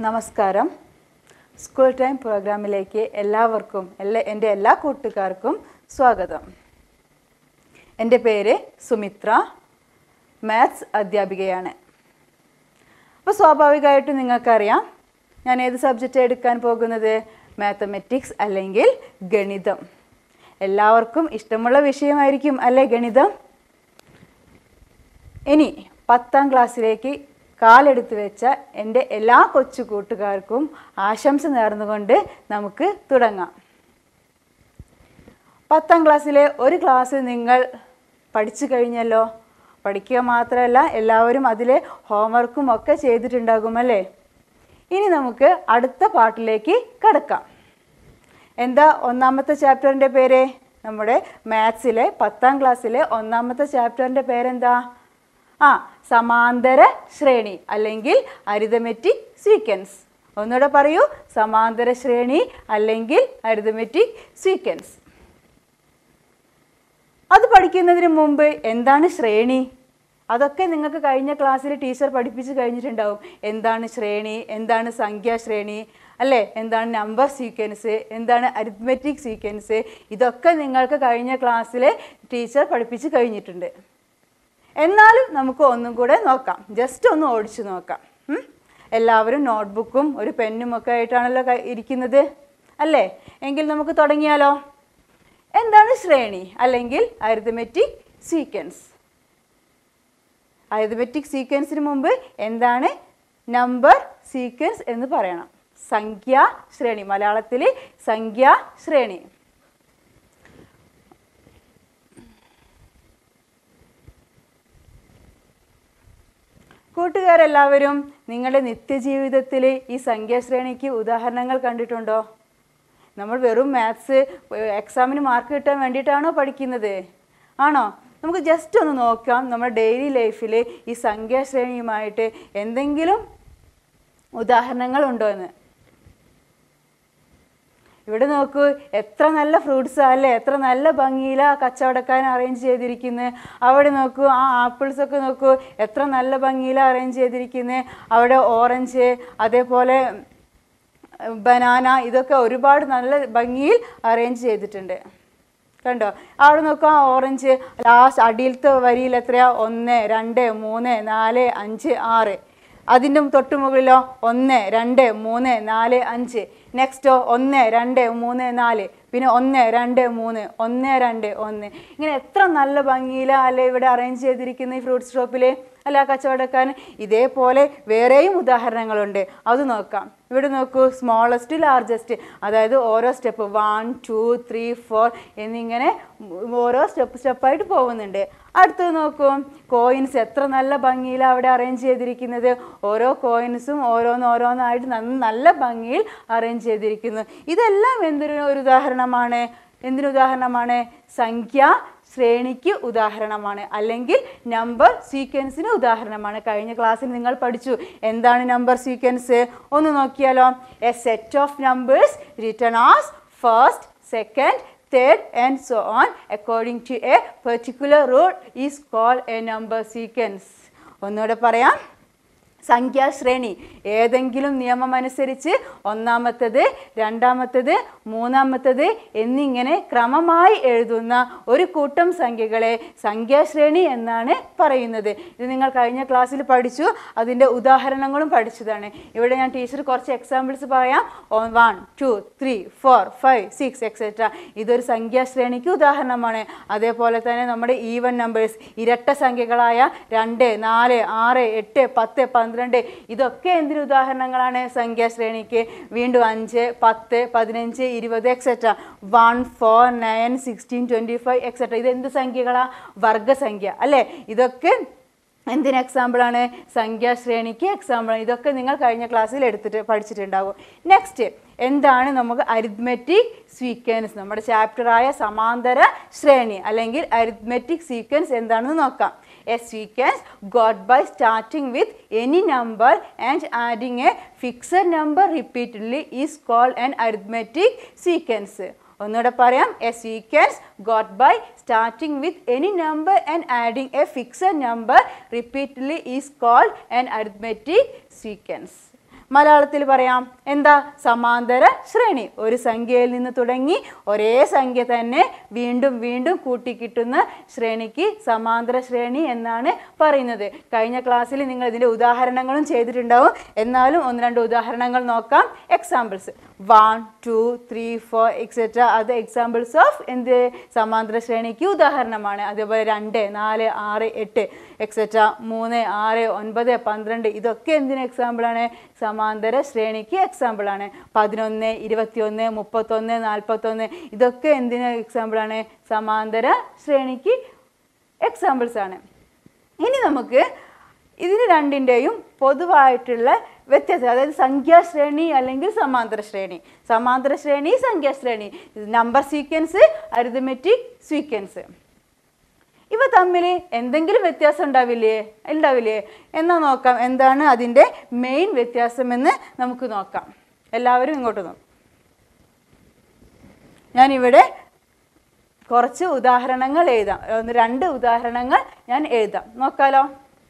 നമസ്കാരം school time പ്രോഗ്രാമിലേക്ക് എല്ലാവർക്കും എല്ലാ എൻ്റെ എല്ലാ കൂട്ടുകാർക്കും സ്വാഗതം എൻ്റെ പേര് സുമിത്ര മാത്സ് അധ്യാപികയാണ് അപ്പോൾ സ്വാഭാവികമായിട്ടും നിങ്ങൾക്കറിയാം ഞാൻ ഏത് സബ്ജക്റ്റ് എടുക്കാൻ പോകുന്നത് മാത്തമെറ്റിക്സ് അല്ലെങ്കിൽ ഗണിതം എല്ലാവർക്കും ഇഷ്ടമുള്ള വിഷയമായിരിക്കും അല്ലേ ഗണിതം ഇനി പത്താം ക്ലാസ്സിലേക്ക് കാലെടുത്ത് വെച്ച എൻ്റെ എല്ലാ കൊച്ചു കൂട്ടുകാർക്കും ആശംസ നേർന്നുകൊണ്ട് നമുക്ക് തുടങ്ങാം പത്താം ക്ലാസ്സിലെ ഒരു ക്ലാസ് നിങ്ങൾ പഠിച്ചു കഴിഞ്ഞല്ലോ പഠിക്കുക മാത്രമല്ല എല്ലാവരും അതിലെ ഹോംവർക്കും ഒക്കെ ചെയ്തിട്ടുണ്ടാകുമല്ലേ ഇനി നമുക്ക് അടുത്ത പാട്ടിലേക്ക് കടക്കാം എന്താ ഒന്നാമത്തെ ചാപ്റ്ററിൻ്റെ പേര് നമ്മുടെ മാത്സിലെ പത്താം ക്ലാസ്സിലെ ഒന്നാമത്തെ ചാപ്റ്ററിൻ്റെ പേരെന്താ ആ സമാന്തര ശ്രേണി അല്ലെങ്കിൽ അരിതമെറ്റിക് സീക്വൻസ് ഒന്നുകൂടെ പറയൂ സമാന്തര ശ്രേണി അല്ലെങ്കിൽ അരിതമെറ്റിക് സീക്വൻസ് അത് പഠിക്കുന്നതിന് മുമ്പ് എന്താണ് ശ്രേണി അതൊക്കെ നിങ്ങൾക്ക് കഴിഞ്ഞ ക്ലാസ്സിൽ ടീച്ചർ പഠിപ്പിച്ച് കഴിഞ്ഞിട്ടുണ്ടാവും എന്താണ് ശ്രേണി എന്താണ് സംഖ്യാശ്രേണി അല്ലേ എന്താണ് നമ്പർ സീക്വൻസ് എന്താണ് അരിത്മെറ്റിക് സീക്വൻസ് ഇതൊക്കെ നിങ്ങൾക്ക് കഴിഞ്ഞ ക്ലാസ്സിൽ ടീച്ചർ പഠിപ്പിച്ച് കഴിഞ്ഞിട്ടുണ്ട് എന്നാലും നമുക്ക് ഒന്നും കൂടെ നോക്കാം ജസ്റ്റ് ഒന്ന് ഓടിച്ചു നോക്കാം ഉം? എല്ലാവരും നോട്ട്ബുക്കും ഒരു പെന്നും ഒക്കെ ആയിട്ടാണല്ലോ കൈ- ഇരിക്കുന്നത് അല്ലേ എങ്കിൽ നമുക്ക് തുടങ്ങിയാലോ എന്താണ് ശ്രേണി അല്ലെങ്കിൽ അരിതമെറ്റിക് സീക്വൻസ് അരിതമെറ്റിക് സീക്വൻസിന് മുമ്പ് എന്താണ് നമ്പർ സീക്വൻസ് എന്ന് പറയണം സംഖ്യാ ശ്രേണി മലയാളത്തിൽ സംഖ്യാ ശ്രേണി കൂട്ടുകാരെല്ലാവരും നിങ്ങളുടെ നിത്യജീവിതത്തിൽ ഈ സംഖ്യാശ്രേണിക്ക് ഉദാഹരണങ്ങൾ കണ്ടിട്ടുണ്ടോ നമ്മൾ വെറും മാത്സ് എക്സാമിന് മാർക്ക് കിട്ടാൻ വേണ്ടിയിട്ടാണോ പഠിക്കുന്നത് ആണോ നമുക്ക് ജസ്റ്റ് ഒന്ന് നോക്കാം നമ്മുടെ ഡെയിലി ലൈഫിൽ ഈ സംഖ്യാശ്രേണിയുമായിട്ട് എന്തെങ്കിലും ഉദാഹരണങ്ങൾ ഉണ്ടോ എന്ന് ഇവിടെ നോക്കൂ എത്ര നല്ല ഫ്രൂട്ട്സ് അല്ലേ എത്ര നല്ല ഭംഗിയിലാ കച്ചവടക്കാരൻ അറേഞ്ച് ചെയ്തിരിക്കുന്നത് അവിടെ നോക്കൂ ആ ആപ്പിൾസ് ഒക്കെ നോക്കൂ എത്ര നല്ല ഭംഗിയിലാ അറേഞ്ച് ചെയ്തിരിക്കുന്നത് അവിടെ ഓറഞ്ച് അതേപോലെ ബനാന ഇതൊക്കെ ഒരുപാട് നല്ല ഭംഗിയിൽ അറേഞ്ച് ചെയ്തിട്ടുണ്ട് കണ്ടോ അവിടെ നോക്കുക ആ ഓറഞ്ച് ലാസ്റ്റ് അടിയിലത്തെ വരിയിൽ എത്രയാ ഒന്ന് രണ്ട് മൂന്ന് നാല് അഞ്ച് ആറ് അതിൻ്റെ തൊട്ട് മുകളിലോ ഒന്ന് രണ്ട് മൂന്ന് നാല് അഞ്ച് നെക്സ്റ്റോ ഒന്ന് രണ്ട് മൂന്ന് നാല് പിന്നെ ഒന്ന് രണ്ട് മൂന്ന് ഒന്ന് രണ്ട് ഒന്ന് ഇങ്ങനെ എത്ര നല്ല ഭംഗിയിലാണ് അല്ലേ ഇവിടെ അറേഞ്ച് ചെയ്തിരിക്കുന്ന ഈ ഫ്രൂട്ട് ഷോപ്പിൽ അല്ല ആ കച്ചവടക്കാരൻ ഇതേപോലെ വേറെയും ഉദാഹരണങ്ങളുണ്ട് അത് നോക്കാം ഇവിടെ നോക്കൂ സ്മോളസ്റ്റ് ലാർജസ്റ്റ് അതായത് ഓരോ step one two three four എന്നിങ്ങനെ ഓരോ സ്റ്റെപ്പ് സ്റ്റെപ്പായിട്ട് പോകുന്നുണ്ട് അടുത്തത് നോക്കൂ കോയിൻസ് എത്ര നല്ല ഭംഗിയിലാണ് അവിടെ അറേഞ്ച് ചെയ്തിരിക്കുന്നത് ഓരോ കോയിൻസും ഓരോന്ന് ഓരോന്നായിട്ട് നന്ന- നല്ല ഭംഗിയിൽ അറേഞ്ച് ചെയ്തിരിക്കുന്നു ഇതെല്ലാം എന്തൊരു ഒരു ഉദാഹരണമാണ് എന്തിനു ഉദാഹരണമാണ് സംഖ്യ ശ്രേണിക്ക് ഉദാഹരണമാണ് അല്ലെങ്കിൽ നമ്പർ സീക്വൻസിന് ഉദാഹരണമാണ് കഴിഞ്ഞ ക്ലാസ്സിൽ നിങ്ങൾ പഠിച്ചു എന്താണ് നമ്പർ സീക്വൻസ് ഒന്ന് നോക്കിയാലോ a set of numbers written as first second third and so on according to a particular rule is called a number sequence ഒന്നുകൂടെ പറയാം സംഖ്യാശ്രേണി ഏതെങ്കിലും നിയമം അനുസരിച്ച് ഒന്നാമത്തത് രണ്ടാമത്തത് മൂന്നാമത്തത് എന്നിങ്ങനെ ക്രമമായി എഴുതുന്ന ഒരു കൂട്ടം സംഖ്യകളെ സംഖ്യാശ്രേണി എന്നാണ് പറയുന്നത് ഇത് നിങ്ങൾ കഴിഞ്ഞ ക്ലാസ്സിൽ പഠിച്ചു അതിൻ്റെ ഉദാഹരണങ്ങളും പഠിച്ചതാണ് ഇവിടെ ഞാൻ ടീച്ചർ കുറച്ച് എക്സാമ്പിൾസ് പറയാം one two three four five six etcetera ഇതൊരു സംഖ്യാശ്രേണിക്ക് ഉദാഹരണമാണ് അതേപോലെ തന്നെ നമ്മുടെ ഈവൻ നമ്പേഴ്സ് ഇരട്ട സംഖ്യകളായ രണ്ട് നാല് ആറ് എട്ട് പത്ത് പന്ത്രണ്ട് ഇതൊക്കെ എന്തിന് ഉദാഹരണങ്ങളാണ് സംഖ്യാശ്രേണിക്ക് വീണ്ടും അഞ്ച് പത്ത് പതിനഞ്ച് ഇരുപത് etcetera one four nine sixteen twenty five etcetera ഇത് എന്ത് സംഖ്യകളാ വർഗസംഖ്യ അല്ലേ ഇതൊക്കെ എന്തിന് എക്സാമ്പിളാണ് സംഖ്യാശ്രേണിക്ക് എക്സാമ്പിളാണ് ഇതൊക്കെ നിങ്ങൾ കഴിഞ്ഞ ക്ലാസ്സിൽ എടുത്തിട്ട് പഠിച്ചിട്ടുണ്ടാവും നെക്സ്റ്റ് എന്താണ് നമുക്ക് അരിത്മെറ്റിക് സീക്വൻസ് നമ്മുടെ ചാപ്റ്ററായ സമാന്തര ശ്രേണി അല്ലെങ്കിൽ അരിത്മെറ്റിക് സീക്വൻസ് എന്താണെന്ന് നോക്കാം a sequence got by starting with any number and adding a fixed number repeatedly is called an arithmetic sequence ഒന്നുകൂടെ പറയാം a sequence got by starting with any number and adding a fixed number repeatedly is called an arithmetic sequence മലയാളത്തിൽ പറയാം എന്താ സമാന്തര ശ്രേണി ഒരു സംഖ്യയിൽ നിന്ന് തുടങ്ങി ഒരേ സംഖ്യ തന്നെ വീണ്ടും വീണ്ടും കൂട്ടിക്കിട്ടുന്ന ശ്രേണിക്ക് സമാന്തര ശ്രേണി എന്നാണ് പറയുന്നത് കഴിഞ്ഞ ക്ലാസ്സിൽ നിങ്ങൾ ഇതിൻ്റെ ഉദാഹരണങ്ങളും ചെയ്തിട്ടുണ്ടാവും എന്നാലും ഒന്ന് രണ്ട് ഉദാഹരണങ്ങൾ നോക്കാം examples one two three four etcetera അത് എക്സാമ്പിൾസ് ഓഫ് എന്ത് സമാന്തര ശ്രേണിക്ക് ഉദാഹരണമാണ് അതേപോലെ രണ്ട് നാല് ആറ് എട്ട് എക്സെട്ര മൂന്ന് ആറ് ഒൻപത് പന്ത്രണ്ട് ഇതൊക്കെ എന്തിന് എക്സാമ്പിളാണ് സമാന്തര ശ്രേണിക്ക് എക്സാമ്പിളാണ് പതിനൊന്ന് ഇരുപത്തിയൊന്ന് മുപ്പത്തൊന്ന് നാൽപ്പത്തൊന്ന് ഇതൊക്കെ എന്തിന് എക്സാമ്പിളാണ് സമാന്തര ശ്രേണിക്ക് എക്സാമ്പിൾസ് ആണ് ഇനി നമുക്ക് ഇതിന് രണ്ടിൻ്റെയും പൊതുവായിട്ടുള്ള വ്യത്യാസം അതായത് സംഖ്യാശ്രേണി അല്ലെങ്കിൽ സമാന്തര ശ്രേണി സമാന്തര ശ്രേണി സംഖ്യാശ്രേണി നമ്പർ സീക്വൻസ് അരിതമെറ്റിക് സീക്വൻസ് ഇവ തമ്മിൽ എന്തെങ്കിലും വ്യത്യാസം ഉണ്ടാവില്ലേ ഉണ്ടാവില്ലേ എന്നാ നോക്കാം എന്താണ് അതിൻ്റെ മെയിൻ വ്യത്യാസം എന്ന് നമുക്ക് നോക്കാം എല്ലാവരും ഇങ്ങോട്ട് നോക്കും ഞാനിവിടെ കുറച്ച് ഉദാഹരണങ്ങൾ എഴുതാം ഒന്ന് രണ്ട് ഉദാഹരണങ്ങൾ ഞാൻ എഴുതാം നോക്കാലോ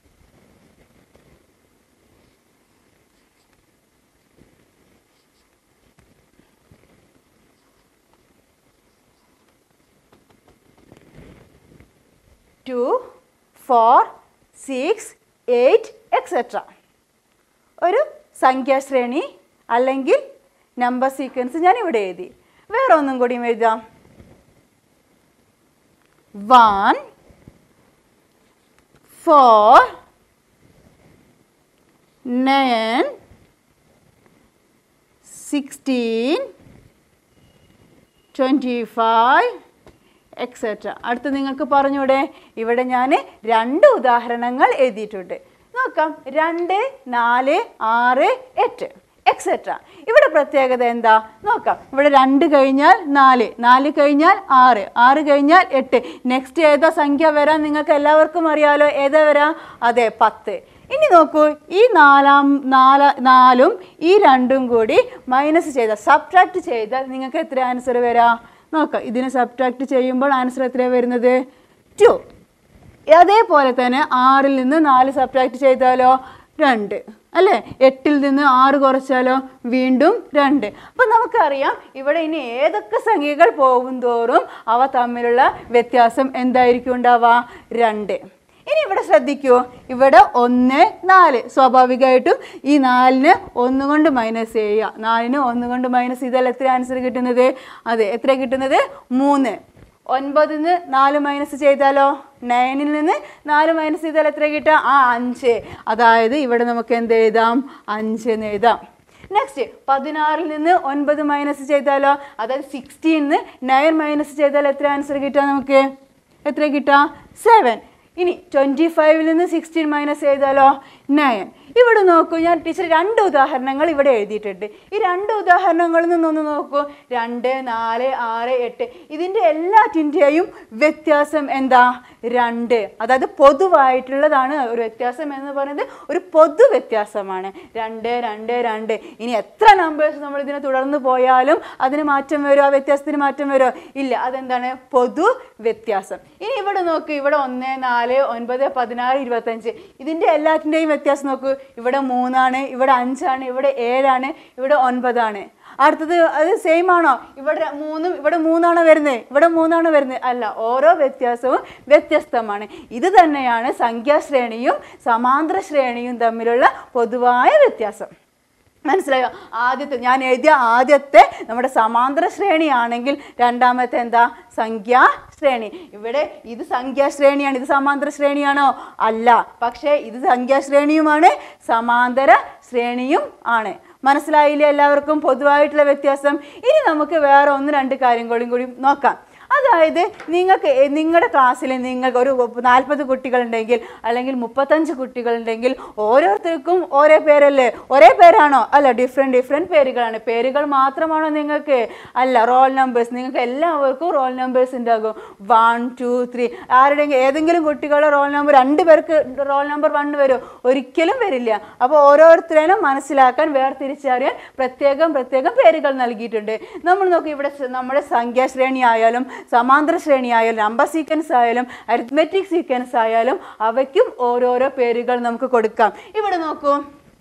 two four six eight etcetera ഒരു സംഖ്യാശ്രേണി അല്ലെങ്കിൽ നമ്പർ സീക്വൻസ് ഞാൻ ഇവിടെ എഴുതി വേറെ ഒന്നും കൂടിയും എഴുതാം one four nine sixteen twenty five etcetera അടുത്ത് നിങ്ങൾക്ക് പറഞ്ഞൂടെ ഇവിടെ ഞാൻ രണ്ട് ഉദാഹരണങ്ങൾ എഴുതിയിട്ടുണ്ട് നോക്കാം രണ്ട് നാല് ആറ് എട്ട് എക്സെട്ര ഇവിടെ പ്രത്യേകത എന്താ നോക്കാം ഇവിടെ രണ്ട് കഴിഞ്ഞാൽ നാല് നാല് കഴിഞ്ഞാൽ ആറ് ആറ് കഴിഞ്ഞാൽ എട്ട് നെക്സ്റ്റ് ഏതാ സംഖ്യ വരാൻ നിങ്ങൾക്ക് എല്ലാവർക്കും അറിയാലോ ഏതാ വരാ അതെ പത്ത് ഇനി നോക്കൂ ഈ നാലാം നാല നാലും ഈ രണ്ടും കൂടി മൈനസ് ചെയ്താൽ സബ്ട്രാക്ട് ചെയ്താൽ നിങ്ങൾക്ക് എത്ര ആൻസർ വരാ നോക്കാം ഇതിനെ സബ്ട്രാക്ട് ചെയ്യുമ്പോൾ ആൻസർ എത്രയാണ് വരുന്നത് ടു അതേപോലെ തന്നെ ആറിൽ നിന്ന് നാല് സബ്ട്രാക്ട് ചെയ്താലോ രണ്ട് അല്ലേ എട്ടിൽ നിന്ന് ആറ് കുറച്ചാലോ വീണ്ടും രണ്ട് അപ്പം നമുക്കറിയാം ഇവിടെ ഇനി ഏതൊക്കെ സംഖ്യകൾ പോകും തോറും അവ തമ്മിലുള്ള വ്യത്യാസം എന്തായിരിക്കും ഉണ്ടാവുക രണ്ട് ഇനി ഇവിടെ ശ്രദ്ധിക്കൂ ഇവിടെ ഒന്ന് നാല് സ്വാഭാവികമായിട്ടും ഈ നാലിന് ഒന്ന് കൊണ്ട് മൈനസ് ചെയ്യുക നാലിന് ഒന്ന് കൊണ്ട് മൈനസ് ചെയ്താൽ എത്ര ആൻസർ കിട്ടുന്നത് അതെ എത്ര കിട്ടുന്നത് മൂന്ന് ഒൻപതിൽ നിന്ന് നാല് മൈനസ് ചെയ്താലോ നയനിൽ നിന്ന് നാല് മൈനസ് ചെയ്താൽ എത്ര കിട്ടുക ആ അഞ്ച് അതായത് ഇവിടെ നമുക്ക് എന്ത് എഴുതാം അഞ്ച് എന്ന് എഴുതാം നെക്സ്റ്റ് പതിനാറിൽ നിന്ന് ഒൻപത് മൈനസ് ചെയ്താലോ അതായത് സിക്സ്റ്റീന്ന് നയൻ മൈനസ് ചെയ്താൽ എത്ര ആൻസർ കിട്ടുക നമുക്ക് എത്ര കിട്ടുക സെവൻ ഇനി ട്വൻറ്റി ഫൈവിൽ നിന്ന് സിക്സ്റ്റീൻ മൈനസ് ചെയ്താലോ നയൻ ഇവിടെ നോക്കൂ ഞാൻ ടീച്ചർ രണ്ട് ഉദാഹരണങ്ങൾ ഇവിടെ എഴുതിയിട്ടുണ്ട് ഈ രണ്ട് ഉദാഹരണങ്ങളിൽ നിന്നൊന്ന് നോക്കൂ രണ്ട് നാല് ആറ് എട്ട് ഇതിൻ്റെ എല്ലാറ്റിൻ്റെയും വ്യത്യാസം എന്താ രണ്ട് അതായത് പൊതുവായിട്ടുള്ളതാണ് ഒരു വ്യത്യാസം എന്ന് പറയുന്നത് ഒരു പൊതു വ്യത്യാസമാണ് രണ്ട് രണ്ട് രണ്ട് ഇനി എത്ര നമ്പേഴ്സ് നമ്മൾ ഇതിനെ തുടർന്ന് പോയാലും അതിന് മാറ്റം വരുമോ ആ വ്യത്യാസത്തിന് മാറ്റം വരുമോ ഇല്ല അതെന്താണ് പൊതു വ്യത്യാസം ഇനി ഇവിടെ നോക്കൂ ഇവിടെ ഒന്ന് നാല് ഒൻപത് പതിനാറ് ഇരുപത്തഞ്ച് ഇതിൻ്റെ എല്ലാറ്റിൻ്റെയും വ്യത്യാസം നോക്കൂ ഇവിടെ മൂന്നാണ് ഇവിടെ അഞ്ചാണ് ഇവിടെ ഏഴാണ് ഇവിടെ ഒൻപതാണ് അടുത്തത് അത് സെയിം ആണോ ഇവിടെ മൂന്നും ഇവിടെ മൂന്നാണോ വരുന്നത് ഇവിടെ മൂന്നാണോ വരുന്നത് അല്ല ഓരോ വ്യത്യാസവും വ്യത്യസ്തമാണ് ഇത് തന്നെയാണ് സംഖ്യാശ്രേണിയും സമാന്തര ശ്രേണിയും തമ്മിലുള്ള പൊതുവായ വ്യത്യാസം മനസ്സിലായോ ആദ്യത്തെ ഞാൻ എഴുതിയ ആദ്യത്തെ നമ്മുടെ സമാന്തര ശ്രേണിയാണെങ്കിൽ രണ്ടാമത്തെ എന്താ സംഖ്യാ ശ്രേണി ഇവിടെ ഇത് സംഖ്യാ ശ്രേണിയാണ് ഇത് സമാന്തര ശ്രേണിയാണോ അല്ല പക്ഷേ ഇത് സംഖ്യാ ശ്രേണിയുമാണ് സമാന്തര ശ്രേണിയും ആണ് മനസ്സിലായില്ലേ എല്ലാവർക്കും പൊതുവായിട്ടുള്ള വ്യത്യാസം ഇനി നമുക്ക് വേറെ ഒന്ന് രണ്ട് കാര്യങ്ങളും കൂടി നോക്കാം അതായത് നിങ്ങൾക്ക് എ- നിങ്ങളുടെ ക്ലാസ്സിൽ നിങ്ങൾക്ക് ഒരു നാൽപ്പത് കുട്ടികളുണ്ടെങ്കിൽ അല്ലെങ്കിൽ മുപ്പത്തഞ്ച് കുട്ടികളുണ്ടെങ്കിൽ ഓരോരുത്തർക്കും ഓരോ പേരല്ലേ ഒരേ പേരാണോ അല്ല ഡിഫറെൻറ്റ് ഡിഫറെൻറ്റ് പേരുകളാണ് പേരുകൾ മാത്രമാണോ നിങ്ങൾക്ക് അല്ല റോൾ നമ്പേഴ്സ് നിങ്ങൾക്ക് എല്ലാവർക്കും റോൾ നമ്പേഴ്സ് ഉണ്ടാകും വൺ ടു ത്രീ ആരുടെയെങ്കിലും ഏതെങ്കിലും കുട്ടികളുടെ റോൾ നമ്പർ രണ്ട് പേർക്ക് റോൾ നമ്പർ വൺ വരും ഒരിക്കലും വരില്ല അപ്പോൾ ഓരോരുത്തരേനും മനസ്സിലാക്കാൻ വേർതിരിച്ചറിയാൻ പ്രത്യേകം പ്രത്യേകം പേരുകൾ നൽകിയിട്ടുണ്ട് നമ്മൾ നോക്കി ഇവിടെ സ- നമ്മുടെ സംഖ്യാശ്രേണി ആയാലും സമാന്തര ശ്രേണി ആയാലും നമ്പർ സീക്വൻസ് ആയാലും അരിത്മെറ്റിക് സീക്വൻസ് ആയാലും അവയ്ക്കും ഓരോരോ പേരുകൾ നമുക്ക് കൊടുക്കാം ഇവിടെ നോക്കൂ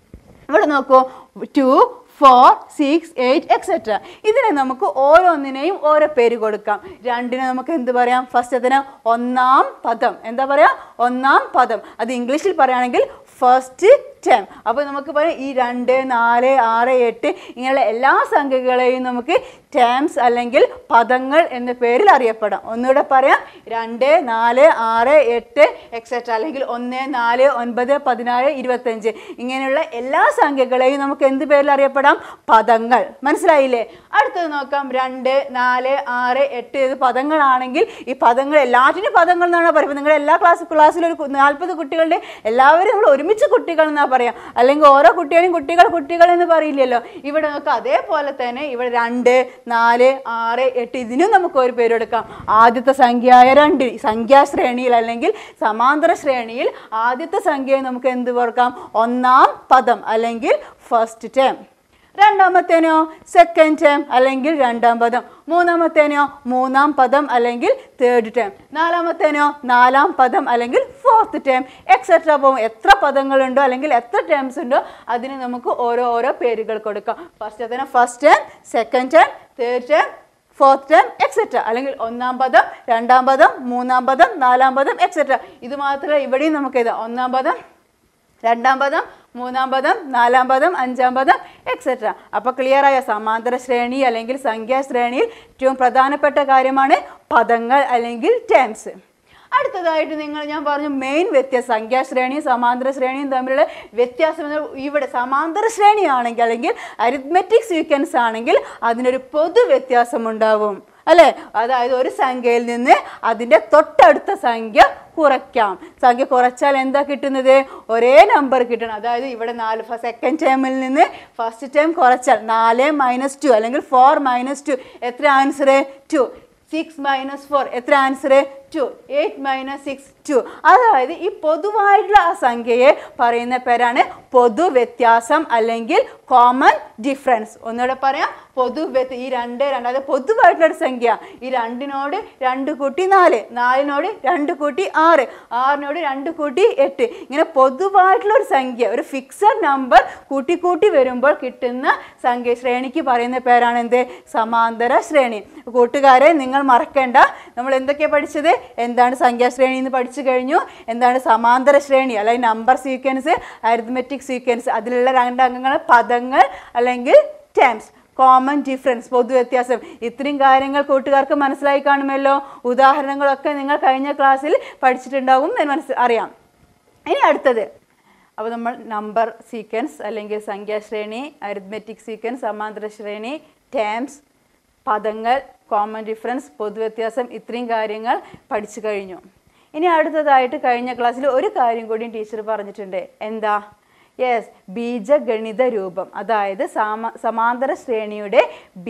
ഇവിടെ നോക്കൂ two four six eight etcetera ഇതിനെ നമുക്ക് ഓരോന്നിനെയും ഓരോ പേര് കൊടുക്കാം രണ്ടിനെ നമുക്ക് എന്ത് പറയാം ഫസ്റ്റ് അതിന് ഒന്നാം പദം എന്താ പറയാ ഒന്നാം പദം അത് ഇംഗ്ലീഷിൽ പറയുകയാണെങ്കിൽ ഫസ്റ്റ് ടേം അപ്പോൾ നമുക്ക് പറയാം ഈ രണ്ട് നാല് ആറ് എട്ട് ഇങ്ങനെയുള്ള എല്ലാ സംഖ്യകളെയും നമുക്ക് ടേംസ് അല്ലെങ്കിൽ പദങ്ങൾ എന്ന പേരിൽ അറിയപ്പെടാം ഒന്നുകൂടെ പറയാം രണ്ട് നാല് ആറ് എട്ട് എക്സെട്ര അല്ലെങ്കിൽ ഒന്ന് നാല് ഒൻപത് പതിനാറ് ഇരുപത്തഞ്ച് ഇങ്ങനെയുള്ള എല്ലാ സംഖ്യകളെയും നമുക്ക് എന്ത് പേരിൽ അറിയപ്പെടാം പദങ്ങൾ മനസ്സിലായില്ലേ അടുത്തത് നോക്കാം രണ്ട് നാല് ആറ് എട്ട് ഇത് പദങ്ങളാണെങ്കിൽ ഈ പദങ്ങൾ എല്ലാറ്റിനും പദങ്ങൾ എന്നാണ് പറയുന്നത് നിങ്ങൾ എല്ലാ ക്ലാസ് ക്ലാസ്സിൽ ഒരു നാൽപ്പത് കുട്ടികളുടെ എല്ലാവരും നമ്മൾ ഒരുമിച്ച് കുട്ടികൾ എന്നാ പറയാം അല്ലെങ്കിൽ ഓരോ കുട്ടികളെയും കുട്ടികൾ കുട്ടികൾ എന്ന് പറയില്ലല്ലോ ഇവിടെ നമുക്ക് അതേപോലെ തന്നെ ഇവിടെ രണ്ട് നാല് ആറ് എട്ട് ഇതിനും നമുക്ക് ഒരു പേര് കൊടുക്കാം ആദ്യത്തെ സംഖ്യയായ രണ്ട് സംഖ്യാശ്രേണിയിൽ അല്ലെങ്കിൽ സമാന്തര ശ്രേണിയിൽ ആദ്യത്തെ സംഖ്യയെ നമുക്ക് എന്ത് കൊടുക്കാം ഒന്നാം പദം അല്ലെങ്കിൽ ഫസ്റ്റ് ടേം രണ്ടാമത്തേനോ സെക്കൻഡ് ടേം അല്ലെങ്കിൽ രണ്ടാം പദം മൂന്നാമത്തേനോ മൂന്നാം പദം അല്ലെങ്കിൽ തേർഡ് ടേം നാലാമത്തേനോ നാലാം പദം അല്ലെങ്കിൽ ഫോർത്ത് ടേം എക്സെട്ര പോകും എത്ര പദങ്ങളുണ്ടോ അല്ലെങ്കിൽ എത്ര ടേംസ് ഉണ്ടോ അതിന് നമുക്ക് ഓരോ ഓരോ പേരുകൾ കൊടുക്കാം ഫസ്റ്റ് അതിന് first term second term third term fourth term etcetera അല്ലെങ്കിൽ ഒന്നാം പദം രണ്ടാം പദം മൂന്നാം പദം നാലാം പദം എക്സെട്ര ഇത് മാത്രമേ ഇവിടെയും നമുക്ക് എഴുതാം ഒന്നാം പദം രണ്ടാം പദം മൂന്നാം പദം നാലാം പദം അഞ്ചാം പദം എക്സെട്ര അപ്പോൾ ക്ലിയറായ സമാന്തര ശ്രേണി അല്ലെങ്കിൽ സംഖ്യാശ്രേണിയിൽ ഏറ്റവും പ്രധാനപ്പെട്ട കാര്യമാണ് പദങ്ങൾ അല്ലെങ്കിൽ ടേംസ് അടുത്തതായിട്ട് നിങ്ങൾ ഞാൻ പറഞ്ഞു മെയിൻ വ്യത്യാസം സംഖ്യാശ്രേണിയും സമാന്തര ശ്രേണിയും തമ്മിലുള്ള വ്യത്യാസം എന്ന് ഇവിടെ സമാന്തര ശ്രേണിയാണെങ്കിൽ അല്ലെങ്കിൽ അരിത്മെറ്റിക് സീക്വൻസ് ആണെങ്കിൽ അതിനൊരു പൊതു വ്യത്യാസം ഉണ്ടാവും അല്ലേ അതായത് ഒരു സംഖ്യയിൽ നിന്ന് അതിൻ്റെ തൊട്ടടുത്ത സംഖ്യ കുറയ്ക്കാം സംഖ്യ കുറച്ചാൽ എന്താ കിട്ടുന്നത് ഒരേ നമ്പർ കിട്ടണം അതായത് ഇവിടെ നാല് സെക്കൻഡ് ടേമിൽ നിന്ന് ഫസ്റ്റ് ടേം കുറച്ചാൽ നാല് മൈനസ് ടു അല്ലെങ്കിൽ ഫോർ മൈനസ് ടു എത്ര answer two six minus four എത്ര answer two eight minus six two അതായത് ഈ പൊതുവായിട്ടുള്ള ആ സംഖ്യയെ പറയുന്ന പേരാണ് പൊതു വ്യത്യാസം അല്ലെങ്കിൽ കോമൺ ഡിഫറൻസ് ഒന്നുകൂടെ പറയാം പൊതു വ്യത്യ- ഈ രണ്ട് രണ്ട് അതായത് പൊതുവായിട്ടുള്ള ഒരു സംഖ്യ ഈ രണ്ടിനോട് രണ്ട് കൂട്ടി നാല് നാലിനോട് രണ്ട് കൂട്ടി ആറ് ആറിനോട് രണ്ട് കൂട്ടി എട്ട് ഇങ്ങനെ പൊതുവായിട്ടുള്ള ഒരു സംഖ്യ ഒരു ഫിക്സഡ് നമ്പർ കൂട്ടി കൂട്ടി വരുമ്പോൾ കിട്ടുന്ന സംഖ്യ ശ്രേണിക്ക് പറയുന്ന പേരാണ് എന്ത് സമാന്തര ശ്രേണി കൂട്ടുകാരെ നിങ്ങൾ മറക്കേണ്ട നമ്മൾ എന്തൊക്കെയാണ് പഠിച്ചത് എന്താണ് സംഖ്യാശ്രേണി എന്ന് പഠിച്ചു കഴിഞ്ഞു എന്താണ് സമാന്തര ശ്രേണി അല്ലെങ്കിൽ നമ്പർ സീക്വൻസ് അരിത്മെറ്റിക് സീക്വൻസ് അതിലുള്ള രണ്ട് അംഗങ്ങൾ പദങ്ങൾ അല്ലെങ്കിൽ ടേംസ് കോമൺ ഡിഫറൻസ് പൊതുവ്യത്യാസം ഇത്രയും കാര്യങ്ങൾ കൂട്ടുകാർക്ക് മനസ്സിലായി കാണുമല്ലോ ഉദാഹരണങ്ങളൊക്കെ നിങ്ങൾ കഴിഞ്ഞ ക്ലാസ്സിൽ പഠിച്ചിട്ടുണ്ടാവും എന്ന് മനസ്സ് അറിയാം ഇനി അടുത്തത് അപ്പോൾ നമ്മൾ നമ്പർ സീക്വൻസ് അല്ലെങ്കിൽ സംഖ്യാശ്രേണി അരിത്മെറ്റിക് സീക്വൻസ് സമാന്തര ശ്രേണി ടേംസ് പദങ്ങൾ കോമൺ ഡിഫറൻസ് പൊതുവ്യത്യാസം ഇത്രയും കാര്യങ്ങൾ പഠിച്ചു കഴിഞ്ഞു ഇനി അടുത്തതായിട്ട് കഴിഞ്ഞ ക്ലാസ്സിൽ ഒരു കാര്യം കൂടി ടീച്ചർ പറഞ്ഞിട്ടുണ്ട് എന്താ യെസ് ബീജഗണിത രൂപം അതായത് സാമ സമാന്തര ശ്രേണിയുടെ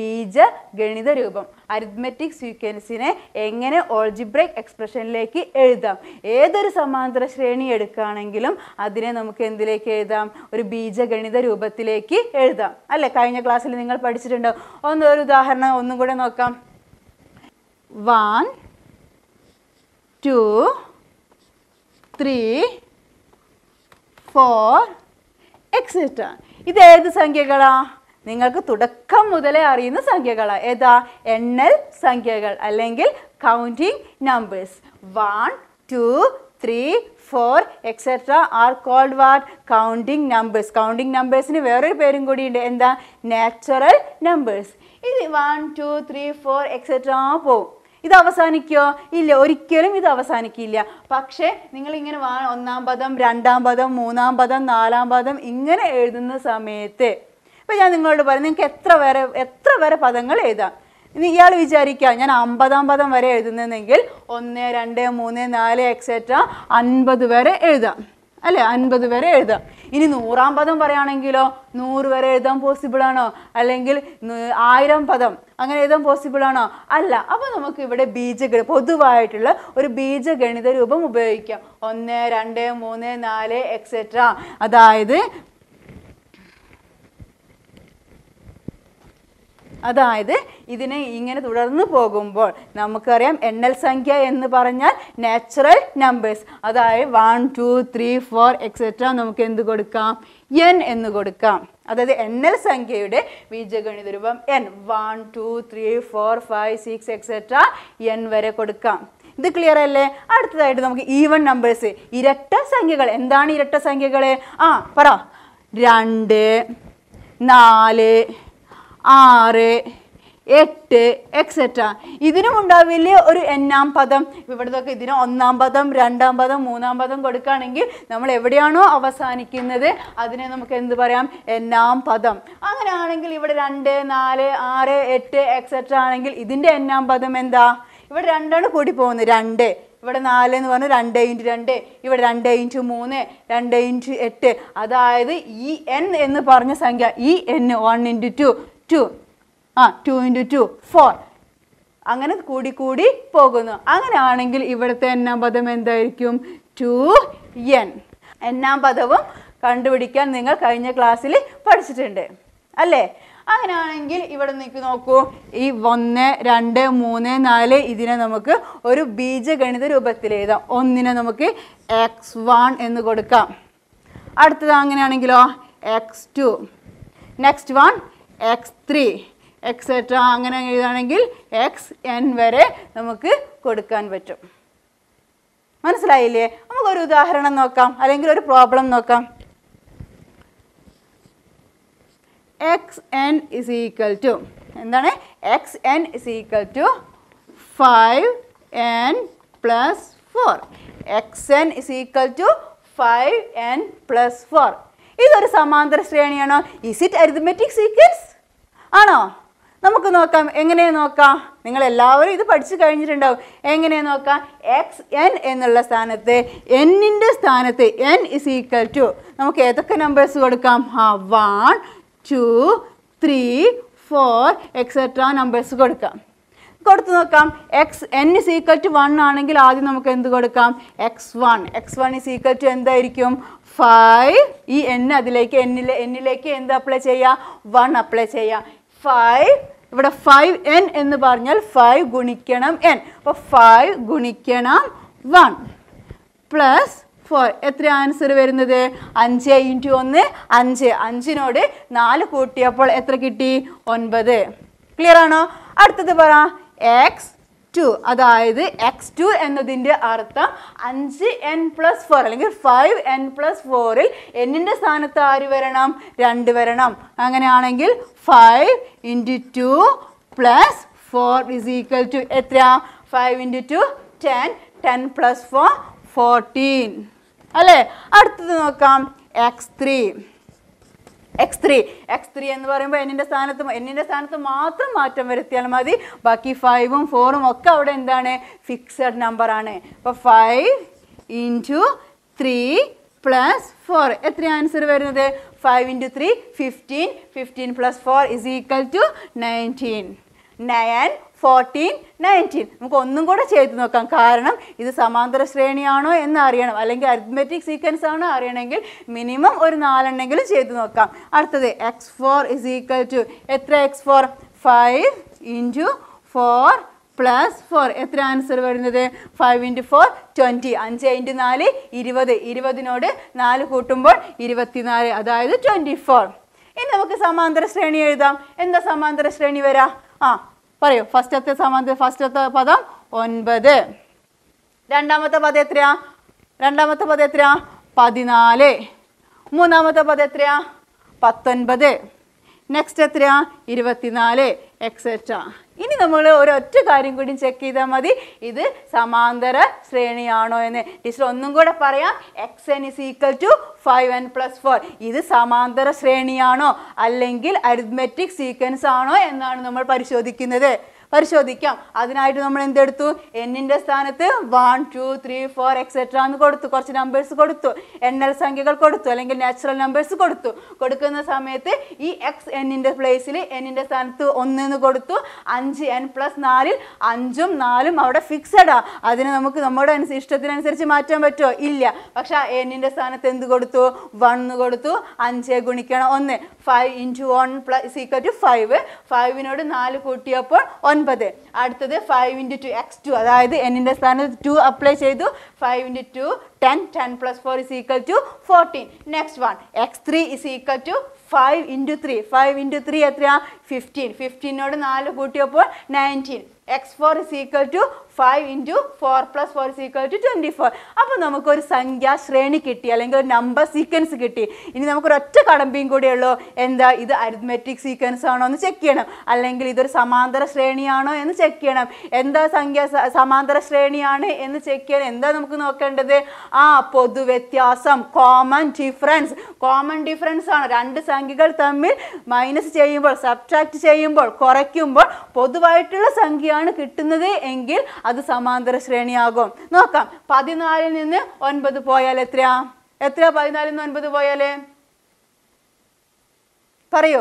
ബീജഗണിത രൂപം അരിത്മെറ്റിക് സീക്വൻസിനെ എങ്ങനെ ഓൾജിബ്രേക്ക് എക്സ്പ്രഷനിലേക്ക് എഴുതാം ഏതൊരു സമാന്തര ശ്രേണി എടുക്കുകയാണെങ്കിലും അതിനെ നമുക്ക് എന്തിലേക്ക് എഴുതാം ഒരു ബീജഗണിത രൂപത്തിലേക്ക് എഴുതാം അല്ലേ കഴിഞ്ഞ ക്ലാസ്സിൽ നിങ്ങൾ പഠിച്ചിട്ടുണ്ടോ ഒന്ന് ഒരു ഉദാഹരണം ഒന്നും കൂടെ നോക്കാം one two three four etcetera ഇത് ഏത് സംഖ്യകളാ നിങ്ങൾക്ക് തുടക്കം മുതലേ അറിയുന്ന സംഖ്യകളാ ഏതാ എണ്ണൽ സംഖ്യകൾ അല്ലെങ്കിൽ counting numbers one two three four etcetera are called what counting numbers counting നമ്പേഴ്സിന് വേറൊരു പേരും കൂടിയുണ്ട് എന്താ നാച്ചുറൽ നമ്പേഴ്സ് ഇത് one two three four etcetera പോവും ഇത് അവസാനിക്കോ ഇല്ല ഒരിക്കലും ഇത് അവസാനിക്കില്ല പക്ഷേ നിങ്ങൾ ഇങ്ങനെ വാ ഒന്നാം പദം രണ്ടാം പദം മൂന്നാം പദം നാലാം പദം ഇങ്ങനെ എഴുതുന്ന സമയത്ത് ഇപ്പം ഞാൻ നിങ്ങളോട് പറയും നിങ്ങൾക്ക് എത്ര വരെ എത്ര വരെ പദങ്ങൾ എഴുതാം ഇനി ഇയാൾ വിചാരിക്കുക ഞാൻ അമ്പതാം പദം വരെ എഴുതുന്നതെങ്കിൽ ഒന്ന് രണ്ട് മൂന്ന് നാല് എക്സെട്ര അൻപത് വരെ എഴുതാം അല്ലേ അൻപത് വരെ എഴുതാം ഇനി നൂറാം പദം പറയുകയാണെങ്കിലോ നൂറ് വരെ എഴുതാൻ പോസിബിൾ ആണോ അല്ലെങ്കിൽ ന- ആയിരം പദം അങ്ങനെ എഴുതാൻ പോസിബിൾ ആണോ അല്ല അപ്പോൾ നമുക്ക് ഇവിടെ ബീജഗണി പൊതുവായിട്ടുള്ള ഒരു ബീജഗണിത രൂപം ഉപയോഗിക്കാം ഒന്ന് രണ്ട് മൂന്ന് നാല് എക്സെട്ര അതായത് അതായത് ഇതിനെ ഇങ്ങനെ തുടർന്ന് പോകുമ്പോൾ നമുക്കറിയാം എണ്ണൽ സംഖ്യ എന്ന് പറഞ്ഞാൽ നാച്ചുറൽ നമ്പേഴ്സ് അതായത് one two three four etcetera നമുക്ക് എന്ത് കൊടുക്കാം എൻ എന്ന് കൊടുക്കാം അതായത് എണ്ണൽ സംഖ്യയുടെ ബീജഗണിത രൂപം n one two three four five six etcetera n വരെ കൊടുക്കാം ഇത് ക്ലിയർ അല്ലേ അടുത്തതായിട്ട് നമുക്ക് ഈവൻ നമ്പേഴ്സ് ഇരട്ട സംഖ്യകൾ എന്താണ് ഇരട്ട സംഖ്യകൾ ആ പറ രണ്ട് നാല് ആറ് എട്ട് എക്സെട്ര ഇതിനും ഉണ്ടാവില്ലേ ഒരു എണ്ണാം പദം ഇവിടത്തൊക്കെ ഇതിന് ഒന്നാം പദം രണ്ടാം പദം മൂന്നാം പദം കൊടുക്കുകയാണെങ്കിൽ നമ്മൾ എവിടെയാണോ അവസാനിക്കുന്നത് അതിനെ നമുക്ക് എന്ത് പറയാം എണ്ണാം പദം അങ്ങനെയാണെങ്കിൽ ഇവിടെ രണ്ട് നാല് ആറ് എട്ട് എക്സെട്ര ആണെങ്കിൽ ഇതിൻ്റെ എണ്ണാം പദം എന്താ ഇവിടെ രണ്ടാണ് കൂടി പോകുന്നത് രണ്ട് ഇവിടെ നാല് എന്ന് പറഞ്ഞാൽ രണ്ട് ഇൻറ്റു രണ്ട് ഇവിടെ രണ്ട് ഇൻറ്റു മൂന്ന് രണ്ട് ഇൻറ്റു എട്ട് അതായത് ഈ എൻ എന്ന് പറഞ്ഞ സംഖ്യ ഈ n one into two two ആ ടു ഇൻറ്റു ടു ഫോർ അങ്ങനെ കൂടി കൂടി പോകുന്നു അങ്ങനെയാണെങ്കിൽ ഇവിടുത്തെ എണ്ണാം പദം എന്തായിരിക്കും ടു എൻ എണ്ണാം പദവും കണ്ടുപിടിക്കാൻ നിങ്ങൾ കഴിഞ്ഞ ക്ലാസ്സിൽ പഠിച്ചിട്ടുണ്ട് അല്ലേ അങ്ങനെയാണെങ്കിൽ ഇവിടെ നിൽക്ക് നോക്കൂ ഈ ഒന്ന് രണ്ട് മൂന്ന് നാല് ഇതിനെ നമുക്ക് ഒരു ബീജഗണിത രൂപത്തിൽ എഴുതാം ഒന്നിനെ നമുക്ക് എക്സ് വൺ എന്ന് കൊടുക്കാം അടുത്തത് അങ്ങനെയാണെങ്കിലോ x two next one x three etcetera അങ്ങനെ എഴുതുകയാണെങ്കിൽ എക്സ് എൻ വരെ നമുക്ക് കൊടുക്കാൻ പറ്റും മനസ്സിലായില്ലേ നമുക്കൊരു ഉദാഹരണം നോക്കാം അല്ലെങ്കിൽ ഒരു പ്രോബ്ലം നോക്കാം x n is equal to എന്താണ് x n is equal to five n plus four x n is equal to five n plus four ഇതൊരു സമാന്തര ശ്രേണിയാണോ ഇസ് ഇറ്റ് അരിഥമെറ്റിക് സീക്വൻസ് ആണോ നമുക്ക് നോക്കാം എങ്ങനെ നോക്കാം നിങ്ങൾ എല്ലാവരും ഇത് പഠിച്ചു കഴിഞ്ഞിട്ടുണ്ടാവും എങ്ങനെ നോക്കാം എക്സ് എൻ എന്നുള്ള സ്ഥാനത്ത് എന്നിൻ്റെ സ്ഥാനത്ത് എൻ ഇസ് ഈക്വൽ ടു നമുക്ക് ഏതൊക്കെ നമ്പേഴ്സ് കൊടുക്കാം ആ one two three four etcetera numbers കൊടുക്കാം കൊടുത്തു നോക്കാം x n is equal to one ആണെങ്കിൽ ആദ്യം നമുക്ക് എന്ത് കൊടുക്കാം x one x one is equal to എന്തായിരിക്കും ഫൈവ് ഈ എൻ അതിലേക്ക് എന്നിലെ എന്നിലേക്ക് എന്ത് അപ്ലൈ ചെയ്യുക വൺ അപ്ലൈ ചെയ്യുക ഫൈവ് ഇവിടെ ഫൈവ് എൻ എന്ന് പറഞ്ഞാൽ ഫൈവ് ഗുണിക്കണം എൻ അപ്പോൾ ഫൈവ് ഗുണിക്കണം വൺ പ്ലസ് ഫോർ എത്ര ആൻസർ വരുന്നത് അഞ്ച് ഇൻറ്റു ഒന്ന് അഞ്ച് അഞ്ചിനോട് നാല് കൂട്ടിയപ്പോൾ എത്ര കിട്ടി ഒൻപത് ക്ലിയർ ആണോ അടുത്തത് പറ എക്സ് ടു അതായത് എക്സ് ടു എന്നതിൻ്റെ അർത്ഥം അഞ്ച് എൻ പ്ലസ് ഫോർ അല്ലെങ്കിൽ ഫൈവ് എൻ പ്ലസ് ഫോറിൽ എന്നിൻ്റെ സ്ഥാനത്ത് ആര് വരണം രണ്ട് വരണം അങ്ങനെയാണെങ്കിൽ five into two plus four is equal to എത്ര five into two ten ten plus four fourteen അല്ലേ അടുത്തത് നോക്കാം X three X three X three എന്ന് പറയുമ്പോൾ എന്നിൻ്റെ സ്ഥാനത്ത് എന്നിൻ്റെ സ്ഥാനത്ത് മാത്രം മാറ്റം വരുത്തിയാൽ മതി ബാക്കി ഫൈവും ഫോറും ഒക്കെ അവിടെ എന്താണ് ഫിക്സഡ് നമ്പർ ആണ് അപ്പോൾ five into three plus four എത്ര ആൻസർ വരുന്നത് five into three fifteen fifteen plus four is equal to nineteen nine fourteen nineteen നമുക്ക് ഒന്നും കൂടെ ചെയ്ത് നോക്കാം കാരണം ഇത് സമാന്തര ശ്രേണിയാണോ എന്ന് അറിയണം അല്ലെങ്കിൽ അരിത്മെറ്റിക് സീക്വൻസ് ആണോ അറിയണമെങ്കിൽ മിനിമം ഒരു നാലെണ്ണെങ്കിലും ചെയ്ത് നോക്കാം അടുത്തത് x four is equal to എത്ര x four five into four plus four എത്ര ആൻസർ വരുന്നത് ഫൈവ് ഇൻറ്റു ഫോർ ട്വൻറ്റി അഞ്ച് ഇൻറ്റു നാല് ഇരുപത് ഇരുപതിനോട് നാല് കൂട്ടുമ്പോൾ ഇരുപത്തിനാല് അതായത് ട്വൻറ്റി ഫോർ ഇനി നമുക്ക് സമാന്തര ശ്രേണി എഴുതാം എന്താ സമാന്തര ശ്രേണി വരാം ആ പറയൂ ഫസ്റ്റത്തെ സമാന്തര ഫസ്റ്റത്തെ പദം ഒൻപത് രണ്ടാമത്തെ പദം എത്രയാ രണ്ടാമത്തെ പദം എത്രയാ പതിനാല് മൂന്നാമത്തെ പദം എത്രയാ പത്തൊൻപത് നെക്സ്റ്റ് എത്രയാ ഇരുപത്തിനാല് എക്സെട്ര ഇനി നമ്മൾ ഒരൊറ്റ കാര്യം കൂടി ചെക്ക് ചെയ്താൽ മതി ഇത് സമാന്തര ശ്രേണിയാണോ എന്ന് ടീച്ചർ ഒന്നും കൂടെ പറയാം x n is equal to five n plus four ഇത് സമാന്തര ശ്രേണിയാണോ അല്ലെങ്കിൽ അരിത്മെറ്റിക് സീക്വൻസ് ആണോ എന്നാണ് നമ്മൾ പരിശോധിക്കുന്നത് പരിശോധിക്കാം അതിനായിട്ട് നമ്മൾ എന്തെടുത്തു എന്നിന്റെ സ്ഥാനത്ത് one two three four etcetera എന്ന് കൊടുത്തു കുറച്ച് നമ്പേഴ്സ് കൊടുത്തു എണ്ണൽ സംഖ്യകൾ കൊടുത്തു അല്ലെങ്കിൽ നാച്ചുറൽ നമ്പേഴ്സ് കൊടുത്തു കൊടുക്കുന്ന സമയത്ത് ഈ എക്സ് എന്നിന്റെ പ്ലേസിൽ എന്നിന്റെ സ്ഥാനത്ത് ഒന്ന് എന്ന് കൊടുത്തു അഞ്ച് എൻ പ്ലസ് നാലിൽ അഞ്ചും നാലും അവിടെ ഫിക്സഡാ അതിന് നമുക്ക് നമ്മുടെ അനുസ- ഇഷ്ടത്തിനനുസരിച്ച് മാറ്റാൻ പറ്റുമോ ഇല്ല പക്ഷെ ആ എന്നിന്റെ സ്ഥാനത്ത് എന്ത് കൊടുത്തു വൺ കൊടുത്തു അഞ്ച് ഗുണിക്കണം ഒന്ന് five into one plus equal to five ഫൈവിനോട് നാല് കൂട്ടിയപ്പോൾ ഒൻപത് അടുത്തത് five into two x two അതായത് എന്നിന്റെ സ്ഥാനത്ത് ടു അപ്ലൈ ചെയ്തു five into two ten ten plus four is equal to fourteen next one x three is equal to five into three five into three എത്രയാ fifteen ഫിഫ്റ്റീനോട് നാല് കൂട്ടിയപ്പോൾ nineteen x four is equal to five into four plus four is equal to twenty four അപ്പോൾ നമുക്കൊരു സംഖ്യാ ശ്രേണി കിട്ടി അല്ലെങ്കിൽ ഒരു നമ്പർ സീക്വൻസ് കിട്ടി ഇനി നമുക്കൊരു ഒറ്റ കടമ്പയും കൂടെ ഉള്ളൂ എന്താ ഇത് അരിത്മെറ്റിക് സീക്വൻസ് ആണോ എന്ന് ചെക്ക് ചെയ്യണം അല്ലെങ്കിൽ ഇതൊരു സമാന്തര ശ്രേണിയാണോ എന്ന് ചെക്ക് ചെയ്യണം എന്താ സംഖ്യ സ- സമാന്തര ശ്രേണിയാണ് എന്ന് ചെക്ക് ചെയ്യാൻ എന്താ നമുക്ക് നോക്കേണ്ടത് ആ പൊതു വ്യത്യാസം കോമൺ ഡിഫറൻസ് കോമൺ ഡിഫറൻസ് ആണ് രണ്ട് സംഖ്യകൾ തമ്മിൽ മൈനസ് ചെയ്യുമ്പോൾ സബ്ട്രാക്ട് ചെയ്യുമ്പോൾ കുറയ്ക്കുമ്പോൾ പൊതുവായിട്ടുള്ള സംഖ്യയാണ് കിട്ടുന്നത് എങ്കിൽ അത് സമാന്തര ശ്രേണിയാകും നോക്കാം പതിനാലിൽ നിന്ന് ഒൻപത് പോയാൽ എത്രയാ എത്രയാ പതിനാലിൽ നിന്ന് ഒൻപത് പോയാല് പറയൂ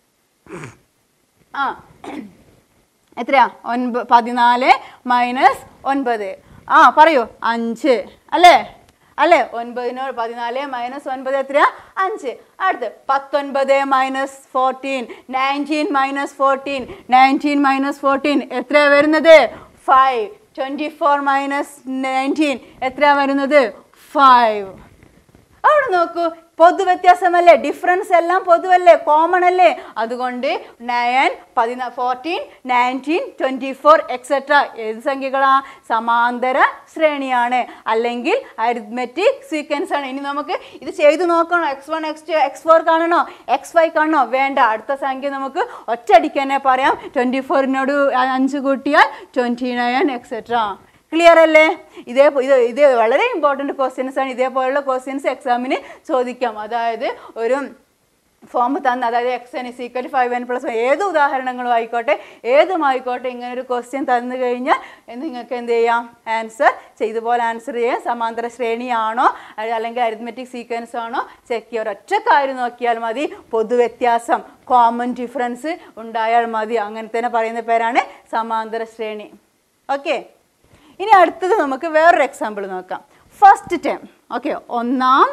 ആ എത്രയാ ഒൻപ പതിനാല് മൈനസ് ഒൻപത് ആ പറയൂ അഞ്ച് അല്ലേ അല്ലേ ഒൻപതിനോട് പതിനാല് മൈനസ് ഒൻപത് എത്രയാ അഞ്ച് അടുത്ത് പത്തൊൻപത് minus fourteen nineteen minus fourteen nineteen minus fourteen എത്രയാ വരുന്നത് five twenty four minus nineteen എത്രയാ വരുന്നത് ഫൈവ് അവിടെ നോക്കൂ പൊതു വ്യത്യാസമല്ലേ ഡിഫറൻസ് എല്ലാം പൊതുവല്ലേ കോമൺ അല്ലേ അതുകൊണ്ട് നയൻ പതിനാ fourteen nineteen twenty four etcetera ഏത് സംഖ്യകളാ സമാന്തര ശ്രേണിയാണ് അല്ലെങ്കിൽ അരിത്മെറ്റിക് സീക്വൻസ് ആണ് ഇനി നമുക്ക് ഇത് ചെയ്തു നോക്കണോ X one X two X four കാണണോ എക്സ് ഫൈവ് കാണണോ വേണ്ട അടുത്ത സംഖ്യ നമുക്ക് ഒറ്റയടിക്ക് തന്നെ പറയാം ട്വൻറ്റി ഫോറിനോട് അഞ്ച് കൂട്ടിയാൽ ട്വൻറ്റി നയൻ എക്സെട്ര ക്ലിയർ അല്ലേ ഇതേ ഇത് ഇത് വളരെ ഇമ്പോർട്ടൻ്റ് ക്വസ്റ്റ്യൻസ് ആണ് ഇതേപോലുള്ള ക്വസ്റ്റ്യൻസ് എക്സാമിന് ചോദിക്കാം അതായത് ഒരു ഫോം തന്ന് അതായത് X n is equal five n plus ഏത് ഉദാഹരണങ്ങളും ആയിക്കോട്ടെ ഏതുമായിക്കോട്ടെ ഇങ്ങനെ ഒരു ക്വസ്റ്റ്യൻ തന്നു കഴിഞ്ഞാൽ നിങ്ങൾക്ക് എന്ത് ചെയ്യാം ആൻസർ ഇതുപോലെ ആൻസർ ചെയ്യാം സമാന്തര ശ്രേണിയാണോ അ- അല്ലെങ്കിൽ അരിത്മെറ്റിക് സീക്വൻസ് ആണോ ചെക്ക് ചെയ്യുക ഒരൊറ്റ കാര്യം നോക്കിയാൽ മതി പൊതുവ്യത്യാസം കോമൺ ഡിഫറൻസ് ഉണ്ടായാൽ മതി അങ്ങനെ തന്നെ പറയുന്ന പേരാണ് സമാന്തര ശ്രേണി ഓക്കെ ഇനി അടുത്തത് നമുക്ക് വേറൊരു എക്സാമ്പിൾ നോക്കാം ഫസ്റ്റ് ടേം ഓക്കെ ഒന്നാം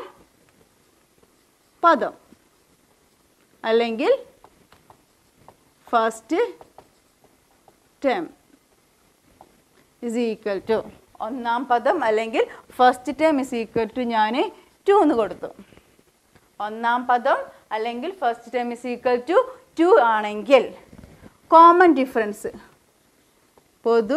പദം അല്ലെങ്കിൽ first term is equal to ഒന്നാം പദം അല്ലെങ്കിൽ first term is equal to ഞാൻ ടു എന്ന് കൊടുത്തു ഒന്നാം പദം അല്ലെങ്കിൽ first term is equal to two ആണെങ്കിൽ കോമൺ ഡിഫറൻസ് പൊതു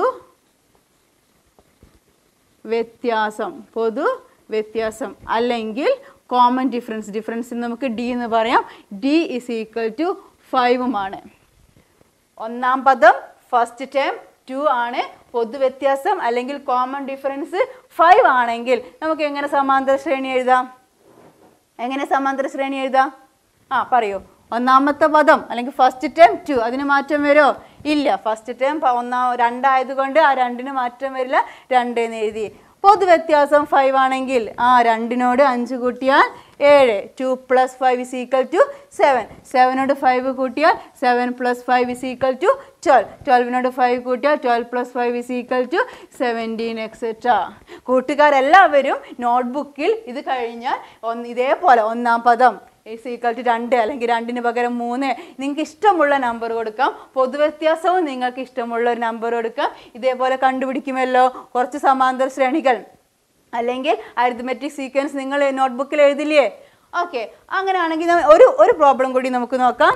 വ്യത്യാസം പൊതു വ്യത്യാസം അല്ലെങ്കിൽ കോമൺ ഡിഫറൻസ് ഡിഫറൻസ് നമുക്ക് ഡി എന്ന് പറയാം ഡി ഇസ് ഈക്വൽ ടു ഫൈവുമാണ് ഒന്നാം പദം ഫസ്റ്റ് ടേം ടു ആണ് പൊതുവ്യത്യാസം അല്ലെങ്കിൽ കോമൺ ഡിഫറൻസ് ഫൈവ് ആണെങ്കിൽ നമുക്ക് എങ്ങനെ സമാന്തര ശ്രേണി എഴുതാം എങ്ങനെ സമാന്തര ശ്രേണി എഴുതാം ആ പറയൂ ഒന്നാമത്തെ പദം അല്ലെങ്കിൽ ഫസ്റ്റ് ടേം ടു അതിന് മാറ്റം വരുമോ ഇല്ല ഫസ്റ്റ് ടേം ഒന്നാ രണ്ടായതുകൊണ്ട് ആ രണ്ടിന് മാറ്റം വരില്ല രണ്ട് എന്ന് എഴുതി പൊതുവ്യത്യാസം ഫൈവ് ആണെങ്കിൽ ആ രണ്ടിനോട് അഞ്ച് കൂട്ടിയാൽ ഏഴ് two plus five is equal to seven സെവനോട് ഫൈവ് കൂട്ടിയാൽ seven plus five is equal to twelve ട്വൽവിനോട് ഫൈവ് കൂട്ടിയാൽ twelve plus five is equal to seventeen etcetera കൂട്ടുകാരെല്ലാവരും നോട്ട്ബുക്കിൽ ഇത് കഴിഞ്ഞാൽ ഒന്ന് ഇതേപോലെ ഒന്നാം പദം ഈസ് ഈക്വൽ ടു രണ്ട് അല്ലെങ്കിൽ രണ്ടിന് പകരം മൂന്ന് നിങ്ങൾക്ക് ഇഷ്ടമുള്ള നമ്പർ കൊടുക്കാം പൊതുവ്യത്യാസവും നിങ്ങൾക്ക് ഇഷ്ടമുള്ള ഒരു നമ്പർ കൊടുക്കാം ഇതേപോലെ കണ്ടുപിടിക്കുമല്ലോ കുറച്ച് സമാന്തര ശ്രേണികൾ അല്ലെങ്കിൽ അരിത്മെറ്റിക് സീക്വൻസ് നിങ്ങൾ നോട്ട്ബുക്കിൽ എഴുതില്ലേ ഓക്കെ അങ്ങനെയാണെങ്കിൽ ന- ഒരു ഒരു പ്രോബ്ലം കൂടി നമുക്ക് നോക്കാം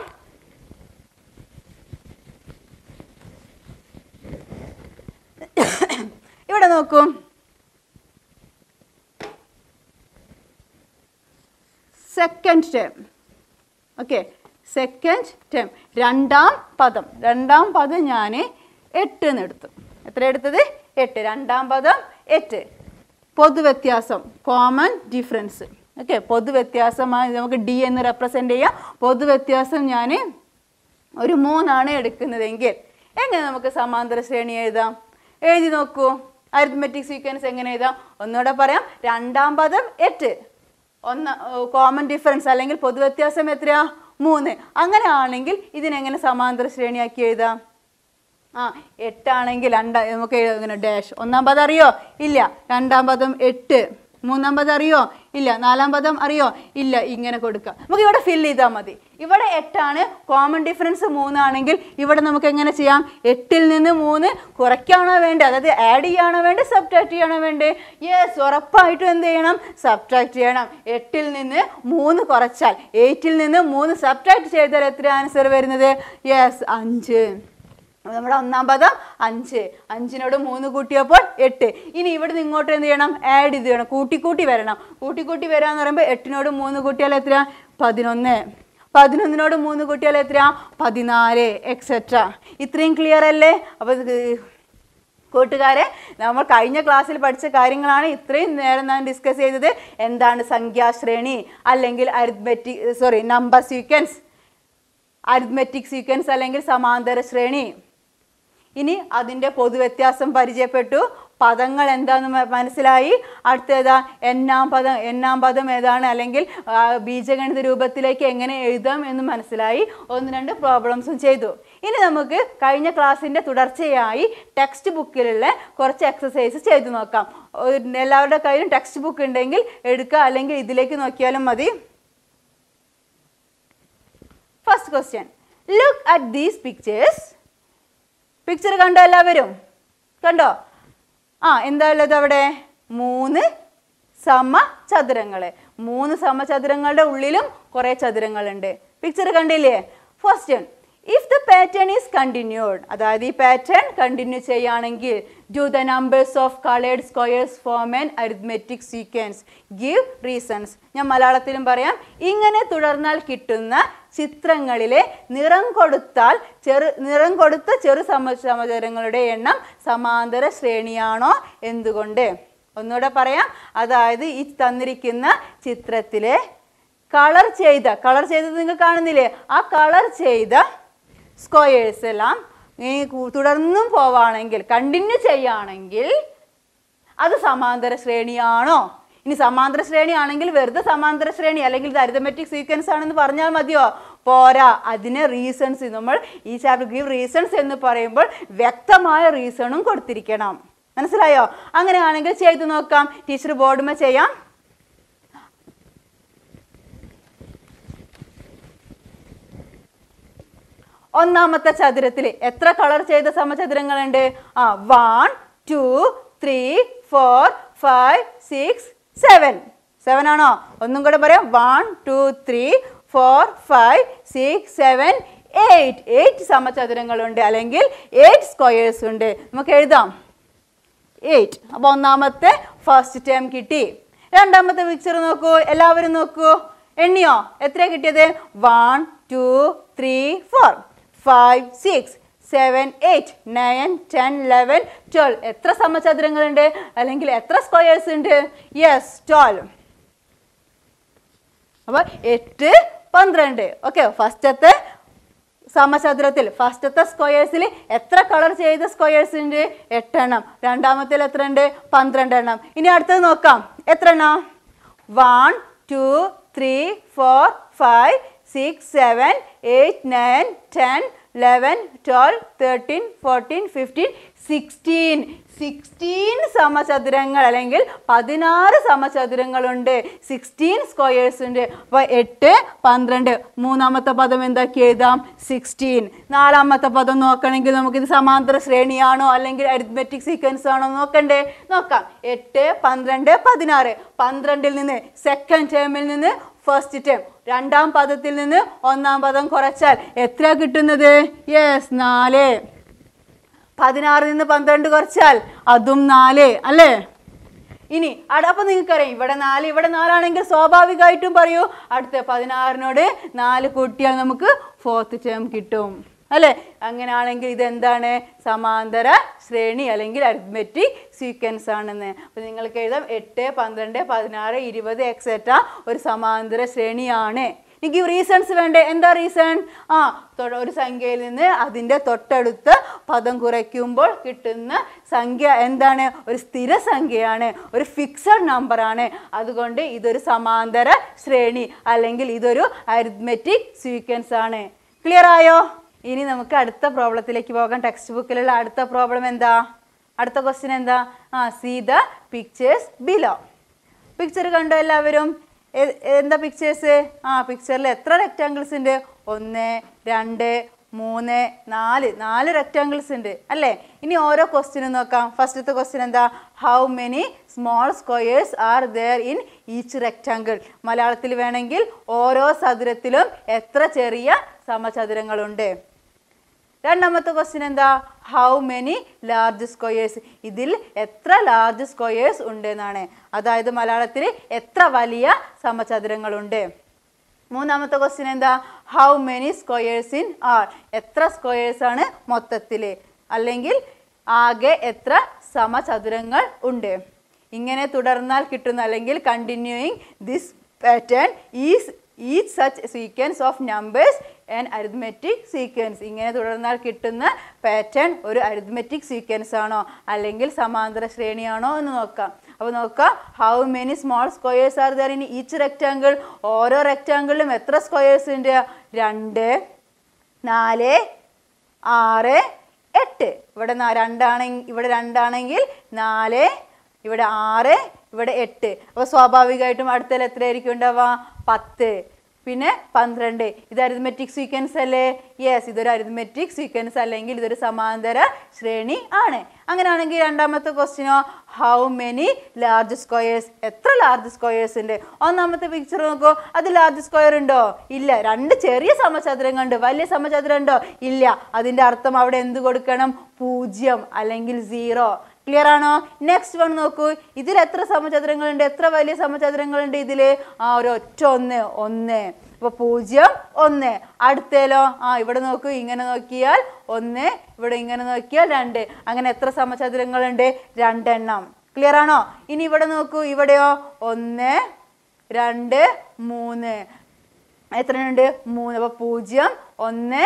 ഇവിടെ നോക്കൂ second term okay second term രണ്ടാം പദം രണ്ടാം പദം ഞാൻ എട്ട് എന്ന് എടുത്തു എത്ര എടുത്തത് എട്ട് രണ്ടാം പദം എട്ട് പൊതുവ്യത്യാസം കോമൺ ഡിഫറൻസ് ഓക്കെ പൊതുവ്യത്യാസമായി നമുക്ക് ഡി എന്ന് റെപ്രസെൻ്റ് ചെയ്യാം പൊതുവ്യത്യാസം ഞാൻ ഒരു മൂന്നാണ് എടുക്കുന്നതെങ്കിൽ എങ്ങനെ നമുക്ക് സമാന്തര ശ്രേണി എഴുതാം എഴുതി നോക്കൂ അരിത്മെറ്റിക് സീക്വൻസ് എങ്ങനെ എഴുതാം ഒന്നുകൂടെ പറയാം രണ്ടാം പദം എട്ട് ഒന്ന് കോമൺ ഡിഫറൻസ് അല്ലെങ്കിൽ പൊതുവ്യത്യാസം എത്രയാ മൂന്ന് അങ്ങനെയാണെങ്കിൽ ഇതിനെങ്ങനെ സമാന്തര ശ്രേണിയാക്കി എഴുതാം ആ എട്ടാണെങ്കിൽ രണ്ട നമുക്ക് എഴുതാം ഇങ്ങനെ ഡാഷ് ഒന്നാം പദം അറിയോ ഇല്ല രണ്ടാം പദം എട്ട് മൂന്നാം പദം അറിയോ ഇല്ല നാലാം പദം അറിയോ ഇല്ല ഇങ്ങനെ കൊടുക്കാം നമുക്ക് ഇവിടെ ഫിൽ ചെയ്താൽ മതി ഇവിടെ എട്ടാണ് കോമൺ ഡിഫറൻസ് മൂന്നാണെങ്കിൽ ഇവിടെ നമുക്ക് എങ്ങനെ ചെയ്യാം എട്ടിൽ നിന്ന് മൂന്ന് കുറയ്ക്കാണോ വേണ്ടത് അതായത് ആഡ് ചെയ്യാണോ വേണ്ടത് സബ്ട്രാക്ട് ചെയ്യണോ വേണ്ടത് യെസ് ഉറപ്പായിട്ടും എന്ത് ചെയ്യണം സബ്ട്രാക്ട് ചെയ്യണം എട്ടിൽ നിന്ന് മൂന്ന് കുറച്ചാൽ എയ്റ്റിൽ നിന്ന് മൂന്ന് സബ്ട്രാക്ട് ചെയ്താൽ എത്ര ആൻസർ വരുന്നത് യെസ് അഞ്ച് അപ്പൊ നമ്മുടെ ഒന്നാം പദം അഞ്ച് അഞ്ചിനോട് മൂന്ന് കൂട്ടിയപ്പോൾ എട്ട് ഇനി ഇവിടെ നിന്ന് ഇങ്ങോട്ട് എന്ത് ചെയ്യണം ആഡ് ചെയ്ത് ചെയ്യണം കൂട്ടി കൂട്ടി വരണം കൂട്ടി കൂട്ടി വരാന്ന് പറയുമ്പോൾ എട്ടിനോട് മൂന്ന് കൂട്ടിയാൽ എത്ര പതിനൊന്ന് പതിനൊന്നിനോട് മൂന്ന് കൂട്ടിയാൽ എത്ര പതിനാല് എക്സെട്ര ഇത്രയും ക്ലിയർ അല്ലേ അപ്പോൾ ഇത് കൂട്ടുകാരെ നമ്മൾ കഴിഞ്ഞ ക്ലാസ്സിൽ പഠിച്ച കാര്യങ്ങളാണ് ഇത്രയും നേരം ഞാൻ ഡിസ്കസ് ചെയ്തത് എന്താണ് സംഖ്യാശ്രേണി അല്ലെങ്കിൽ arithmetic sorry number sequence arithmetic sequence അല്ലെങ്കിൽ സമാന്തര ശ്രേണി ഇനി അതിൻ്റെ പൊതുവ്യത്യാസം പരിചയപ്പെട്ടു പദങ്ങൾ എന്താന്ന് മ- മനസ്സിലായി അടുത്തേതാ എണ്ണാം പദം എണ്ണാം പദം ഏതാണ് അല്ലെങ്കിൽ ആ, ബീജഗണിത രൂപത്തിലേക്ക് എങ്ങനെ എഴുതാം എന്ന് മനസ്സിലായി ഒന്ന് രണ്ട് പ്രോബ്ലംസും ചെയ്തു ഇനി നമുക്ക് കഴിഞ്ഞ ക്ലാസ്സിൻ്റെ തുടർച്ചയായി ടെക്സ്റ്റ് ബുക്കിലുള്ള കുറച്ച് എക്സസൈസ് ചെയ്തു നോക്കാം ഒരു- എല്ലാവരുടെ കയ്യിലും ടെക്സ്റ്റ് ബുക്ക് ഉണ്ടെങ്കിൽ എടുക്കുക അല്ലെങ്കിൽ ഇതിലേക്ക് നോക്കിയാലും മതി first question look at these pictures picture കണ്ടോ എല്ലാവരും കണ്ടോ ആ എന്താ ഉള്ളത് അവിടെ മൂന്ന് സമചതുരങ്ങൾ മൂന്ന് സമചതുരങ്ങളുടെ ഉള്ളിലും കുറേ ചതുരങ്ങളുണ്ട് പിക്ചർ കണ്ടില്ലേ first if the pattern is continued അതായത് ഈ പാറ്റേൺ കണ്ടിന്യൂ ചെയ്യുകയാണെങ്കിൽ do the numbers of coloured squares form an arithmetic sequence give reasons ഞാൻ മലയാളത്തിലും പറയാം ഇങ്ങനെ തുടർന്നാൽ കിട്ടുന്ന ചിത്രങ്ങളിലെ നിറം കൊടുത്താൽ ചെറു നിറം കൊടുത്ത ചെറു സമ സമചരങ്ങളുടെ എണ്ണം സമാന്തര ശ്രേണിയാണോ എന്തുകൊണ്ട് ഒന്നുകൂടെ പറയാം അതായത് ഈ തന്നിരിക്കുന്ന ചിത്രത്തിലെ കളർ ചെയ്ത കളർ ചെയ്തത് നിങ്ങൾ കാണുന്നില്ലേ ആ കളർ ചെയ്ത സ്ക്വയേഴ്സ് എല്ലാം ഈ കു- തുടർന്നും പോവാണെങ്കിൽ കണ്ടിന്യൂ ചെയ്യുകയാണെങ്കിൽ അത് സമാന്തര ശ്രേണിയാണോ ഇനി സമാന്തര ശ്രേണി ആണെങ്കിൽ വെറുതെ സമാന്തര ശ്രേണി അല്ലെങ്കിൽ ഇത് അരിതമെറ്റിക് സീക്വൻസ് ആണെന്ന് പറഞ്ഞാൽ മതിയോ പോരാ അതിന് റീസൺസ് നമ്മൾ ഈ ചാപ്റ്റർ ഗീവ് റീസൺസ് എന്ന് പറയുമ്പോൾ വ്യക്തമായ റീസണും കൊടുത്തിരിക്കണം മനസ്സിലായോ അങ്ങനെയാണെങ്കിൽ ചെയ്തു നോക്കാം ടീച്ചർ ബോർഡുമേ ചെയ്യാം ഒന്നാമത്തെ ചതുരത്തിൽ എത്ര കളർ ചെയ്ത സമചതുരങ്ങളുണ്ട് ആ one two three four five six seven seven ആണോ ഒന്നും കൂടെ പറയാം one two three four five six seven eight eight സമചതുരങ്ങളുണ്ട് അല്ലെങ്കിൽ എയ്റ്റ് സ്ക്വയേഴ്സ് ഉണ്ട് നമുക്ക് എഴുതാം എയ്റ്റ് അപ്പോൾ ഒന്നാമത്തെ ഫസ്റ്റ് ടേം കിട്ടി രണ്ടാമത്തെ പിക്ചർ നോക്കൂ എല്ലാവരും നോക്കൂ എണ്ണിയോ എത്ര കിട്ടിയത് one two three four five six seven eight nine ten eleven twelve എത്ര സമചതുരങ്ങളുണ്ട് അല്ലെങ്കിൽ എത്ര സ്ക്വയേഴ്സ് ഉണ്ട് യെസ് ട്വൽവ് അപ്പോൾ എട്ട് പന്ത്രണ്ട് ഓക്കെ ഫസ്റ്റത്തെ സമചതുരത്തിൽ ഫസ്റ്റത്തെ സ്ക്വയേഴ്സിൽ എത്ര കളർ ചെയ്ത സ്ക്വയേഴ്സ് ഉണ്ട് എട്ടെണ്ണം രണ്ടാമത്തിൽ എത്ര ഉണ്ട് പന്ത്രണ്ട് എണ്ണം ഇനി അടുത്തത് നോക്കാം എത്ര എണ്ണം one two three four five six seven eight nine ten eleven twelve thirteen fourteen fifteen sixteen sixteen സമചതുരങ്ങൾ അല്ലെങ്കിൽ പതിനാറ് സമചതുരങ്ങളുണ്ട് സിക്സ്റ്റീൻ സ്ക്വയേഴ്സ് ഉണ്ട് അപ്പോൾ എട്ട് പന്ത്രണ്ട് മൂന്നാമത്തെ പദം എന്താക്കി എഴുതാം സിക്സ്റ്റീൻ നാലാമത്തെ പദം നോക്കണമെങ്കിൽ നമുക്കിത് സമാന്തര ശ്രേണിയാണോ അല്ലെങ്കിൽ അരിത്മെറ്റിക് സീക്വൻസ് ആണോ നോക്കണ്ടേ നോക്കാം എട്ട് പന്ത്രണ്ട് പതിനാറ് പന്ത്രണ്ടിൽ നിന്ന് സെക്കൻഡ് ടേമിൽ നിന്ന് ഫസ്റ്റ് ടേം രണ്ടാം പദത്തിൽ നിന്ന് ഒന്നാം പദം കുറച്ചാൽ എത്ര കിട്ടുന്നത് യെസ് നാല് പതിനാറിൽ നിന്ന് പന്ത്രണ്ട് കുറച്ചാൽ അതും നാല് അല്ലേ ഇനി അട അപ്പം നിങ്ങൾക്കറിയാം ഇവിടെ നാല് ഇവിടെ നാലാണെങ്കിൽ സ്വാഭാവികമായിട്ടും പറയൂ അടുത്ത പതിനാറിനോട് നാല് കൂട്ടിയാൽ നമുക്ക് ഫോർത്ത് ടേം കിട്ടും അല്ലേ അങ്ങനെയാണെങ്കിൽ ഇതെന്താണ് സമാന്തര ശ്രേണി അല്ലെങ്കിൽ അരിത്മെറ്റിക് സീക്വൻസ് ആണെന്ന് അപ്പം നിങ്ങൾക്ക് എഴുതാം എട്ട് പന്ത്രണ്ട് പതിനാറ് ഇരുപത് എക്സെട്ര ഒരു സമാന്തര ശ്രേണിയാണ് എനിക്ക് റീസൺസ് വേണ്ടേ എന്താ റീസൺ ആ തൊ- ഒരു സംഖ്യയിൽ നിന്ന് അതിൻ്റെ തൊട്ടടുത്ത പദം കുറയ്ക്കുമ്പോൾ കിട്ടുന്ന സംഖ്യ എന്താണ് ഒരു സ്ഥിര സംഖ്യയാണ് ഒരു ഫിക്സഡ് നമ്പറാണ് അതുകൊണ്ട് ഇതൊരു സമാന്തര ശ്രേണി അല്ലെങ്കിൽ ഇതൊരു അരിത്മെറ്റിക് സീക്വൻസ് ആണ് ക്ലിയർ ആയോ ഇനി നമുക്ക് അടുത്ത പ്രോബ്ലത്തിലേക്ക് പോകാം ടെക്സ്റ്റ് ബുക്കിലുള്ള അടുത്ത പ്രോബ്ലം എന്താ അടുത്ത ക്വസ്റ്റ്യൻ എന്താ ആ see the pictures below picture കണ്ടോ എല്ലാവരും എ- എന്താ പിക്ചേഴ്സ് ആ പിക്ചറിൽ എത്ര റെക്റ്റാങ്കിൾസ് ഉണ്ട് ഒന്ന് രണ്ട് മൂന്ന് നാല് നാല് റെക്റ്റാങ്കിൾസ് ഉണ്ട് അല്ലേ ഇനി ഓരോ ക്വസ്റ്റ്യനും നോക്കാം ഫസ്റ്റത്തെ ക്വസ്റ്റ്യൻ എന്താ how many small squares are there in each rectangle മലയാളത്തിൽ വേണമെങ്കിൽ ഓരോ ചതുരത്തിലും എത്ര ചെറിയ സമചതുരങ്ങളുണ്ട് രണ്ടാമത്തെ ക്വസ്റ്റ്യൻ എന്താ ഹൗ മെനി ലാർജ് സ്ക്വയേഴ്സ് ഇതിൽ എത്ര ലാർജ് സ്ക്വയേഴ്സ് ഉണ്ട് എന്നാണ് അതായത് മലയാളത്തിൽ എത്ര വലിയ സമചതുരങ്ങളുണ്ട് മൂന്നാമത്തെ ക്വസ്റ്റ്യൻ എന്താ how many squares in are എത്ര സ്ക്വയേഴ്സ് ആണ് മൊത്തത്തിൽ അല്ലെങ്കിൽ ആകെ എത്ര സമചതുരങ്ങൾ ഉണ്ട് ഇങ്ങനെ തുടർന്നാൽ കിട്ടുന്ന അല്ലെങ്കിൽ continuing this pattern is each such sequence of numbers and arithmetic sequence ഇങ്ങനെ തുടർന്നാൽ കിട്ടുന്ന പാറ്റേൺ ഒരു അരിത്മെറ്റിക് സീക്വൻസ് ആണോ അല്ലെങ്കിൽ സമാന്തര ശ്രേണിയാണോ എന്ന് നോക്കാം അപ്പോൾ നോക്കാം how many small squares are there in each rectangle ഓരോ റെക്റ്റാങ്കിളിലും എത്ര സ്ക്വയേഴ്സ് ഉണ്ട് രണ്ട് നാല് ആറ് എട്ട് ഇവിടെ നാ- രണ്ടാണെങ്കിൽ ഇവിടെ രണ്ടാണെങ്കിൽ നാല് ഇവിടെ ആറ് ഇവിടെ എട്ട് അപ്പോൾ സ്വാഭാവികമായിട്ടും അടുത്തതിൽ എത്രയായിരിക്കും ഉണ്ടാവുക പത്ത് പിന്നെ പന്ത്രണ്ട് ഇത് അരിത്മെറ്റിക് സീക്വൻസ് അല്ലേ യെസ് ഇതൊരു അരിത്മെറ്റിക് സീക്വൻസ് അല്ലെങ്കിൽ ഇതൊരു സമാന്തര ശ്രേണി ആണ് അങ്ങനെയാണെങ്കിൽ രണ്ടാമത്തെ ക്വസ്റ്റ്യനോ ഹൗ മെനി ലാർജ് സ്ക്വയേഴ്സ് എത്ര ലാർജ് സ്ക്വയേഴ്സ് ഉണ്ട് ഒന്നാമത്തെ പിക്ചർ നോക്കൂ അത് ലാർജ് സ്ക്വയർ ഉണ്ടോ ഇല്ല രണ്ട് ചെറിയ സമചതുരങ്ങൾ ഉണ്ട് വലിയ സമചതുരം ഉണ്ടോ ഇല്ല അതിന്റെ അർത്ഥം അവിടെ എന്ത് കൊടുക്കണം പൂജ്യം അല്ലെങ്കിൽ സീറോ ക്ലിയർ ആണോ നെക്സ്റ്റ് വൺ നോക്കൂ ഇതിൽ എത്ര സമചതുരങ്ങളുണ്ട് എത്ര വലിയ സമചതുരങ്ങളുണ്ട് ഇതിൽ ആ ഒരു ഒറ്റ ഒന്ന് ഒന്ന് അപ്പോൾ പൂജ്യം ഒന്ന് അടുത്തേലോ ആ ഇവിടെ നോക്കൂ ഇങ്ങനെ നോക്കിയാൽ ഒന്ന് ഇവിടെ ഇങ്ങനെ നോക്കിയാൽ രണ്ട് അങ്ങനെ എത്ര സമചതുരങ്ങളുണ്ട് രണ്ടെണ്ണം ക്ലിയർ ആണോ ഇനി ഇവിടെ നോക്കൂ ഇവിടെയോ ഒന്ന് രണ്ട് മൂന്ന് എത്രയുണ്ട് മൂന്ന് അപ്പോൾ പൂജ്യം ഒന്ന്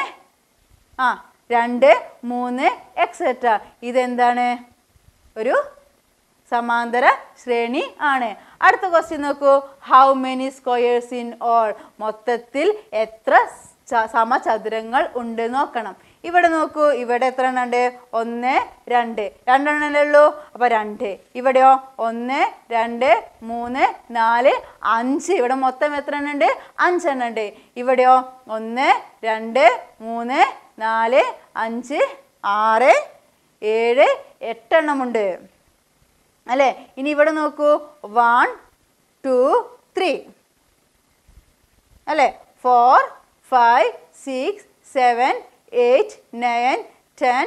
ആ രണ്ട് മൂന്ന് എക്സെട്ര ഇതെന്താണ് ഒരു സമാന്തര ശ്രേണി ആണ് അടുത്ത ക്വസ്റ്റ്യൻ നോക്കൂ how many squares in all മൊത്തത്തിൽ എത്ര ച- സമചതുരങ്ങൾ ഉണ്ട് നോക്കണം ഇവിടെ നോക്കൂ ഇവിടെ എത്ര എണ്ണം ഉണ്ട് ഒന്ന് രണ്ട് രണ്ടെണ്ണല്ലേ ഉള്ളൂ അപ്പോൾ രണ്ട് ഇവിടെയോ ഒന്ന് രണ്ട് മൂന്ന് നാല് അഞ്ച് ഇവിടെ മൊത്തം എത്ര എണ്ണം ഉണ്ട് അഞ്ചെണ്ണം ഉണ്ട് ഇവിടെയോ ഒന്ന് രണ്ട് മൂന്ന് നാല് അഞ്ച് ആറ് ഏഴ് എട്ടെണ്ണമുണ്ട് അല്ലേ ഇനി ഇവിടെ നോക്കൂ വൺ ടു ത്രീ അല്ലേ four five six seven eight nine ten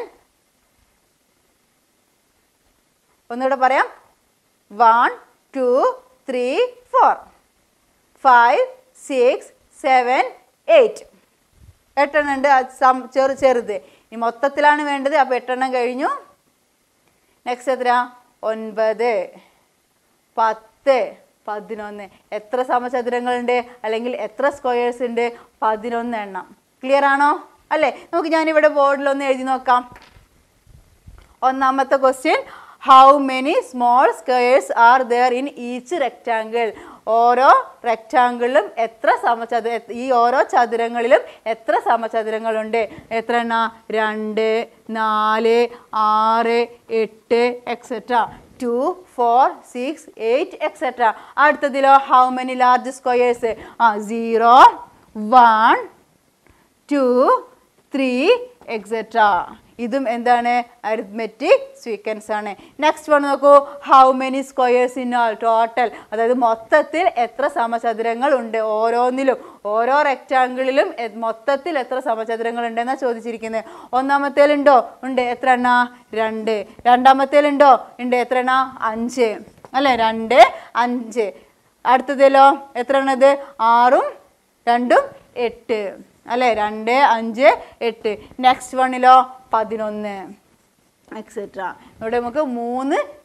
ഒന്നുകൂടെ പറയാം one two three four five six seven eight എട്ടെണ്ണം ഉണ്ട് അത് സം ചെറു ചെറുത് ഇനി മൊത്തത്തിലാണ് വേണ്ടത് അപ്പോൾ എട്ടെണ്ണം കഴിഞ്ഞു നെക്സ്റ്റ് എത്ര ഒൻപത് പത്ത് പതിനൊന്ന് എത്ര സമചതുരങ്ങളുണ്ട് അല്ലെങ്കിൽ എത്ര സ്ക്വയേഴ്സ് ഉണ്ട് പതിനൊന്ന് എണ്ണം ക്ലിയർ ആണോ അല്ലേ നമുക്ക് ഞാനിവിടെ ബോർഡിലൊന്ന് എഴുതി നോക്കാം ഒന്നാമത്തെ question how many small squares are there in each rectangle ഓരോ റെക്റ്റാങ്കിളിലും എത്ര സമചതുര ഈ ഓരോ ചതുരങ്ങളിലും എത്ര സമചതുരങ്ങളുണ്ട് എത്ര എണ്ണ രണ്ട് നാല് ആറ് എട്ട് etcetera two four six eight etcetera അടുത്തതിലോ ഹൗ മെനി ലാർജ് സ്ക്വയേഴ്സ് ആ zero one two three etcetera ഇതും എന്താണ് അരിത്മെറ്റിക് സീക്വൻസ് ആണ് നെക്സ്റ്റ് വൺ നോക്കൂ how many squares in all total അതായത് മൊത്തത്തിൽ എത്ര സമചതുരങ്ങൾ ഉണ്ട് ഓരോന്നിലും ഓരോ റെക്റ്റാങ്കിളിലും എ- മൊത്തത്തിൽ എത്ര സമചതുരങ്ങൾ ഉണ്ടെന്നാണ് ചോദിച്ചിരിക്കുന്നത് ഒന്നാമത്തേലുണ്ടോ ഉണ്ട് എത്ര എണ്ണ രണ്ട് രണ്ടാമത്തേലുണ്ടോ ഉണ്ട് എത്ര എണ്ണ അഞ്ച് അല്ലേ രണ്ട് അഞ്ച് അടുത്തതിലോ എത്ര എണ്ണത് ആറും രണ്ടും എട്ട് അല്ലേ രണ്ട് അഞ്ച് എട്ട് നെക്സ്റ്റ് വണ്ണിലോ പതിനൊന്ന് എക്സെട്ര ഇവിടെ നമുക്ക് മൂന്ന്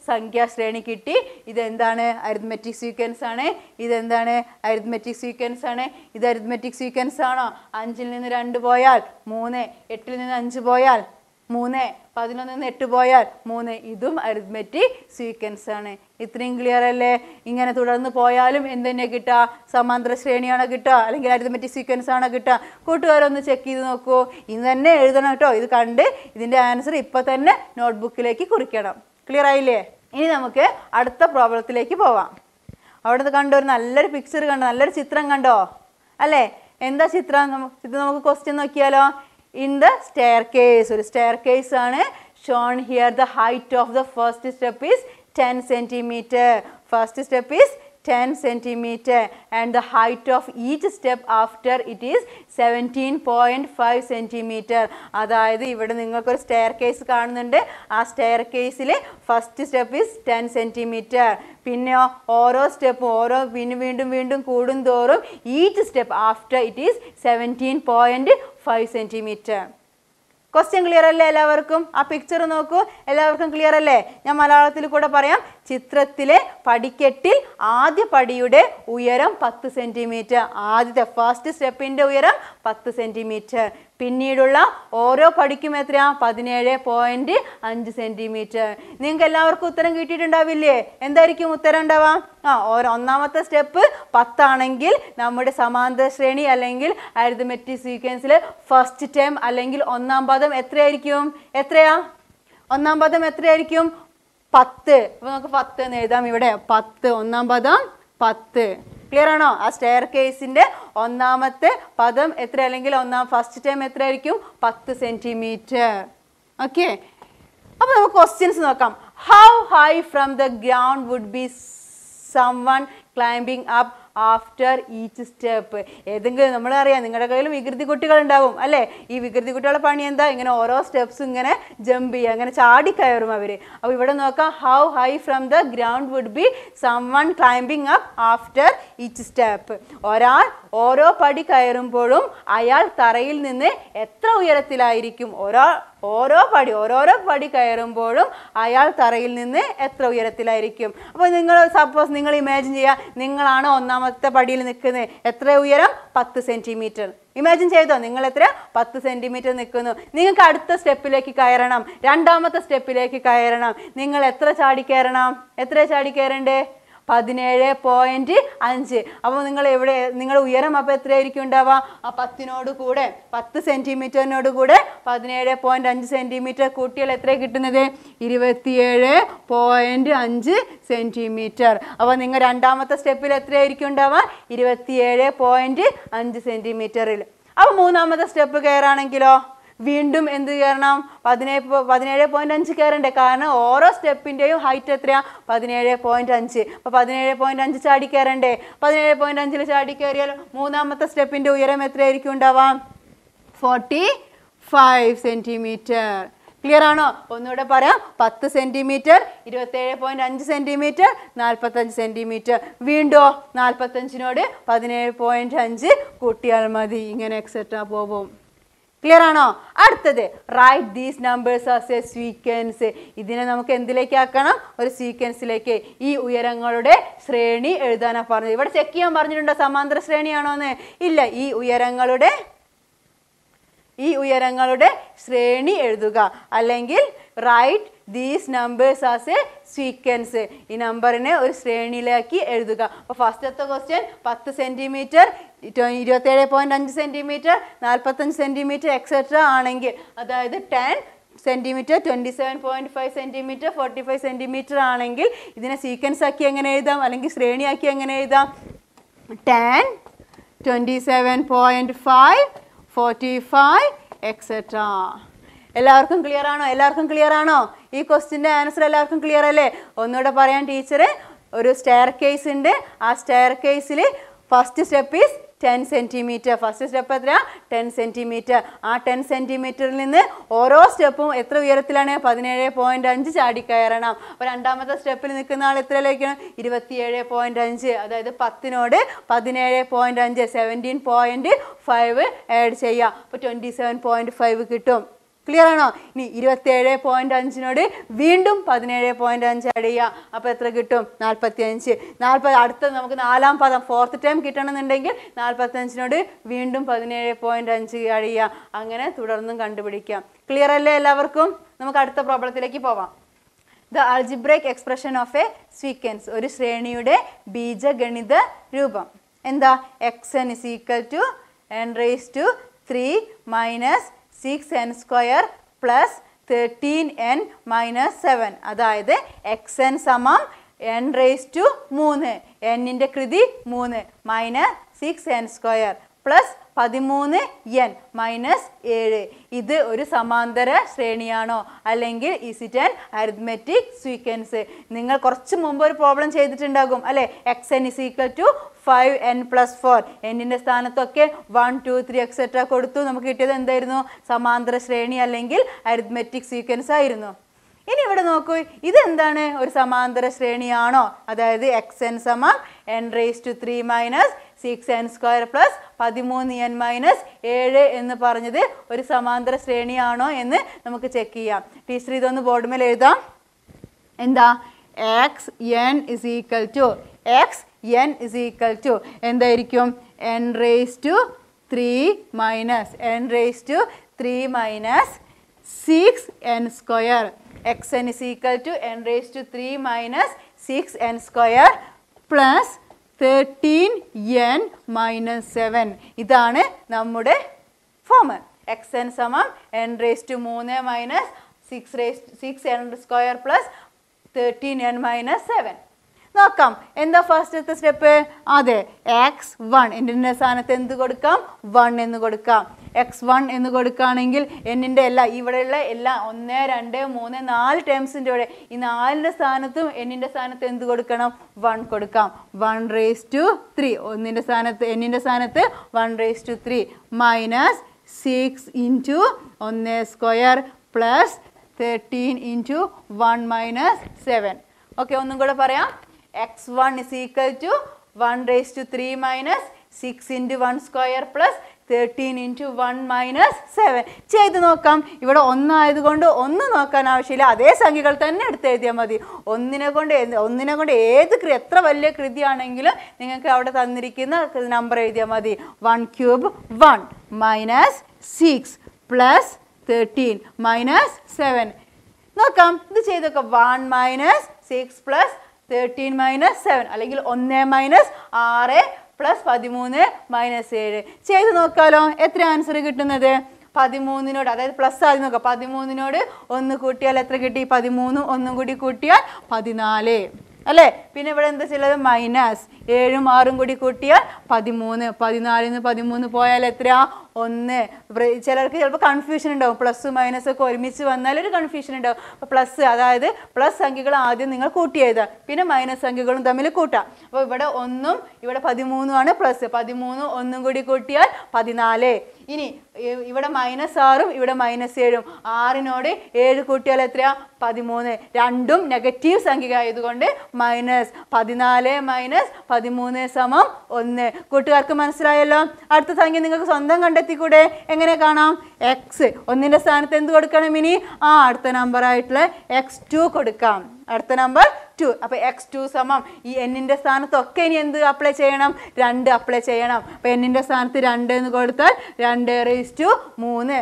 സംഖ്യാശ്രേണി കിട്ടി ഇതെന്താണ് അരിത്മെറ്റിക് സീക്വൻസ് ആണ് ഇതെന്താണ് അരിത്മെറ്റിക് സീക്വൻസ് ആണ് ഇത് അരിത്മെറ്റിക് സീക്വൻസ് ആണോ അഞ്ചിൽ നിന്ന് രണ്ട് പോയാൽ മൂന്ന് എട്ടിൽ നിന്ന് അഞ്ച് പോയാൽ മൂന്ന് പതിനൊന്നിൽ നിന്ന് എട്ട് പോയാൽ മൂന്ന് ഇതും അരിത്മെറ്റിക് സീക്വൻസ് ആണ് ഇത്രയും ക്ലിയർ അല്ലേ ഇങ്ങനെ തുടർന്ന് പോയാലും എന്ത് തന്നെ കിട്ടുക സമാന്തര ശ്രേണിയാണോ കിട്ടുക അല്ലെങ്കിൽ അരിത്മെറ്റിക് സീക്വൻസ് ആണോ കിട്ടുക കൂട്ടുകാരൊന്ന് ചെക്ക് ചെയ്ത് നോക്കൂ ഇന്ന് തന്നെ എഴുതണം കേട്ടോ ഇത് കണ്ട് ഇതിൻ്റെ ആൻസർ ഇപ്പം തന്നെ നോട്ട്ബുക്കിലേക്ക് കുറിക്കണം ക്ലിയർ ആയില്ലേ ഇനി നമുക്ക് അടുത്ത പ്രോബ്ലത്തിലേക്ക് പോവാം അവിടുന്ന് കണ്ടോ ഒരു നല്ലൊരു പിക്ചർ കണ്ടോ നല്ലൊരു ചിത്രം കണ്ടോ അല്ലേ എന്താ ചിത്രം നമു- ഇത് നമുക്ക് ക്വസ്റ്റ്യൻ നോക്കിയാലോ ഇൻ ദ സ്റ്റെയർ കേസ് ഒരു സ്റ്റെയർ കേസ് ആണ് shown here the height of the first step is ten centimetre first step is ten centimetre and the height of each step after it is seventeen point five centimetre അതായത് ഇവിടെ നിങ്ങൾക്കൊരു staircase കാണുന്നുണ്ട് ആ stair കേസിൽ first step is ten centimetre പിന്നെയോ ഓരോ സ്റ്റെപ്പും ഓരോ പിന്നെ വീണ്ടും വീണ്ടും കൂടും തോറും each step after it is seventeen point five centimetre question clear അല്ലേ എല്ലാവർക്കും ആ പിക്ചർ നോക്കൂ എല്ലാവർക്കും ക്ലിയർ അല്ലേ ഞാൻ മലയാളത്തിൽ കൂടെ പറയാം ചിത്രത്തിലെ പടിക്കെട്ടിൽ ആദ്യ പടിയുടെ ഉയരം പത്ത് സെൻറ്റിമീറ്റർ ആദ്യത്തെ ഫസ്റ്റ് സ്റ്റെപ്പിൻ്റെ ഉയരം പത്ത് സെൻറ്റിമീറ്റർ പിന്നീടുള്ള ഓരോ പടിക്കും എത്രയാ പതിനേഴ് പോയിൻറ്റ് അഞ്ച് സെൻറ്റിമീറ്റർ നിങ്ങൾക്ക് എല്ലാവർക്കും ഉത്തരം കിട്ടിയിട്ടുണ്ടാവില്ലേ എന്തായിരിക്കും ഉത്തരം ഉണ്ടാവാം ആ ഓരോ ഒന്നാമത്തെ സ്റ്റെപ്പ് പത്താണെങ്കിൽ നമ്മുടെ സമാന്തര ശ്രേണി അല്ലെങ്കിൽ അരിതമെറ്റിക് സീക്വൻസിൽ ഫസ്റ്റ് ടൈം അല്ലെങ്കിൽ ഒന്നാം പദം എത്രയായിരിക്കും എത്രയാ ഒന്നാം പദം എത്രയായിരിക്കും പത്ത് അപ്പോൾ നമുക്ക് പത്ത് എന്ന് എഴുതാം ഇവിടെ പത്ത് ഒന്നാം പദം പത്ത് ക്ലിയർ ആണോ ആ സ്റ്റെയർ കേസിന്റെ ഒന്നാമത്തെ പദം എത്ര അല്ലെങ്കിൽ ഒന്നാം ഫസ്റ്റ് ടൈം എത്രയായിരിക്കും പത്ത് സെന്റിമീറ്റർ ഓക്കെ അപ്പോൾ നമുക്ക് ക്വസ്റ്റ്യൻസ് നോക്കാം how high from the ground would be someone climbing up after each step ഏതെങ്കിലും നമ്മളറിയാം നിങ്ങളുടെ കയ്യിൽ വികൃതി കുട്ടികൾ ഉണ്ടാവും അല്ലേ ഈ വികൃതി കുട്ടികളുടെ പണി എന്താ ഇങ്ങനെ ഓരോ സ്റ്റെപ്സ് ഇങ്ങനെ ജമ്പ് ചെയ്യുക അങ്ങനെ ചാടി കയറും അവർ അപ്പോൾ ഇവിടെ നോക്കാം how high from the ground would be someone climbing up after each step ഒരാൾ ഓരോ പടി കയറുമ്പോഴും അയാൾ തറയിൽ നിന്ന് എത്ര ഉയരത്തിലായിരിക്കും ഒരാൾ ഓരോ പടി ഓരോരോ പടി കയറുമ്പോഴും അയാൾ തറയിൽ നിന്ന് എത്ര ഉയരത്തിലായിരിക്കും അപ്പോൾ നിങ്ങൾ സപ്പോസ് നിങ്ങൾ ഇമാജിൻ ചെയ്യുക നിങ്ങളാണ് ഒന്നാമത്തെ പടിയിൽ നിൽക്കുന്നത് എത്ര ഉയരം പത്ത് സെൻറ്റിമീറ്റർ ഇമാജിൻ ചെയ്തോ നിങ്ങൾ എത്ര പത്ത് സെൻറ്റിമീറ്റർ നിൽക്കുന്നു നിങ്ങൾക്ക് അടുത്ത സ്റ്റെപ്പിലേക്ക് കയറണം രണ്ടാമത്തെ സ്റ്റെപ്പിലേക്ക് കയറണം നിങ്ങൾ എത്ര ചാടി കയറണം എത്ര ചാടി കയറണ്ടേ പതിനേഴ് പോയിന്റ് അഞ്ച് അപ്പോൾ നിങ്ങൾ എവിടെ നിങ്ങൾ ഉയരം അപ്പോൾ എത്രയായിരിക്കും ഉണ്ടാവുക ആ പത്തിനോട് കൂടെ പത്ത് സെൻറ്റിമീറ്ററിനോട് കൂടെ പതിനേഴ് പോയിന്റ് അഞ്ച് സെൻറ്റിമീറ്റർ കൂട്ടിയാൽ എത്ര കിട്ടുന്നത് ഇരുപത്തിയേഴ് പോയിന്റ് അഞ്ച് സെൻറ്റിമീറ്റർ അപ്പോൾ നിങ്ങൾ രണ്ടാമത്തെ സ്റ്റെപ്പിൽ എത്രയായിരിക്കും ഉണ്ടാവുക ഇരുപത്തിയേഴ് പോയിന്റ് അഞ്ച് സെൻറ്റിമീറ്ററിൽ അപ്പോൾ മൂന്നാമത്തെ സ്റ്റെപ്പ് കയറാണെങ്കിലോ വീണ്ടും എന്ത് കയറണം പതിനേഴ് പോ- പതിനേഴ് പോയിന്റ് അഞ്ച് കയറണ്ടേ കാരണം ഓരോ സ്റ്റെപ്പിൻ്റെയും ഹൈറ്റ് എത്രയാ പതിനേഴ് പോയിന്റ് അഞ്ച് അപ്പോൾ പതിനേഴ് പോയിന്റ് അഞ്ച് ചാടി കയറണ്ടേ പതിനേഴ് പോയിന്റ് അഞ്ചിൽ ചാടി കയറിയാൽ മൂന്നാമത്തെ സ്റ്റെപ്പിൻ്റെ ഉയരം എത്രയായിരിക്കും ഉണ്ടാവാം ഫോർട്ടി ഫൈവ് സെൻറ്റിമീറ്റർ ക്ലിയർ ആണോ ഒന്നുകൂടെ പറയാം പത്ത് സെൻറ്റിമീറ്റർ ഇരുപത്തേഴ് പോയിന്റ് അഞ്ച് സെൻറ്റിമീറ്റർ നാൽപ്പത്തഞ്ച് സെൻറ്റിമീറ്റർ വീണ്ടോ നാൽപ്പത്തഞ്ചിനോട് പതിനേഴ് പോയിന്റ് അഞ്ച് കൂട്ടിയാൽ മതി ഇങ്ങനെ എക്സെട്ര പോകും ക്ലിയർ ആണോ അടുത്തത് write these numbers as a sequence ഇതിനെ നമുക്ക് എന്തിലേക്ക് ആക്കണം ഒരു സീക്വൻസിലേക്ക് ഈ ഉയരങ്ങളുടെ ശ്രേണി എഴുതാനാണ് പറഞ്ഞത് ഇവിടെ ചെക്ക് ചെയ്യാൻ പറഞ്ഞിട്ടുണ്ടോ സമാന്തര ശ്രേണിയാണോ എന്ന് ഇല്ല ഈ ഉയരങ്ങളുടെ ഈ ഉയരങ്ങളുടെ ശ്രേണി എഴുതുക അല്ലെങ്കിൽ write these numbers as a sequence ഈ നമ്പറിനെ ഒരു ശ്രേണിയിലാക്കി എഴുതുക അപ്പോൾ ഫസ്റ്റത്തെ ക്വസ്റ്റ്യൻ പത്ത് സെൻറ്റിമീറ്റർ ഇരുപത്തേഴ് പോയിൻറ്റ് അഞ്ച് സെൻറ്റിമീറ്റർ നാൽപ്പത്തഞ്ച് സെൻറ്റിമീറ്റർ എക്സെട്ര ആണെങ്കിൽ അതായത് ten centimetre twenty seven point five centimetre forty five centimetre ആണെങ്കിൽ ഇതിനെ സീക്വൻസ് ആക്കി എങ്ങനെ എഴുതാം അല്ലെങ്കിൽ ശ്രേണിയാക്കി എങ്ങനെ എഴുതാം ten twenty seven point five forty five etcetera എല്ലാവർക്കും ക്ലിയർ ആണോ എല്ലാവർക്കും ക്ലിയർ ആണോ ഈ ക്വസ്റ്റിൻ്റെ ആൻസർ എല്ലാവർക്കും ക്ലിയർ അല്ലേ ഒന്നുകൂടെ പറയാൻ ടീച്ചർ ഒരു സ്റ്റെയർ കേസ് ഉണ്ട് ആ സ്റ്റെയർ കേസിൽ first step is ten centimetre first step എത്രയാ ടെൻ സെൻറ്റിമീറ്റർ ആ ടെൻ സെൻറ്റിമീറ്ററിൽ നിന്ന് ഓരോ സ്റ്റെപ്പും എത്ര ഉയരത്തിലാണ് പതിനേഴ് പോയിന്റ് അഞ്ച് ചാടി കയറണം അപ്പോൾ രണ്ടാമത്തെ സ്റ്റെപ്പിൽ നിൽക്കുന്ന ആൾ എത്രയിലേക്കാണ് ഇരുപത്തിയേഴ് പോയിന്റ് അഞ്ച് അതായത് പത്തിനോട് പതിനേഴ് പോയിന്റ് അഞ്ച് സെവൻറ്റീൻ പോയിന്റ് ഫൈവ് ആഡ് ചെയ്യുക അപ്പോൾ ട്വൻറ്റി സെവൻ പോയിന്റ് ഫൈവ് കിട്ടും ക്ലിയർ ആണോ ഇനി ഇരുപത്തേഴ് പോയിന്റ് അഞ്ചിനോട് വീണ്ടും പതിനേഴ് പോയിന്റ് അഞ്ച് ആഡ് ചെയ്യുക അപ്പോൾ എത്ര കിട്ടും നാൽപ്പത്തി അഞ്ച് നാൽപ്പത് അടുത്ത നമുക്ക് നാലാം പദം ഫോർത്ത് ടൈം കിട്ടണമെന്നുണ്ടെങ്കിൽ നാൽപ്പത്തഞ്ചിനോട് വീണ്ടും പതിനേഴ് പോയിന്റ് അഞ്ച് ആഡ് ചെയ്യുക അങ്ങനെ തുടർന്നും കണ്ടുപിടിക്കാം ക്ലിയർ അല്ലേ എല്ലാവർക്കും നമുക്ക് അടുത്ത പ്രോബ്ലത്തിലേക്ക് പോവാം the algebraic expression of a sequence ഒരു ശ്രേണിയുടെ ബീജഗണിത രൂപം എന്താ X n is equal to n raise to three minus six n square plus thirteen n minus seven അതായത് എക്സ് എൻ സമം എൻ റേസ് ടു മൂന്ന് എന്നിൻ്റെ കൃതി മൂന്ന് minus six n square plus പതിമൂന്ന് എൻ മൈനസ് ഏഴ് ഇത് ഒരു സമാന്തര ശ്രേണിയാണോ അല്ലെങ്കിൽ is it an arithmetic sequence നിങ്ങൾ കുറച്ച് മുമ്പ് ഒരു പ്രോബ്ലം ചെയ്തിട്ടുണ്ടാകും അല്ലെ X n is equal to five n plus four എന്നിൻ്റെ സ്ഥാനത്തൊക്കെ വൺ ടു ത്രീ എക്സെട്ര കൊടുത്തു നമുക്ക് കിട്ടിയത് എന്തായിരുന്നു സമാന്തര ശ്രേണി അല്ലെങ്കിൽ അരിത്മെറ്റിക് സ്വീക്വൻസ് ആയിരുന്നു ഇനി ഇവിടെ നോക്കൂ ഇതെന്താണ് ഒരു സമാന്തര ശ്രേണിയാണോ അതായത് എക്സ് എൻ സമം n raise to three minus six n square plus പതിമൂന്ന് എൻ മൈനസ് ഏഴ് എന്ന് പറഞ്ഞത് ഒരു സമാന്തര ശ്രേണിയാണോ എന്ന് നമുക്ക് ചെക്ക് ചെയ്യാം ടീച്ചർ ഇതൊന്ന് ബോർഡ് മേൽ എഴുതാം എന്താ X n is equal to X n is equal to എന്തായിരിക്കും n raise to three minus n raise to three minus six n square X n is equal to n raise to three minus six n square plus thirteen n minus seven ഇതാണ് നമ്മുടെ form X n സമം n raise to മൂന്ന് minus six raise six n square plus thirteen n minus seven നോക്കാം എന്താ ഫസ്റ്റത്തെ step അതെ X one എന്നിൻ്റെ സ്ഥാനത്ത് എന്ത് കൊടുക്കാം വൺ എന്ന് കൊടുക്കാം എക്സ് വൺ എന്ന് കൊടുക്കുകയാണെങ്കിൽ എന്നിൻ്റെ എല്ലാ ഇവിടെയുള്ള എല്ലാ ഒന്ന് രണ്ട് മൂന്ന് നാല് ടേംസിൻ്റെ ഇവിടെ ഈ നാലിൻ്റെ സ്ഥാനത്തും എന്നിൻ്റെ സ്ഥാനത്ത് എന്ത് കൊടുക്കണം വൺ കൊടുക്കാം വൺ റേസ് ടു ത്രീ ഒന്നിൻ്റെ സ്ഥാനത്ത് എന്നിൻ്റെ സ്ഥാനത്ത് one raise to three minus six into ഒന്ന് square plus thirteen into one minus seven okay ഒന്നും കൂടെ പറയാം X one is equal to one raise to three minus six into one square plus thirteen into one minus seven ചെയ്ത് നോക്കാം ഇവിടെ ഒന്നായതുകൊണ്ട് ഒന്ന് നോക്കാൻ ആവശ്യമില്ല അതേ സംഖ്യകൾ തന്നെ എടുത്ത് എഴുതിയാൽ മതി ഒന്നിനെ കൊണ്ട് എന്ത്- ഒന്നിനെ കൊണ്ട് ഏത് കൃ എത്ര വലിയ കൃതിയാണെങ്കിലും നിങ്ങൾക്ക് അവിടെ തന്നിരിക്കുന്ന നമ്പർ എഴുതിയാൽ മതി one cube one minus six plus thirteen minus seven നോക്കാം ഇത് ചെയ്തൊക്കെ one minus six plus thirteen minus seven അല്ലെങ്കിൽ ഒന്ന് മൈനസ് ആറ് പ്ലസ് പതിമൂന്ന് മൈനസ് ഏഴ് ചെയ്ത് നോക്കാലോ എത്ര ആൻസർ കിട്ടുന്നത് പതിമൂന്നിനോട് അതായത് പ്ലസ് ആദ്യം നോക്കാം പതിമൂന്നിനോട് ഒന്ന് കൂട്ടിയാൽ എത്ര കിട്ടി പതിമൂന്ന് ഒന്നും കൂടി കൂട്ടിയാൽ പതിനാല് അല്ലേ പിന്നെ ഇവിടെ എന്താ ചെയ്യുന്നത് മൈനസ് ഏഴും ആറും കൂടി കൂട്ടിയാൽ പതിമൂന്ന് പതിനാലിന്ന് പതിമൂന്ന് പോയാൽ എത്രയാ ഒന്ന് ഇവിടെ ചിലർക്ക് ചിലപ്പോൾ കൺഫ്യൂഷൻ ഉണ്ടാവും പ്ലസ് മൈനസ് ഒക്കെ ഒരുമിച്ച് വന്നാൽ ഒരു കൺഫ്യൂഷൻ ഉണ്ടാവും അപ്പോൾ പ്ലസ് അതായത് പ്ലസ് സംഖ്യകൾ ആദ്യം നിങ്ങൾ കൂട്ടി എഴുതുക പിന്നെ മൈനസ് സംഖ്യകളും തമ്മിൽ കൂട്ടാം അപ്പോൾ ഇവിടെ ഒന്നും ഇവിടെ പതിമൂന്നുമാണ് പ്ലസ് പതിമൂന്ന് ഒന്നും കൂടി കൂട്ടിയാൽ പതിനാല് ഇനി ഇ- ഇവിടെ മൈനസ് ആറും ഇവിടെ മൈനസ് ഏഴും ആറിനോട് ഏഴ് കൂട്ടിയാൽ എത്രയാ പതിമൂന്ന് രണ്ടും നെഗറ്റീവ് സംഖ്യ ആയതുകൊണ്ട് മൈനസ് പതിനാല് മൈനസ് പതിമൂന്ന് സമം ഒന്ന് കൂട്ടുകാർക്ക് മനസ്സിലായല്ലോ അടുത്ത സംഖ്യ നിങ്ങൾക്ക് സ്വന്തം കണ്ടെത്തിക്കൂടെ എങ്ങനെ കാണാം എക്സ് ഒന്നിൻ്റെ സ്ഥാനത്ത് എന്ത് കൊടുക്കണം ഇനി ആ അടുത്ത നമ്പർ ആയിട്ടുള്ള എക്സ് ടു കൊടുക്കാം അടുത്ത നമ്പർ ടു അപ്പോൾ എക്സ് ടു സമം ഈ എന്നിൻ്റെ സ്ഥാനത്തൊക്കെ ഇനി എന്ത് അപ്ലൈ ചെയ്യണം രണ്ട് അപ്ലൈ ചെയ്യണം അപ്പോൾ എന്നിൻ്റെ സ്ഥാനത്ത് രണ്ട് എന്ന് കൊടുത്താൽ രണ്ട് റേസ് ടു മൂന്ന്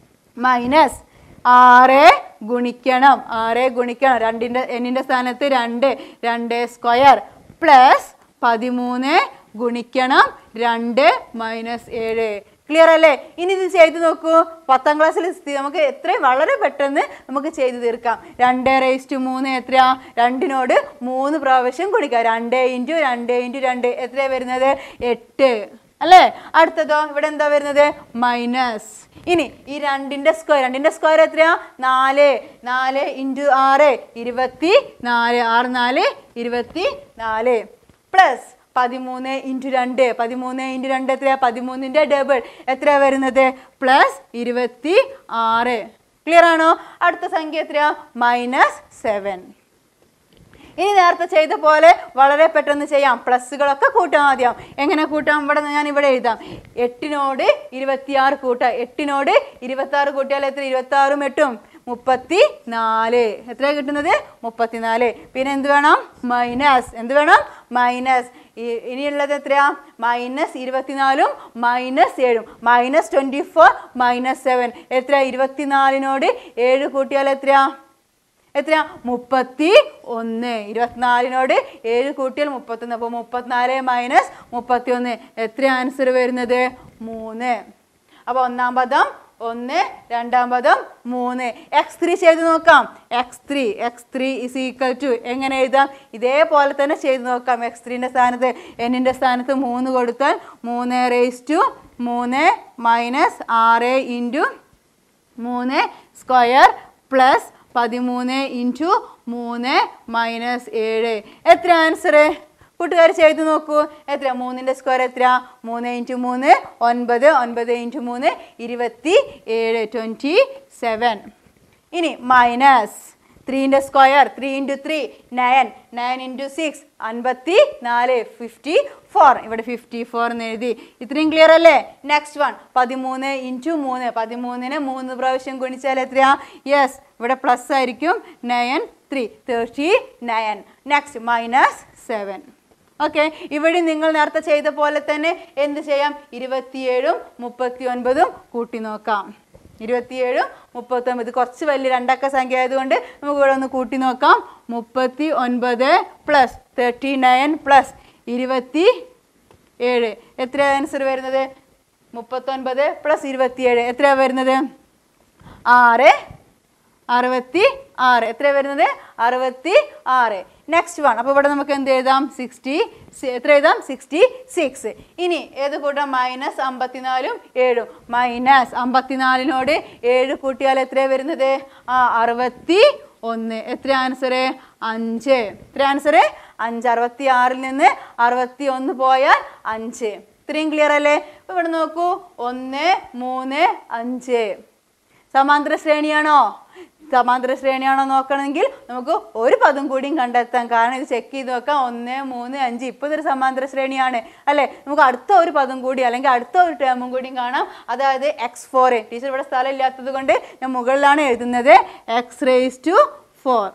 മൈനസ് ആറ് ഗുണിക്കണം ആറ് ഗുണിക്കണം രണ്ടിൻ്റെ എന്നിൻ്റെ സ്ഥാനത്ത് രണ്ട് രണ്ട് സ്ക്വയർ പ്ലസ് പതിമൂന്ന് ഗുണിക്കണം രണ്ട് മൈനസ് ഏഴ് ക്ലിയർ അല്ലേ ഇനി ഇത് ചെയ്ത് നോക്കൂ പത്താം ക്ലാസ്സിൽ നമുക്ക് എത്രയും വളരെ പെട്ടെന്ന് നമുക്ക് ചെയ്തു തീർക്കാം രണ്ട് റേസ് ടു മൂന്ന് എത്രയാ രണ്ടിനോട് മൂന്ന് പ്രാവശ്യം കുടിക്കാം രണ്ട് ഇൻറ്റു രണ്ട് ഇൻറ്റു രണ്ട് എത്രയാണ് വരുന്നത് എട്ട് അല്ലേ അടുത്തതോ ഇവിടെ എന്താ വരുന്നത് മൈനസ് ഇനി ഈ രണ്ടിൻ്റെ സ്ക്വയർ രണ്ടിൻ്റെ സ്ക്വയർ എത്രയാ നാല് നാല് ഇൻറ്റു ആറ് ഇരുപത്തി നാല് ആറ് നാല് ഇരുപത്തി നാല് പ്ലസ് പതിമൂന്ന് ഇൻറ്റു രണ്ട് പതിമൂന്ന് ഇൻറ്റു രണ്ട് എത്രയാ പതിമൂന്നിൻ്റെ ഡബിൾ എത്രയാ വരുന്നത് പ്ലസ് ഇരുപത്തി ആറ് ക്ലിയർ ആണോ അടുത്ത സംഖ്യ എത്രയാ മൈനസ് സെവൻ ഇനി നേരത്തെ ചെയ്ത പോലെ വളരെ പെട്ടെന്ന് ചെയ്യാം പ്ലസ്സുകളൊക്കെ കൂട്ടാം ആദ്യം എങ്ങനെ കൂട്ടാം ഇവിടെ ഞാൻ ഇവിടെ എഴുതാം എട്ടിനോട് ഇരുപത്തിയാറ് കൂട്ടാം എട്ടിനോട് ഇരുപത്തി ആറ് കൂട്ടിയാൽ എത്ര ഇരുപത്തി ആറും എട്ടും മുപ്പത്തി നാല് എത്രയാണ് കിട്ടുന്നത് മുപ്പത്തിനാല് പിന്നെ എന്ത് വേണം മൈനസ് എന്ത് വേണം മൈനസ് ഇനിയുള്ളത് എത്രയാ മൈനസ് ഇരുപത്തിനാലും മൈനസ് ഏഴും minus twenty four minus seven എത്രയാ ഇരുപത്തിനാലിനോട് ഏഴ് കൂട്ടിയാൽ എത്രയാ എത്രയാ മുപ്പത്തി ഒന്ന് ഇരുപത്തിനാലിനോട് ഏഴ് കൂട്ടിയാൽ മുപ്പത്തൊന്ന് അപ്പോൾ മുപ്പത്തിനാല് മൈനസ് മുപ്പത്തി ഒന്ന് എത്ര ആൻസർ വരുന്നത് മൂന്ന് അപ്പോൾ ഒന്നാം പദം ഒന്ന് രണ്ടാം പദം മൂന്ന് എക്സ് ത്രീ ചെയ്ത് നോക്കാം X three X three is equal to എങ്ങനെ എഴുതാം ഇതേപോലെ തന്നെ ചെയ്ത് നോക്കാം എക്സ് ത്രീൻ്റെ സ്ഥാനത്ത് എന്നിൻ്റെ സ്ഥാനത്ത് മൂന്ന് കൊടുത്താൽ മൂന്ന് റേസ് ടു മൂന്ന് മൈനസ് ആറ് ഇൻറ്റു മൂന്ന് സ്ക്വയർ പ്ലസ് പതിമൂന്ന് ഇൻറ്റു മൂന്ന് മൈനസ് ഏഴ് എത്ര ആൻസർ കൂട്ടുകാർ ചെയ്ത് നോക്കൂ എത്ര മൂന്നിൻ്റെ സ്ക്വയർ എത്ര മൂന്ന് ഇൻറ്റു മൂന്ന് ഒൻപത് ഒൻപത് ഇൻറ്റു മൂന്ന് ഇരുപത്തി ഏഴ് ട്വൻറ്റി സെവൻ ഇനി മൈനസ് ത്രീൻ്റെ square three into three nine nine into six അൻപത്തി നാല് ഫിഫ്റ്റി ഫോർ ഇവിടെ ഫിഫ്റ്റി ഫോർ എന്ന് എഴുതി ഇത്രയും ക്ലിയർ അല്ലേ നെക്സ്റ്റ് വൺ പതിമൂന്ന് ഇൻറ്റു മൂന്ന് പതിമൂന്നിന് മൂന്ന് പ്രാവശ്യം ഗുണിച്ചാൽ എത്രയാ യെസ് ഇവിടെ പ്ലസ് ആയിരിക്കും nine three thirty nine next minus seven okay ഇവിടെ നിങ്ങൾ നേരത്തെ ചെയ്ത പോലെ തന്നെ എന്ത് ചെയ്യാം ഇരുപത്തിയേഴും മുപ്പത്തി ഒൻപതും കൂട്ടി നോക്കാം ഇരുപത്തിയേഴും മുപ്പത്തൊമ്പത് കുറച്ച് വലിയ രണ്ടക്ക സംഖ്യ ആയതുകൊണ്ട് നമുക്ക് ഇവിടെ ഒന്ന് കൂട്ടി നോക്കാം മുപ്പത്തി ഒൻപത് പ്ലസ് തേർട്ടി നയൻ പ്ലസ് ഇരുപത്തി ഏഴ് എത്ര ആൻസർ വരുന്നത് മുപ്പത്തൊൻപത് പ്ലസ് ഇരുപത്തിയേഴ് എത്രയാണ് വരുന്നത് ആറ് അറുപത്തി ആറ് എത്ര വരുന്നത് അറുപത്തി ആറ് നെക്സ്റ്റ് വൺ അപ്പോൾ ഇവിടെ നമുക്ക് എന്ത് എഴുതാം സിക്സ്റ്റി എത്ര എഴുതാം സിക്സ്റ്റി സിക്സ് ഇനി ഏത് കൂട്ടാം മൈനസ് അമ്പത്തിനാലും ഏഴും മൈനസ് അമ്പത്തിനാലിനോട് ഏഴ് കൂട്ടിയാൽ എത്ര വരുന്നത് ആ അറുപത്തി ഒന്ന് എത്ര ആൻസർ അഞ്ച് എത്ര ആൻസർ അഞ്ച് അറുപത്തി ആറിൽ നിന്ന് അറുപത്തി ഒന്ന് പോയാൽ അഞ്ച് ഇത്രയും ക്ലിയർ അല്ലേ അപ്പോൾ ഇവിടെ നോക്കൂ ഒന്ന് മൂന്ന് അഞ്ച് സമാന്തര ശ്രേണിയാണോ സമാന്തര ശ്രേണിയാണോ നോക്കണമെങ്കിൽ നമുക്ക് ഒരു പദം കൂടിയും കണ്ടെത്താം കാരണം ഇത് ചെക്ക് ചെയ്ത് നോക്കാം ഒന്ന് മൂന്ന് അഞ്ച് ഇപ്പോൾ ഇതൊരു സമാന്തര ശ്രേണിയാണ് അല്ലേ നമുക്ക് അടുത്ത ഒരു പദം കൂടി അല്ലെങ്കിൽ അടുത്ത ഒരു ടേമും കൂടിയും കാണാം അതായത് എക്സ് ഫോർ ടീച്ചർ ഇവിടെ സ്ഥലം ഇല്ലാത്തത് കൊണ്ട് ഞാൻ മുകളിലാണ് എഴുതുന്നത് X raise to four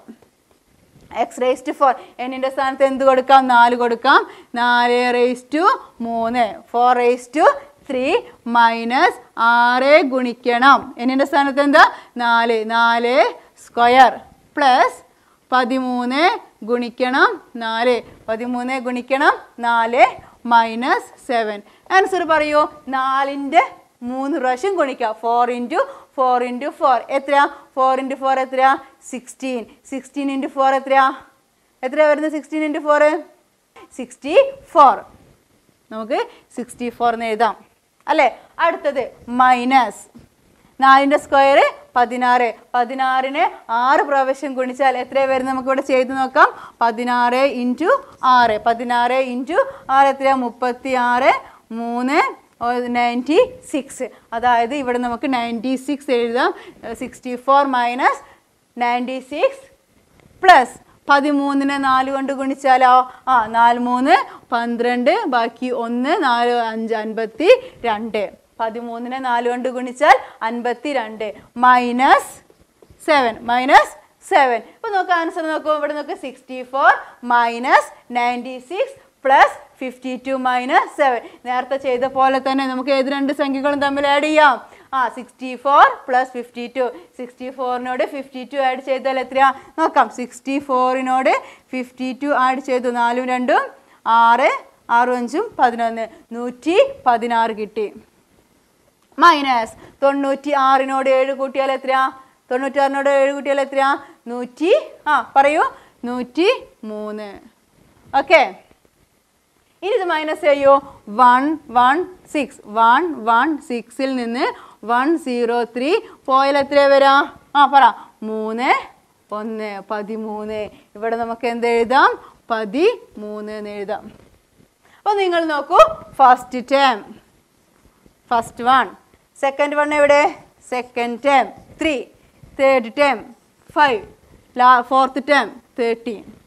X raise to four എന്നിൻ്റെ സ്ഥാനത്ത് എന്ത് കൊടുക്കാം നാല് കൊടുക്കാം നാല് റേസ് ടു മൂന്ന് four raise to three minus ആറ് ഗുണിക്കണം എന്നിൻ്റെ സ്ഥാനത്ത് എന്താ നാല് നാല് സ്ക്വയർ പ്ലസ് പതിമൂന്ന് ഗുണിക്കണം നാല് പതിമൂന്ന് ഗുണിക്കണം നാല് മൈനസ് സെവൻ ആൻസർ പറയൂ നാലിൻ്റെ മൂന്ന് പ്രാവശ്യം ഗുണിക്കുക four into four into four എത്രയാ ഫോർ ഇൻറ്റു ഫോർ എത്രയാ സിക്സ്റ്റീൻ സിക്സ്റ്റീൻ ഇൻറ്റു ഫോർ എത്രയാ എത്രയാ വരുന്നത് sixteen into four sixty four നമുക്ക് സിക്സ്റ്റി ഫോർ എന്ന് എഴുതാം അല്ലേ അടുത്തത് മൈനസ് നാലിൻ്റെ സ്ക്വയർ പതിനാറ് പതിനാറിന് ആറ് പ്രാവശ്യം ഗുണിച്ചാൽ എത്രയാണ് വരുന്നത് നമുക്കിവിടെ ചെയ്ത് നോക്കാം പതിനാറ് ഇൻറ്റു ആറ് പതിനാറ് ഇൻറ്റു ആറ് എത്രയാണ് മുപ്പത്തി ആറ് മൂന്ന് നയൻറ്റി സിക്സ് അതായത് ഇവിടെ നമുക്ക് നയൻറ്റി സിക്സ് എഴുതാം sixty four minus ninety six plus പതിമൂന്നിനെ നാല് കൊണ്ട് ഗുണിച്ചാലോ ആ നാല് മൂന്ന് പന്ത്രണ്ട് ബാക്കി ഒന്ന് നാല് അഞ്ച് അൻപത്തി രണ്ട് പതിമൂന്നിനെ നാല് കൊണ്ട് ഗുണിച്ചാൽ അൻപത്തി രണ്ട് മൈനസ് സെവൻ മൈനസ് സെവൻ ഇപ്പോൾ നോക്കുക ആൻസർ നോക്കൂ ഇവിടെ നോക്കുക sixty four minus ninety six plus fifty two minus seven നേരത്തെ ചെയ്ത പോലെ തന്നെ നമുക്ക് ഏത് രണ്ട് സംഖ്യകളും തമ്മിൽ ആഡ് ചെയ്യാം ആ sixty four plus fifty two sixty ഫോറിനോട് ഫിഫ്റ്റി ടു ആഡ് ചെയ്താൽ എത്രയാ നോക്കാം സിക്സ്റ്റി ഫോറിനോട് ഫിഫ്റ്റി ടു ആഡ് ചെയ്തു നാലും രണ്ടും ആറ് ആറും അഞ്ചും പതിനൊന്ന് നൂറ്റി പതിനാറ് കിട്ടി മൈനസ് തൊണ്ണൂറ്റി ആറിനോട് ഏഴ് കൂട്ടിയാൽ എത്രയാ തൊണ്ണൂറ്റാറിനോട് ഏഴ് കൂട്ടിയാൽ എത്രയാ നൂറ്റി ആ പറയൂ നൂറ്റി മൂന്ന് ഓക്കെ ഇനി ഇത് മൈനസ് ചെയ്യൂ one one six one one സിക്സിൽ നിന്ന് വൺ സീറോ ത്രീ പോയാൽ എത്ര വരാ ആ പറ മൂന്ന് ഒന്ന് പതിമൂന്ന് ഇവിടെ നമുക്ക് എന്ത് എഴുതാം പതിമൂന്ന് എന്ന് എഴുതാം അപ്പോൾ നിങ്ങൾ നോക്കൂ first term first one second one എവിടെ second term three third term five ലാ ഫോർത്ത് ടേം തേർട്ടീൻ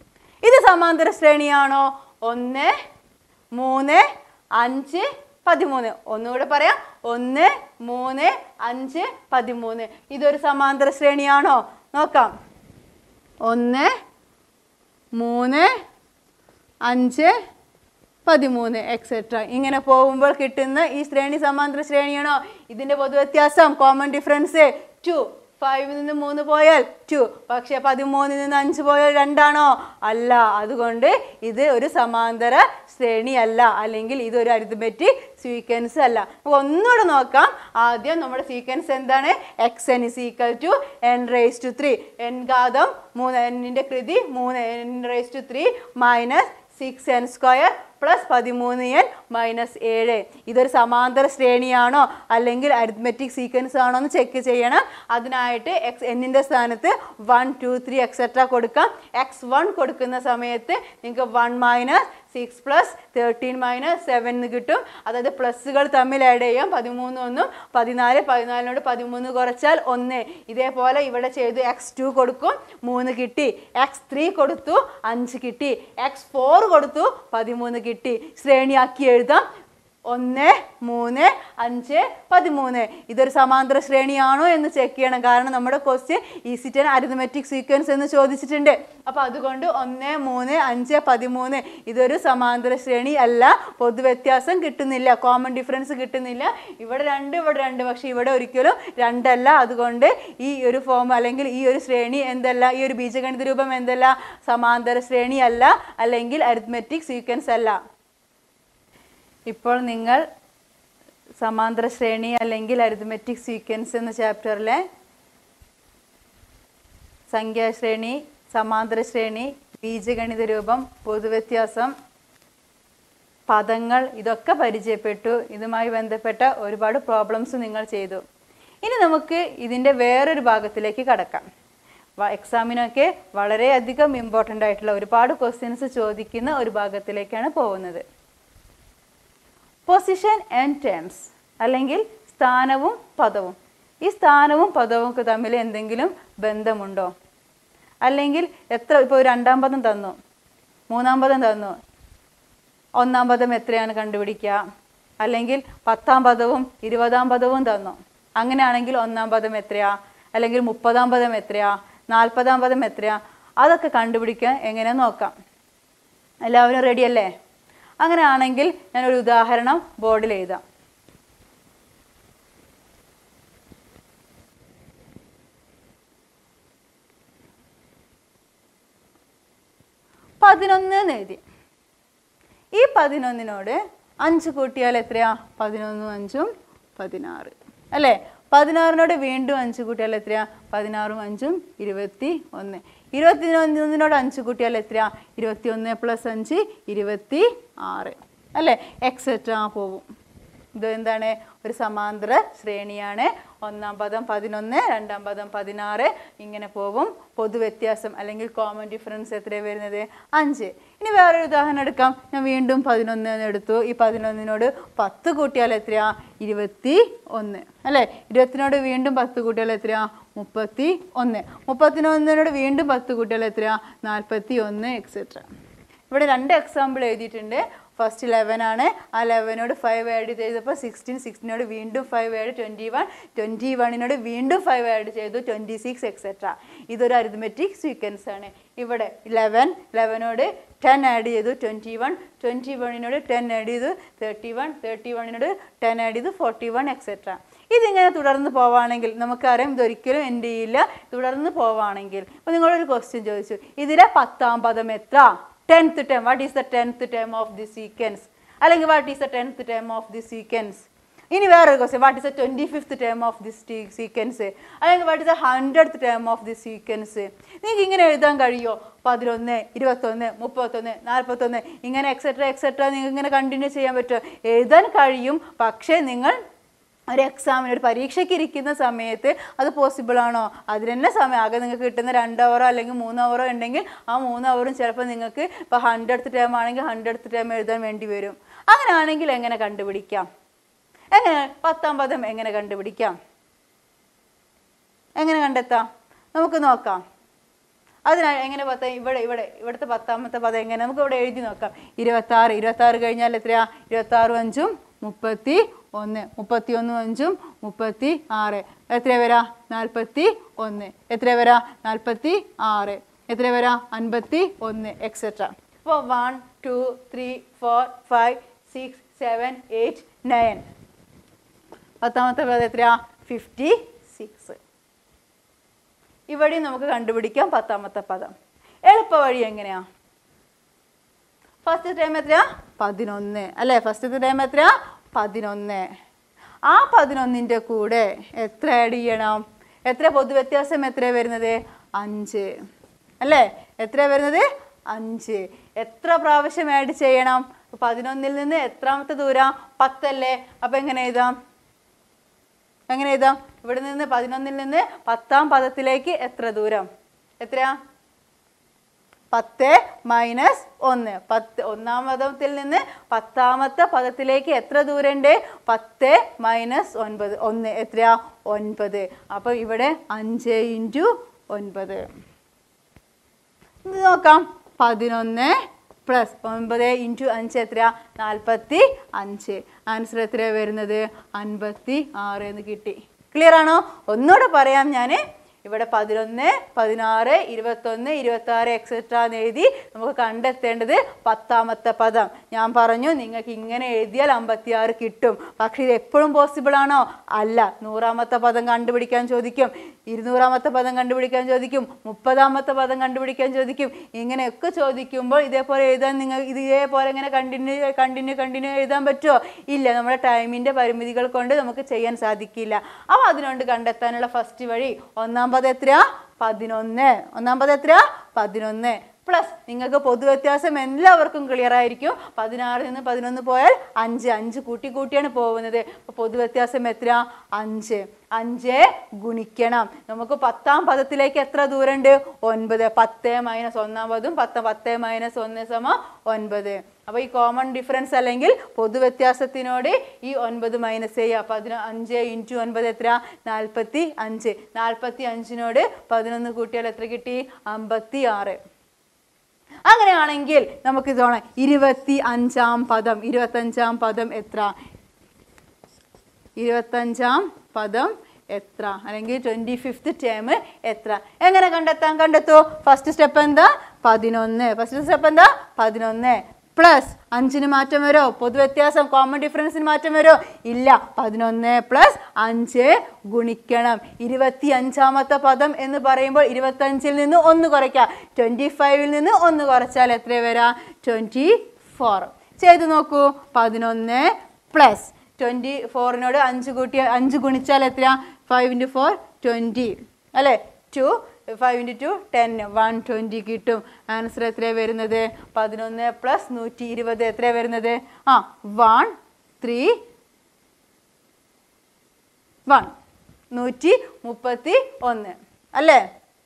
ഇത് സമാന്തര ശ്രേണിയാണോ ഒന്ന് മൂന്ന് അഞ്ച് പതിമൂന്ന് ഒന്നുകൂടെ പറയാം ഒന്ന് മൂന്ന് അഞ്ച് പതിമൂന്ന് ഇതൊരു സമാന്തര ശ്രേണിയാണോ നോക്കാം ഒന്ന് മൂന്ന് അഞ്ച് പതിമൂന്ന് എക്സെട്ര ഇങ്ങനെ പോകുമ്പോൾ കിട്ടുന്ന ഈ ശ്രേണി സമാന്തര ശ്രേണിയാണോ ഇതിന്റെ പൊതുവ്യത്യാസം കോമൺ ഡിഫറൻസ് ടു ഫൈവിൽ നിന്ന് മൂന്ന് പോയാൽ ടു പക്ഷെ പതിമൂന്നിൽ നിന്ന് അഞ്ച് പോയാൽ രണ്ടാണോ അല്ല അതുകൊണ്ട് ഇത് ഒരു സമാന്തര ശ്രേണിയല്ല അല്ലെങ്കിൽ ഇതൊരു അരിത്മെറ്റിക് സീക്വൻസ് അല്ല നമുക്ക് ഒന്നുകൂടെ നോക്കാം ആദ്യം നമ്മുടെ സീക്വൻസ് എന്താണ് x n is equal to n raise to three n ഘാതം മൂന്ന് എന്നിൻ്റെ കൃതി മൂന്ന് n raise to three minus six n square plus പതിമൂന്ന് എൻ മൈനസ് ഏഴ് ഇതൊരു സമാന്തര ശ്രേണിയാണോ അല്ലെങ്കിൽ അരിത്മെറ്റിക് സീക്വൻസ് ആണോ എന്ന് ചെക്ക് ചെയ്യണം അതിനായിട്ട് എക്സ് എന്നിൻ്റെ സ്ഥാനത്ത് വൺ ടു ത്രീ എക്സെട്ര കൊടുക്കാം എക്സ് വൺ കൊടുക്കുന്ന സമയത്ത് നിങ്ങൾക്ക് one minus six plus thirteen minus seven എന്ന് കിട്ടും അതായത് പ്ലസ്സുകൾ തമ്മിൽ ആഡ് ചെയ്യാം പതിമൂന്ന് ഒന്നും പതിനാല് പതിനാലിനോട് പതിമൂന്ന് കുറച്ചാൽ ഒന്ന് ഇതേപോലെ ഇവിടെ ചെയ്തു എക്സ് ടു കൊടുക്കും മൂന്ന് കിട്ടി എക്സ് ത്രീ കൊടുത്തു അഞ്ച് കിട്ടി എക്സ് ഫോർ കൊടുത്തു പതിമൂന്ന് കിട്ടി ശ്രേണിയാക്കി എഴുതാം ഒന്ന് മൂന്ന് അഞ്ച് പതിമൂന്ന് ഇതൊരു സമാന്തര ശ്രേണിയാണോ എന്ന് ചെക്ക് ചെയ്യണം കാരണം നമ്മുടെ ക്വസ്റ്റ്യൻ ഈസിറ്റൻ അരിതമെറ്റിക് സീക്വൻസ് എന്ന് ചോദിച്ചിട്ടുണ്ട് അപ്പോൾ അതുകൊണ്ട് ഒന്ന് മൂന്ന് അഞ്ച് പതിമൂന്ന് ഇതൊരു സമാന്തര ശ്രേണി അല്ല പൊതുവ്യത്യാസം കിട്ടുന്നില്ല കോമൺ ഡിഫറൻസ് കിട്ടുന്നില്ല ഇവിടെ രണ്ട് ഇവിടെ രണ്ട് പക്ഷേ ഇവിടെ ഒരിക്കലും രണ്ടല്ല അതുകൊണ്ട് ഈ ഒരു ഫോം അല്ലെങ്കിൽ ഈ ഒരു ശ്രേണി എന്തല്ല ഈ ഒരു ബീജഗണിത രൂപം എന്തല്ല സമാന്തര ശ്രേണി അല്ല അല്ലെങ്കിൽ അരിത്മെറ്റിക് സീക്വൻസ് അല്ല ഇപ്പോൾ നിങ്ങൾ സമാന്തര ശ്രേണി അല്ലെങ്കിൽ അരിത്മെറ്റിക് സീക്വൻസ് എന്ന ചാപ്റ്ററിലെ സംഖ്യാശ്രേണി സമാന്തര ശ്രേണി ബീജഗണിത രൂപം പൊതുവ്യത്യാസം പദങ്ങൾ ഇതൊക്കെ പരിചയപ്പെട്ടു ഇതുമായി ബന്ധപ്പെട്ട ഒരുപാട് പ്രോബ്ലംസ് നിങ്ങൾ ചെയ്തു ഇനി നമുക്ക് ഇതിൻ്റെ വേറൊരു ഭാഗത്തിലേക്ക് കടക്കാം വ- എക്സാമിനൊക്കെ വളരെയധികം ഇമ്പോർട്ടൻ്റ് ആയിട്ടുള്ള ഒരുപാട് ക്വസ്റ്റ്യൻസ് ചോദിക്കുന്ന ഒരു ഭാഗത്തിലേക്കാണ് പോകുന്നത് പൊസിഷൻ ആൻഡ് ടേംസ് അല്ലെങ്കിൽ സ്ഥാനവും പദവും ഈ സ്ഥാനവും പദവും ഒക്കെ തമ്മിൽ എന്തെങ്കിലും ബന്ധമുണ്ടോ അല്ലെങ്കിൽ എത്ര ഇപ്പോൾ രണ്ടാം പദം തന്നു മൂന്നാം പദം തന്നു ഒന്നാം പദം എത്രയാണ് കണ്ടുപിടിക്കുക അല്ലെങ്കിൽ പത്താം പദവും ഇരുപതാം പദവും തന്നു അങ്ങനെയാണെങ്കിൽ ഒന്നാം പദം എത്രയാ അല്ലെങ്കിൽ മുപ്പതാം പദം എത്രയാ നാൽപ്പതാം പദം എത്രയാ അതൊക്കെ കണ്ടുപിടിക്കാൻ എങ്ങനെ നോക്കാം എല്ലാവരും റെഡി അല്ലേ അങ്ങനെയാണെങ്കിൽ ഞാനൊരു ഉദാഹരണം ബോർഡിൽ എഴുതാം പതിനൊന്ന് എന്ന് എഴുതി ഈ പതിനൊന്നിനോട് അഞ്ച് കൂട്ടിയാൽ എത്രയാ പതിനൊന്നും അഞ്ചും പതിനാറ് അല്ലേ പതിനാറിനോട് വീണ്ടും അഞ്ച് കൂട്ടിയാൽ എത്രയാ പതിനാറും അഞ്ചും ഇരുപത്തി ഒന്ന് ഇരുപത്തി ഒന്നിനോട് അഞ്ച് കൂട്ടിയാൽ എത്രയാ ഇരുപത്തി ഒന്ന് പ്ലസ് അഞ്ച് ഇരുപത്തി ആറ് അല്ലേ എക്സെട്രാ പോകും ഇത് എന്താണ് ഒരു സമാന്തര ശ്രേണിയാണ് ഒന്നാം പദം പതിനൊന്ന് രണ്ടാം പദം പതിനാറ് ഇങ്ങനെ പോകും പൊതുവ്യത്യാസം അല്ലെങ്കിൽ കോമൺ ഡിഫറൻസ് എത്രയാണ് വരുന്നത് അഞ്ച് ഇനി വേറൊരു ഉദാഹരണം എടുക്കാം ഞാൻ വീണ്ടും പതിനൊന്ന് എന്ന് എടുത്തു ഈ പതിനൊന്നിനോട് പത്ത് കൂട്ടിയാൽ എത്രയാ ഇരുപത്തി ഒന്ന് അല്ലേ ഇരുപത്തിനോട് വീണ്ടും പത്ത് കൂട്ടിയാൽ എത്രയാ മുപ്പത്തി ഒന്ന് മുപ്പത്തിനൊന്നിനോട് വീണ്ടും പത്ത് കൂട്ടിയാൽ എത്രയാ നാൽപ്പത്തി ഒന്ന് എക്സെട്ര ഇവിടെ രണ്ട് എക്സാമ്പിൾ എഴുതിയിട്ടുണ്ട് ഫസ്റ്റ് ലെവൻ ആണ് ആ ലെവനോട് ഫൈവ് ആഡ് ചെയ്തപ്പോൾ സിക്സ്റ്റീൻ സിക്സ്റ്റീനോട് വീണ്ടും five add twenty one twenty വണ്ണിനോട് വീണ്ടും ഫൈവ് ആഡ് ചെയ്തു ട്വൻറ്റി സിക്സ് എക്സെട്ര ഇതൊരു അരിത്മെറ്റിക് സീക്വൻസ് ആണ് ഇവിടെ ലെവൻ ലെവനോട് ടെൻ ആഡ് ചെയ്തു ട്വൻറ്റി വൺ ട്വൻറ്റി വണ്ണിനോട് ടെൻ ആഡ് ചെയ്തു തേർട്ടി വൺ തേർട്ടി വണ്ണിനോട് ടെൻ ആഡ് ചെയ്തു ഫോർട്ടി വൺ എക്സെട്ര ഇതിങ്ങനെ തുടർന്ന് പോവുകയാണെങ്കിൽ നമുക്കറിയാം ഇതൊരിക്കലും എൻ്റെ ചെയ്യില്ല തുടർന്ന് പോവുകയാണെങ്കിൽ അപ്പോൾ നിങ്ങളൊരു ക്വസ്റ്റ്യൻ ചോദിച്ചു ഇതിലെ പത്താം പദം എത്ര tenth term what is the tenth term of the sequence അല്ലെങ്കിൽ what is the tenth term of the sequence ഇനി വേറൊരു question what is the twenty fifth term of this sequence അല്ലെങ്കിൽ what is the hundred term of the sequence നിങ്ങൾക്ക് ഇങ്ങനെ എഴുതാൻ കഴിയുമോ പതിനൊന്ന് ഇരുപത്തൊന്ന് മുപ്പത്തൊന്ന് നാൽപ്പത്തൊന്ന് ഇങ്ങനെ എക്സെട്ര എക്സെട്ര നിങ്ങൾക്ക് ഇങ്ങനെ കണ്ടിന്യൂ ചെയ്യാൻ പറ്റുമോ എഴുതാൻ കഴിയും പക്ഷേ നിങ്ങൾ ഒരു എക്സാമിന് ഒരു പരീക്ഷയ്ക്ക് ഇരിക്കുന്ന സമയത്ത് അത് പോസിബിൾ ആണോ അതിന് തന്നെ സമയം ആകെ നിങ്ങൾക്ക് കിട്ടുന്ന രണ്ട് അവറോ അല്ലെങ്കിൽ മൂന്ന് അവറോ ഉണ്ടെങ്കിൽ ആ മൂന്ന് അവറും ചിലപ്പോൾ നിങ്ങൾക്ക് ഇപ്പോൾ ഹൺഡ്രഡ് ടേം ആണെങ്കിൽ ഹൺഡ്രഡ് ടേം എഴുതാൻ വേണ്ടി വരും അങ്ങനെയാണെങ്കിൽ എങ്ങനെ കണ്ടുപിടിക്കാം എങ്ങനെ പത്താം പദം എങ്ങനെ കണ്ടുപിടിക്കാം എങ്ങനെ കണ്ടെത്താം നമുക്ക് നോക്കാം അതിനാൽ എങ്ങനെ പത്ത് ഇവിടെ ഇവിടെ ഇവിടുത്തെ പത്താമത്തെ പദം എങ്ങനെ നമുക്ക് ഇവിടെ എഴുതി നോക്കാം ഇരുപത്തി ആറ് ഇരുപത്തി ആറ് കഴിഞ്ഞാൽ എത്രയാ ഇരുപത്തി ആറും അഞ്ചും മുപ്പത്തി ഒന്ന് മുപ്പത്തി ഒന്നും അഞ്ചും മുപ്പത്തി ആറ് എത്ര വരാ നാൽപ്പത്തി ഒന്ന് എത്ര വരാ നാൽപ്പത്തി ആറ് എത്ര വരാ അൻപത്തി ഒന്ന് എക്സെട്ര അപ്പോൾ one two three four five six seven eight nine പത്താമത്തെ പദം എത്രയാ ഫിഫ്റ്റി സിക്സ് ഇവിടെയും നമുക്ക് കണ്ടുപിടിക്കാം പത്താമത്തെ പദം എളുപ്പ വഴി എങ്ങനെയാ ഫസ്റ്റ് ടൈം എത്രയാ പതിനൊന്ന് അല്ലേ ഫസ്റ്റത്തെ ടൈം എത്രയാ പതിനൊന്ന് ആ പതിനൊന്നിൻ്റെ കൂടെ എത്ര ആഡ് ചെയ്യണം എത്ര പൊതുവ്യത്യാസം എത്ര വരുന്നത് അഞ്ച് അല്ലേ എത്ര വരുന്നത് അഞ്ച് എത്ര പ്രാവശ്യം ആഡ് ചെയ്യണം പതിനൊന്നിൽ നിന്ന് എത്രാമത്തെ ദൂരം പത്തല്ലേ അപ്പം എങ്ങനെ എഴുതാം എങ്ങനെ എഴുതാം ഇവിടെ നിന്ന് പതിനൊന്നിൽ നിന്ന് പത്താം പദത്തിലേക്ക് എത്ര ദൂരം എത്രയാ പത്ത് മൈനസ് ഒന്ന് പത്ത് ഒന്നാം പദത്തിൽ നിന്ന് പത്താമത്തെ പദത്തിലേക്ക് എത്ര ദൂരമുണ്ട് പത്ത് മൈനസ് ഒൻപത് ഒന്ന് എത്രയാ ഒൻപത് അപ്പോൾ ഇവിടെ അഞ്ച് ഇൻറ്റു ഒൻപത് ഇത് നോക്കാം പതിനൊന്ന് പ്ലസ് ഒൻപത് ഇൻറ്റു അഞ്ച് എത്രയാ നാൽപ്പത്തി അഞ്ച് ആൻസർ എത്രയാണ് വരുന്നത് അൻപത്തി ആറ് എന്ന് കിട്ടി ക്ലിയർ ആണോ ഒന്നുകൂടെ പറയാം ഞാൻ ഇവിടെ പതിനൊന്ന് പതിനാറ് ഇരുപത്തൊന്ന് ഇരുപത്തി ആറ് എക്സെട്ര എന്ന് എഴുതി നമുക്ക് കണ്ടെത്തേണ്ടത് പത്താമത്തെ പദം ഞാൻ പറഞ്ഞു നിങ്ങൾക്ക് ഇങ്ങനെ എഴുതിയാൽ അമ്പത്തിയാറ് കിട്ടും പക്ഷേ ഇത് എപ്പോഴും പോസിബിൾ ആണോ അല്ല നൂറാമത്തെ പദം കണ്ടുപിടിക്കാൻ ചോദിക്കും ഇരുന്നൂറാമത്തെ പദം കണ്ടുപിടിക്കാൻ ചോദിക്കും മുപ്പതാമത്തെ പദം കണ്ടുപിടിക്കാൻ ചോദിക്കും ഇങ്ങനെയൊക്കെ ചോദിക്കുമ്പോൾ ഇതേപോലെ എഴുതാൻ നിങ്ങൾ ഇതേപോലെ ഇങ്ങനെ കണ്ടിന്യൂ കണ്ടിന്യൂ കണ്ടിന്യൂ എഴുതാൻ പറ്റുമോ ഇല്ല നമ്മുടെ ടൈമിൻ്റെ പരിമിതികൾ കൊണ്ട് നമുക്ക് ചെയ്യാൻ സാധിക്കില്ല അപ്പോൾ അതിനുകൊണ്ട് കണ്ടെത്താനുള്ള ഫസ്റ്റ് വഴി ഒന്നാം പദം എത്രയാ പതിനൊന്ന് ഒന്നാം പദം എത്രയാ പതിനൊന്ന് പ്ലസ് നിങ്ങൾക്ക് പൊതുവ്യത്യാസം എല്ലാവർക്കും ക്ലിയർ ആയിരിക്കും പതിനാറിൽ നിന്ന് പതിനൊന്ന് പോയാൽ അഞ്ച് അഞ്ച് കൂട്ടി കൂട്ടിയാണ് പോകുന്നത് അപ്പോൾ പൊതുവ്യത്യാസം എത്ര അഞ്ച് അഞ്ച് ഗുണിക്കണം നമുക്ക് പത്താം പദത്തിലേക്ക് എത്ര ദൂരമുണ്ട് ഒൻപത് പത്ത് മൈനസ് ഒന്നാം പദം പത്ത് പത്ത് മൈനസ് ഒന്ന് സമ ഒൻപത് അപ്പോൾ ഈ കോമൺ ഡിഫറൻസ് അല്ലെങ്കിൽ പൊതുവ്യത്യാസത്തിനോട് ഈ ഒൻപത് മൈനസ് ചെയ്യുക പതിന അഞ്ച് ഇൻറ്റു ഒൻപത് എത്ര നാൽപ്പത്തി അഞ്ച് നാൽപ്പത്തി അഞ്ചിനോട് പതിനൊന്ന് കൂട്ടിയാൽ എത്ര കിട്ടി അമ്പത്തി ആറ് അങ്ങനെയാണെങ്കിൽ നമുക്ക് ഇതോണം ഇരുപത്തി അഞ്ചാം പദം ഇരുപത്തഞ്ചാം പദം എത്ര ഇരുപത്തഞ്ചാം പദം എത്ര അല്ലെങ്കിൽ ട്വൻറ്റി ഫിഫ്ത്ത് ടേം എത്ര എങ്ങനെ കണ്ടെത്താൻ കണ്ടെത്തൂ ഫസ്റ്റ് സ്റ്റെപ്പ് എന്താ പതിനൊന്ന് ഫസ്റ്റ് സ്റ്റെപ്പ് എന്താ പതിനൊന്ന് പ്ലസ് അഞ്ചിന് മാറ്റം വരുമോ പൊതുവ്യത്യാസം കോമൺ ഡിഫറൻസിന് മാറ്റം വരുമോ ഇല്ല പതിനൊന്ന് പ്ലസ് അഞ്ച് ഗുണിക്കണം ഇരുപത്തി അഞ്ചാമത്തെ പദം എന്ന് പറയുമ്പോൾ ഇരുപത്തഞ്ചിൽ നിന്ന് ഒന്ന് കുറയ്ക്കാം ട്വൻറ്റി ഫൈവിൽ നിന്ന് ഒന്ന് കുറച്ചാൽ എത്ര വരാം ട്വൻറ്റി ഫോർ ചെയ്ത് നോക്കൂ പതിനൊന്ന് പ്ലസ് ട്വൻറ്റി ഫോറിനോട് അഞ്ച് കൂട്ടി അഞ്ച് ഗുണിച്ചാൽ എത്ര ഫൈവ് ഇൻറ്റു ഫോർ ട്വൻറ്റി അല്ലേ two five into two ten one twenty കിട്ടും ആൻസർ എത്രയാണ് വരുന്നത് പതിനൊന്ന് പ്ലസ് നൂറ്റി ഇരുപത് എത്രയാണ് വരുന്നത് ആ വൺ ത്രീ വൺ നൂറ്റി മുപ്പത്തി ഒന്ന് അല്ലേ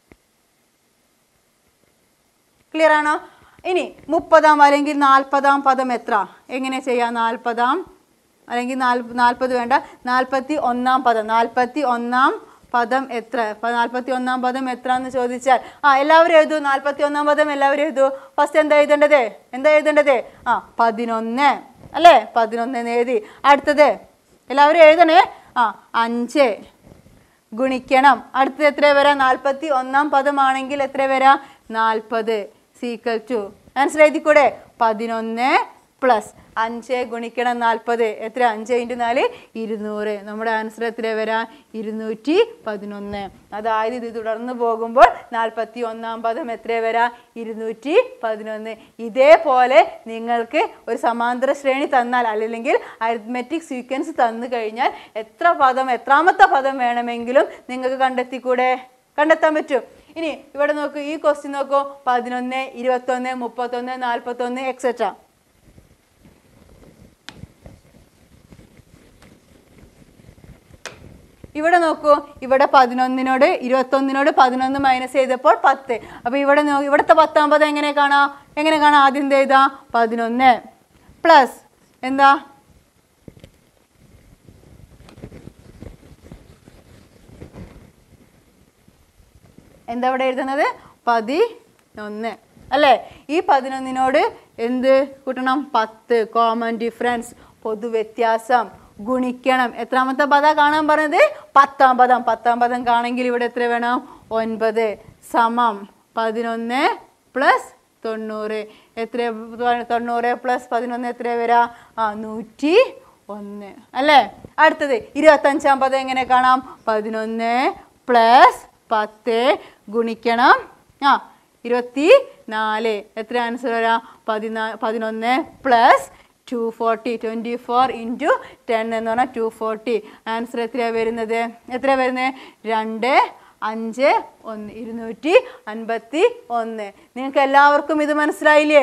ക്ലിയർ ആണോ ഇനി മുപ്പതാം അല്ലെങ്കിൽ നാൽപ്പതാം പദം എത്ര എങ്ങനെ ചെയ്യാം നാൽപ്പതാം അല്ലെങ്കിൽ നാല് നാൽപ്പത് വേണ്ട നാൽപ്പത്തി ഒന്നാം പദം നാൽപ്പത്തി ഒന്നാം പദം എത്ര നാൽപ്പത്തി ഒന്നാം പദം എത്ര എന്ന് ചോദിച്ചാൽ ആ എല്ലാവരും എഴുതൂ നാൽപ്പത്തി ഒന്നാം പദം എല്ലാവരും എഴുതൂ ഫസ്റ്റ് എന്താ എഴുതേണ്ടത് എന്താ എഴുതേണ്ടത് ആ പതിനൊന്ന് അല്ലേ പതിനൊന്ന് എന്ന് എഴുതി അടുത്തത് എല്ലാവരും എഴുതണേ ആ അഞ്ച് ഗുണിക്കണം അടുത്തത് എത്ര വരാം നാൽപ്പത്തി ഒന്നാം പദമാണെങ്കിൽ എത്ര വരാം നാൽപ്പത് സീക്കൽ ടു ആൻസർ എഴുതിക്കൂടെ പതിനൊന്ന് പ്ലസ് അഞ്ച് ഗുണിക്കണം നാൽപ്പത് എത്ര അഞ്ച് ഇൻറ്റു നാല് ഇരുന്നൂറ് നമ്മുടെ ആൻസർ എത്ര വരാം ഇരുന്നൂറ്റി പതിനൊന്ന് അതായത് ഇത് തുടർന്ന് പോകുമ്പോൾ നാൽപ്പത്തി ഒന്നാം പദം എത്ര വരാം ഇരുന്നൂറ്റി പതിനൊന്ന് ഇതേപോലെ നിങ്ങൾക്ക് ഒരു സമാന്തര ശ്രേണി തന്നാൽ അല്ലെങ്കിൽ അരിത്മെറ്റിക് സീക്വൻസ് തന്നു കഴിഞ്ഞാൽ എത്ര പദം എത്രാമത്തെ പദം വേണമെങ്കിലും നിങ്ങൾക്ക് കണ്ടെത്തിക്കൂടെ കണ്ടെത്താൻ പറ്റും ഇനി ഇവിടെ നോക്കൂ ഈ ക്വസ്റ്റ്യൻ നോക്കൂ പതിനൊന്ന് ഇരുപത്തൊന്ന് മുപ്പത്തൊന്ന് നാൽപ്പത്തൊന്ന് എക്സെട്ര ഇവിടെ നോക്കൂ ഇവിടെ പതിനൊന്നിനോട് ഇരുപത്തൊന്നിനോട് പതിനൊന്ന് മൈനസ് ചെയ്തപ്പോൾ പത്ത് അപ്പോൾ ഇവിടെ നോ ഇവിടുത്തെ പത്തൊമ്പത് എങ്ങനെ കാണാം എങ്ങനെ കാണാം ആദ്യം എന്ത് ചെയ്താ പതിനൊന്ന് പ്ലസ് എന്താ എന്താ ഇവിടെ എഴുതുന്നത് പതിനൊന്ന് അല്ലേ ഈ പതിനൊന്നിനോട് എന്ത് കൂട്ടണം പത്ത് കോമൺ ഡിഫറൻസ് പൊതുവ്യത്യാസം ഗുണിക്കണം എത്രാമത്തെ പദ കാണാൻ പറഞ്ഞത് പത്താം പദം പത്താം പദം കാണെങ്കിൽ ഇവിടെ എത്ര വേണം ഒൻപത് സമം പതിനൊന്ന് പ്ലസ് തൊണ്ണൂറ് എത്ര തൊണ്ണൂറ് പ്ലസ് പതിനൊന്ന് എത്ര വരാ ആ നൂറ്റി ഒന്ന് അല്ലേ അടുത്തത് ഇരുപത്തഞ്ചാം പദം എങ്ങനെ കാണാം പതിനൊന്ന് പ്ലസ് പത്ത് ഗുണിക്കണം ആ ഇരുപത്തി നാല് എത്ര ആൻസർ വരാം പതിനാ പതിനൊന്ന് plus two forty twenty four into ten എന്ന് പറഞ്ഞാൽ ടു ഫോർട്ടി ആൻസർ എത്രയാണ് വരുന്നത് എത്ര വരുന്നത് രണ്ട് അഞ്ച് ഒന്ന് ഇരുന്നൂറ്റി അൻപത്തി ഒന്ന് നിങ്ങൾക്ക് എല്ലാവർക്കും ഇത് മനസ്സിലായില്ലേ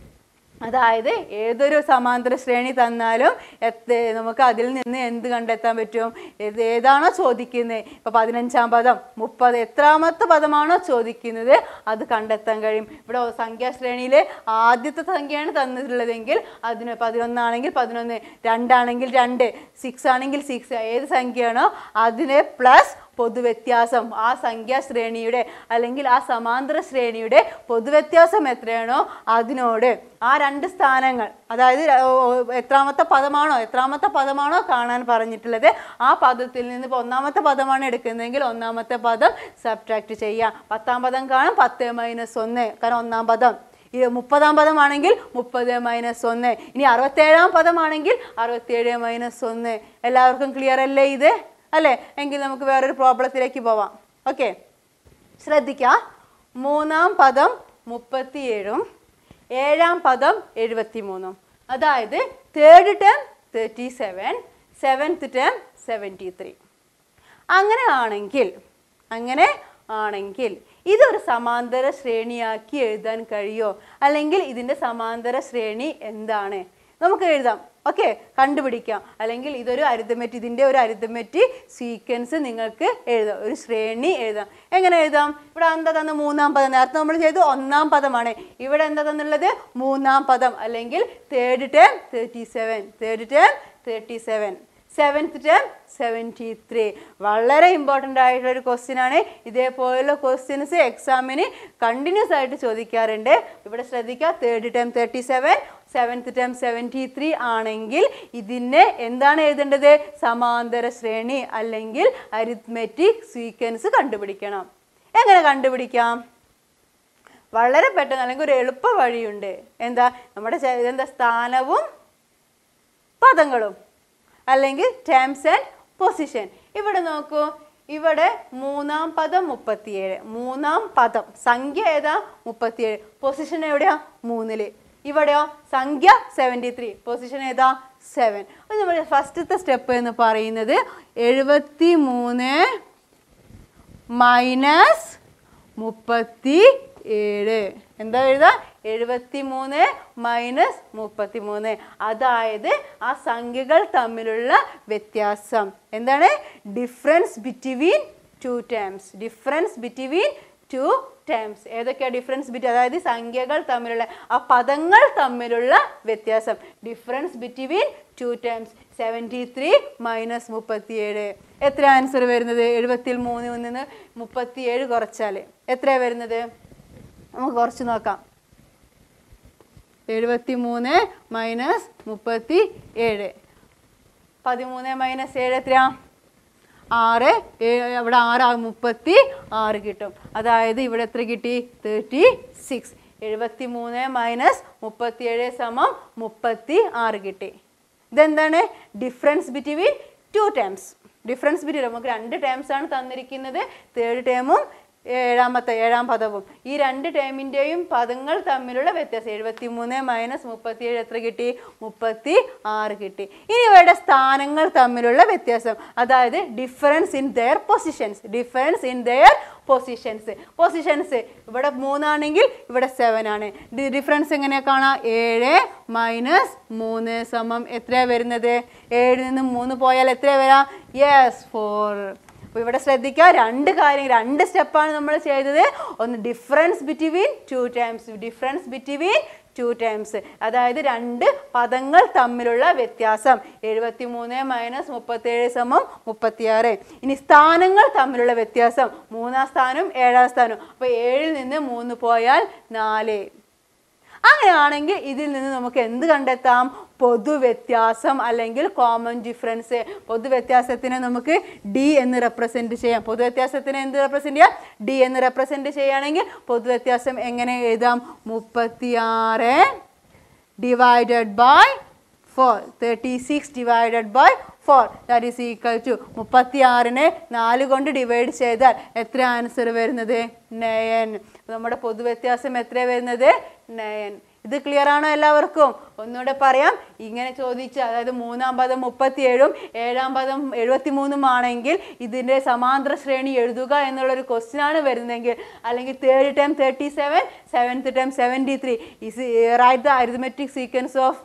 അതായത് ഏതൊരു സമാന്തര ശ്രേണി തന്നാലും എത്ര നമുക്ക് അതിൽ നിന്ന് എന്ത് കണ്ടെത്താൻ പറ്റും ഇത് ഏതാണോ ചോദിക്കുന്നത് ഇപ്പോൾ പതിനഞ്ചാം പദം മുപ്പത് എത്രാമത്തെ പദമാണോ ചോദിക്കുന്നത് അത് കണ്ടെത്താൻ കഴിയും ഇവിടെ സംഖ്യാശ്രേണിയിൽ ആദ്യത്തെ സംഖ്യയാണ് തന്നിട്ടുള്ളതെങ്കിൽ അതിന് പതിനൊന്നാണെങ്കിൽ പതിനൊന്ന് രണ്ടാണെങ്കിൽ രണ്ട് സിക്സ് ആണെങ്കിൽ സിക്സ് ഏത് സംഖ്യയാണോ അതിന് പ്ലസ് പൊതുവ്യത്യാസം ആ സംഖ്യാശ്രേണിയുടെ അല്ലെങ്കിൽ ആ സമാന്തര ശ്രേണിയുടെ പൊതുവ്യത്യാസം എത്രയാണോ അതിനോട് ആ രണ്ട് സ്ഥാനങ്ങൾ അതായത് ഓ, ഓ, എത്രാമത്തെ പദമാണോ എത്രാമത്തെ പദമാണോ കാണാൻ പറഞ്ഞിട്ടുള്ളത് ആ പദത്തിൽ നിന്ന് ഇപ്പോൾ ഒന്നാമത്തെ പദമാണ് എടുക്കുന്നതെങ്കിൽ ഒന്നാമത്തെ പദം സബ്ട്രാക്ട് ചെയ്യാം പത്താം പദം കാണും പത്ത് മൈനസ് ഒന്ന് കാരണം ഒന്നാം പദം ഈ മുപ്പതാം പദമാണെങ്കിൽ മുപ്പത് മൈനസ് ഒന്ന് ഇനി അറുപത്തേഴാം പദമാണെങ്കിൽ അറുപത്തേഴ് മൈനസ് ഒന്ന് എല്ലാവർക്കും ക്ലിയർ അല്ലേ ഇത് അല്ലേ എങ്കിൽ നമുക്ക് വേറൊരു പ്രോബ്ലത്തിലേക്ക് പോവാം ഓക്കെ ശ്രദ്ധിക്കുക മൂന്നാം പദം മുപ്പത്തിയേഴും ഏഴാം പദം എഴുപത്തി മൂന്നും അതായത് third term thirty seven seventh term seventy three അങ്ങനെ ആണെങ്കിൽ അങ്ങനെ ആണെങ്കിൽ ഇതൊരു സമാന്തര ശ്രേണിയാക്കി എഴുതാൻ കഴിയോ അല്ലെങ്കിൽ ഇതിൻ്റെ സമാന്തര ശ്രേണി എന്താണ് നമുക്ക് എഴുതാം ഓക്കെ കണ്ടുപിടിക്കാം അല്ലെങ്കിൽ ഇതൊരു അരിതമെറ്റ് ഇതിൻ്റെ ഒരു അരിതമെറ്റ് സീക്വൻസ് നിങ്ങൾക്ക് എഴുതാം ഒരു ശ്രേണി എഴുതാം എങ്ങനെ എഴുതാം ഇവിടെ എന്താ തന്ന മൂന്നാം പദം നേരത്തെ നമ്മൾ ചെയ്തു ഒന്നാം പദമാണ് ഇവിടെ എന്താ തന്നുള്ളത് മൂന്നാം പദം അല്ലെങ്കിൽ third term thirty seven third term thirty seven seventh term seventy three വളരെ ഇമ്പോർട്ടൻ്റ് ആയിട്ടുള്ള ഒരു ക്വസ്റ്റ്യൻ ആണ് ഇതേപോലുള്ള ക്വസ്റ്റ്യൻസ് എക്സാമിന് കണ്ടിന്യൂസ് ആയിട്ട് ചോദിക്കാറുണ്ട് ഇവിടെ ശ്രദ്ധിക്കുക third term thirty seven seventh term seventy three ആണെങ്കിൽ ഇതിനെ എന്താണ് എഴുതേണ്ടത് സമാന്തര ശ്രേണി അല്ലെങ്കിൽ അരിത്മെറ്റിക് സീക്വൻസ് കണ്ടുപിടിക്കണം എങ്ങനെ കണ്ടുപിടിക്കാം വളരെ പെട്ടെന്ന് അല്ലെങ്കിൽ ഒരു എളുപ്പ വഴിയുണ്ട് എന്താ നമ്മുടെ ചെ- ഇതെന്താ സ്ഥാനവും പദങ്ങളും അല്ലെങ്കിൽ ടേംസ് ആൻഡ് പൊസിഷൻ ഇവിടെ നോക്കൂ ഇവിടെ മൂന്നാം പദം മുപ്പത്തിയേഴ് മൂന്നാം പദം സംഖ്യ ഏതാ മുപ്പത്തിയേഴ് പൊസിഷൻ എവിടെയാ മൂന്നില് ഇവിടെയോ സംഖ്യ സെവൻറ്റി ത്രീ പൊസിഷൻ ഏതാ സെവൻ നമ്മൾ ഫസ്റ്റത്തെ സ്റ്റെപ്പ് എന്ന് പറയുന്നത് എഴുപത്തി മൂന്ന് മൈനസ് മുപ്പത്തി ഏഴ് എന്താ എഴുതാ എഴുപത്തി മൂന്ന് മൈനസ് മുപ്പത്തി മൂന്ന് അതായത് ആ സംഖ്യകൾ തമ്മിലുള്ള വ്യത്യാസം എന്താണ് difference between two terms difference between two terms ഏതൊക്കെയാണ് ഡിഫറൻസ് ബിറ്റ് അതായത് സംഖ്യകൾ തമ്മിലുള്ള ആ പദങ്ങൾ തമ്മിലുള്ള വ്യത്യാസം difference between two terms seventy three minus മുപ്പത്തിയേഴ് എത്ര ആൻസർ വരുന്നത് എഴുപത്തിൽ മൂന്നിൽ നിന്ന് മുപ്പത്തിയേഴ് കുറച്ചാൽ എത്രയാണ് വരുന്നത് നമുക്ക് കുറച്ച് നോക്കാം എഴുപത്തി മൂന്ന് മൈനസ് മുപ്പത്തി ഏഴ് പതിമൂന്ന് മൈനസ് ഏഴ് എത്രയാ ആറ് ഏ- ഇവിടെ ആറ് ആ- മുപ്പത്തി ആറ് കിട്ടും അതായത് ഇവിടെ എത്ര കിട്ടി തേർട്ടി സിക്സ് എഴുപത്തി മൂന്ന് മൈനസ് മുപ്പത്തി ഏഴ് സമം മുപ്പത്തി ആറ് കിട്ടി ഇതെന്താണ് difference between two terms difference between നമുക്ക് രണ്ട് ടേംസ് ആണ് തന്നിരിക്കുന്നത് തേർഡ് ടേമും ഏഴാമത്തെ ഏഴാം പദവും ഈ രണ്ട് ടേമിൻ്റെയും പദങ്ങൾ തമ്മിലുള്ള വ്യത്യാസം എഴുപത്തി മൂന്ന് മൈനസ് മുപ്പത്തി ഏഴ് എത്ര കിട്ടി മുപ്പത്തി ആറ് കിട്ടി ഇനി ഇവയുടെ സ്ഥാനങ്ങൾ തമ്മിലുള്ള വ്യത്യാസം അതായത് difference in their positions difference in their positions positions ഇവിടെ മൂന്നാണെങ്കിൽ ഇവിടെ സെവൻ ആണ് ഡിഫറൻസ് എങ്ങനെയാ കാണാം ഏഴ് മൈനസ് മൂന്ന് സമം എത്രയാണ് വരുന്നത് ഏഴിൽ നിന്ന് മൂന്ന് പോയാൽ എത്ര വരാം യെസ് ഫോർ അപ്പോൾ ഇവിടെ ശ്രദ്ധിക്കുക രണ്ട് കാര്യം രണ്ട് സ്റ്റെപ്പാണ് നമ്മൾ ചെയ്തത് ഒന്ന് difference between two times difference between two times അതായത് രണ്ട് പദങ്ങൾ തമ്മിലുള്ള വ്യത്യാസം എഴുപത്തി മൂന്ന് മൈനസ് മുപ്പത്തേഴ് സമം മുപ്പത്തിയാറ് ഇനി സ്ഥാനങ്ങൾ തമ്മിലുള്ള വ്യത്യാസം മൂന്നാം സ്ഥാനം ഏഴാം സ്ഥാനം അപ്പോൾ ഏഴിൽ നിന്ന് മൂന്ന് പോയാൽ നാല് അങ്ങനെയാണെങ്കിൽ ഇതിൽ നിന്ന് നമുക്ക് എന്ത് കണ്ടെത്താം പൊതുവ്യത്യാസം അല്ലെങ്കിൽ കോമൺ ഡിഫറൻസ് പൊതുവ്യത്യാസത്തിനെ നമുക്ക് ഡി എന്ന് റെപ്രസെൻറ്റ് ചെയ്യാം പൊതുവ്യത്യാസത്തിനെ എന്ത് റെപ്രസെൻറ്റ് ചെയ്യാം ഡി എന്ന് റെപ്രസെൻറ്റ് ചെയ്യുകയാണെങ്കിൽ പൊതുവ്യത്യാസം എങ്ങനെ എഴുതാം മുപ്പത്തിയാറ് divided by four thirty six divided by four that is equal to മുപ്പത്തി ആറിനെ നാല് കൊണ്ട് ഡിവൈഡ് ചെയ്താൽ എത്ര ആൻസർ വരുന്നത് നയൻ നമ്മുടെ പൊതുവ്യത്യാസം എത്ര വരുന്നത് നയൻ ഇത് ക്ലിയർ ആണോ എല്ലാവർക്കും ഒന്നുകൂടെ പറയാം ഇങ്ങനെ ചോദിച്ച് അതായത് മൂന്നാം പദം മുപ്പത്തിയേഴും ഏഴാം പദം എഴുപത്തി മൂന്നും ആണെങ്കിൽ ഇതിൻ്റെ സമാന്തര ശ്രേണി എഴുതുക എന്നുള്ളൊരു ക്വസ്റ്റ്യൻ ആണ് വരുന്നതെങ്കിൽ അല്ലെങ്കിൽ third time thirty seven seventh time seventy three is right the arithmetic sequence of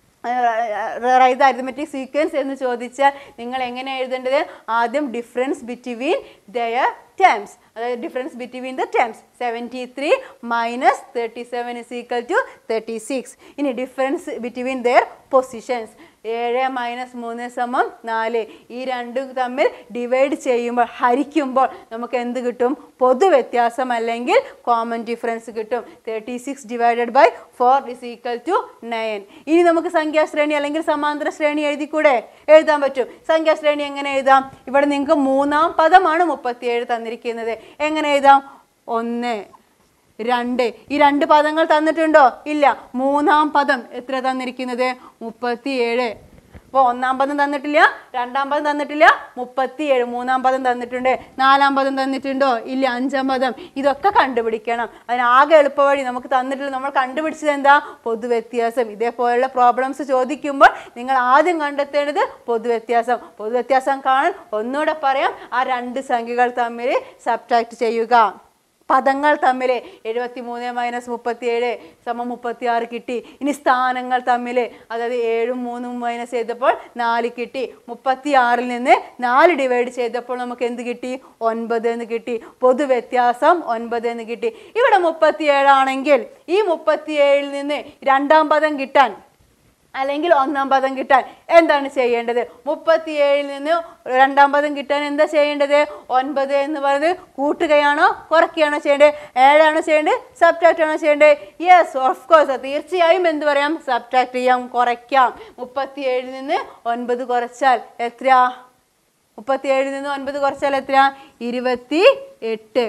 right arithmetic sequence എന്ന് ചോദിച്ചാൽ നിങ്ങൾ എങ്ങനെ എഴുതേണ്ടത് ആദ്യം ഡിഫറൻസ് ബിറ്റ്വീൻ ദയർ ടേംസ് അതായത് difference between the terms seventy three minus thirty seven is equal to thirty six ഇനി difference between their positions ഏഴ് മൈനസ് മൂന്ന് സമം നാല് ഈ രണ്ടും തമ്മിൽ ഡിവൈഡ് ചെയ്യുമ്പോൾ ഹരിക്കുമ്പോൾ നമുക്ക് എന്ത് കിട്ടും പൊതുവ്യത്യാസം അല്ലെങ്കിൽ കോമൺ ഡിഫറൻസ് കിട്ടും thirty six divided by four is equal to nine ഇനി നമുക്ക് സംഖ്യാശ്രേണി അല്ലെങ്കിൽ സമാന്തര ശ്രേണി എഴുതിക്കൂടെ എഴുതാൻ പറ്റും സംഖ്യാശ്രേണി എങ്ങനെ എഴുതാം ഇവിടെ നിങ്ങൾക്ക് മൂന്നാം പദമാണ് മുപ്പത്തിയേഴ് തന്നിരിക്കുന്നത് എങ്ങനെ എഴുതാം ഒന്ന് രണ്ട് ഈ രണ്ട് പദങ്ങൾ തന്നിട്ടുണ്ടോ ഇല്ല മൂന്നാം പദം എത്ര തന്നിരിക്കുന്നത് മുപ്പത്തിയേഴ് അപ്പോൾ ഒന്നാം പദം തന്നിട്ടില്ല രണ്ടാം പദം തന്നിട്ടില്ല മുപ്പത്തിയേഴ് മൂന്നാം പദം തന്നിട്ടുണ്ട് നാലാം പദം തന്നിട്ടുണ്ടോ ഇല്ല അഞ്ചാം പദം ഇതൊക്കെ കണ്ടുപിടിക്കണം അതിനാകെ എളുപ്പവഴി നമുക്ക് തന്നിട്ടില്ല നമ്മൾ കണ്ടുപിടിച്ചത് എന്താ പൊതുവ്യത്യാസം ഇതേപോലുള്ള പ്രോബ്ലംസ് ചോദിക്കുമ്പോൾ നിങ്ങൾ ആദ്യം കണ്ടെത്തേണ്ടത് പൊതുവ്യത്യാസം പൊതുവ്യത്യാസം കാണാൻ ഒന്നുകൂടെ പറയാം ആ രണ്ട് സംഖ്യകൾ തമ്മിൽ സബ്ട്രാക്ട് ചെയ്യുക പദങ്ങൾ തമ്മിൽ എഴുപത്തി മൂന്ന് മൈനസ് മുപ്പത്തി ഏഴ് സമം മുപ്പത്തി ആറ് കിട്ടി ഇനി സ്ഥാനങ്ങൾ തമ്മിൽ അതായത് ഏഴും മൂന്നും മൈനസ് ചെയ്തപ്പോൾ നാല് കിട്ടി മുപ്പത്തി ആറിൽ നിന്ന് നാല് ഡിവൈഡ് ചെയ്തപ്പോൾ നമുക്ക് എന്ത് കിട്ടി ഒൻപത് എന്ന് കിട്ടി പൊതുവ്യത്യാസം ഒൻപത് എന്ന് കിട്ടി ഇവിടെ മുപ്പത്തി ഏഴാണെങ്കിൽ ഈ മുപ്പത്തി ഏഴിൽ നിന്ന് രണ്ടാം പദം കിട്ടാൻ അല്ലെങ്കിൽ ഒന്നാം പദം കിട്ടാൻ എന്താണ് ചെയ്യേണ്ടത് മുപ്പത്തിയേഴിൽ നിന്ന് രണ്ടാം പദം കിട്ടാൻ എന്താ ചെയ്യേണ്ടത് ഒൻപത് എന്ന് പറയുന്നത് കൂട്ടുകയാണോ കുറയ്ക്കുകയാണോ ചെയ്യേണ്ടത് ഏഴാണോ ചെയ്യേണ്ടത് സബ്ട്രാക്ട് ആണോ ചെയ്യേണ്ടത് യെസ് ഓഫ് കോഴ്സ് തീർച്ചയായും എന്ത് പറയാം സബ്ട്രാക്ട് ചെയ്യാം കുറയ്ക്കാം മുപ്പത്തിയേഴിൽ നിന്ന് ഒൻപത് കുറച്ചാൽ എത്ര മുപ്പത്തിയേഴിൽ നിന്ന് ഒൻപത് കുറച്ചാൽ എത്ര ഇരുപത്തി എട്ട്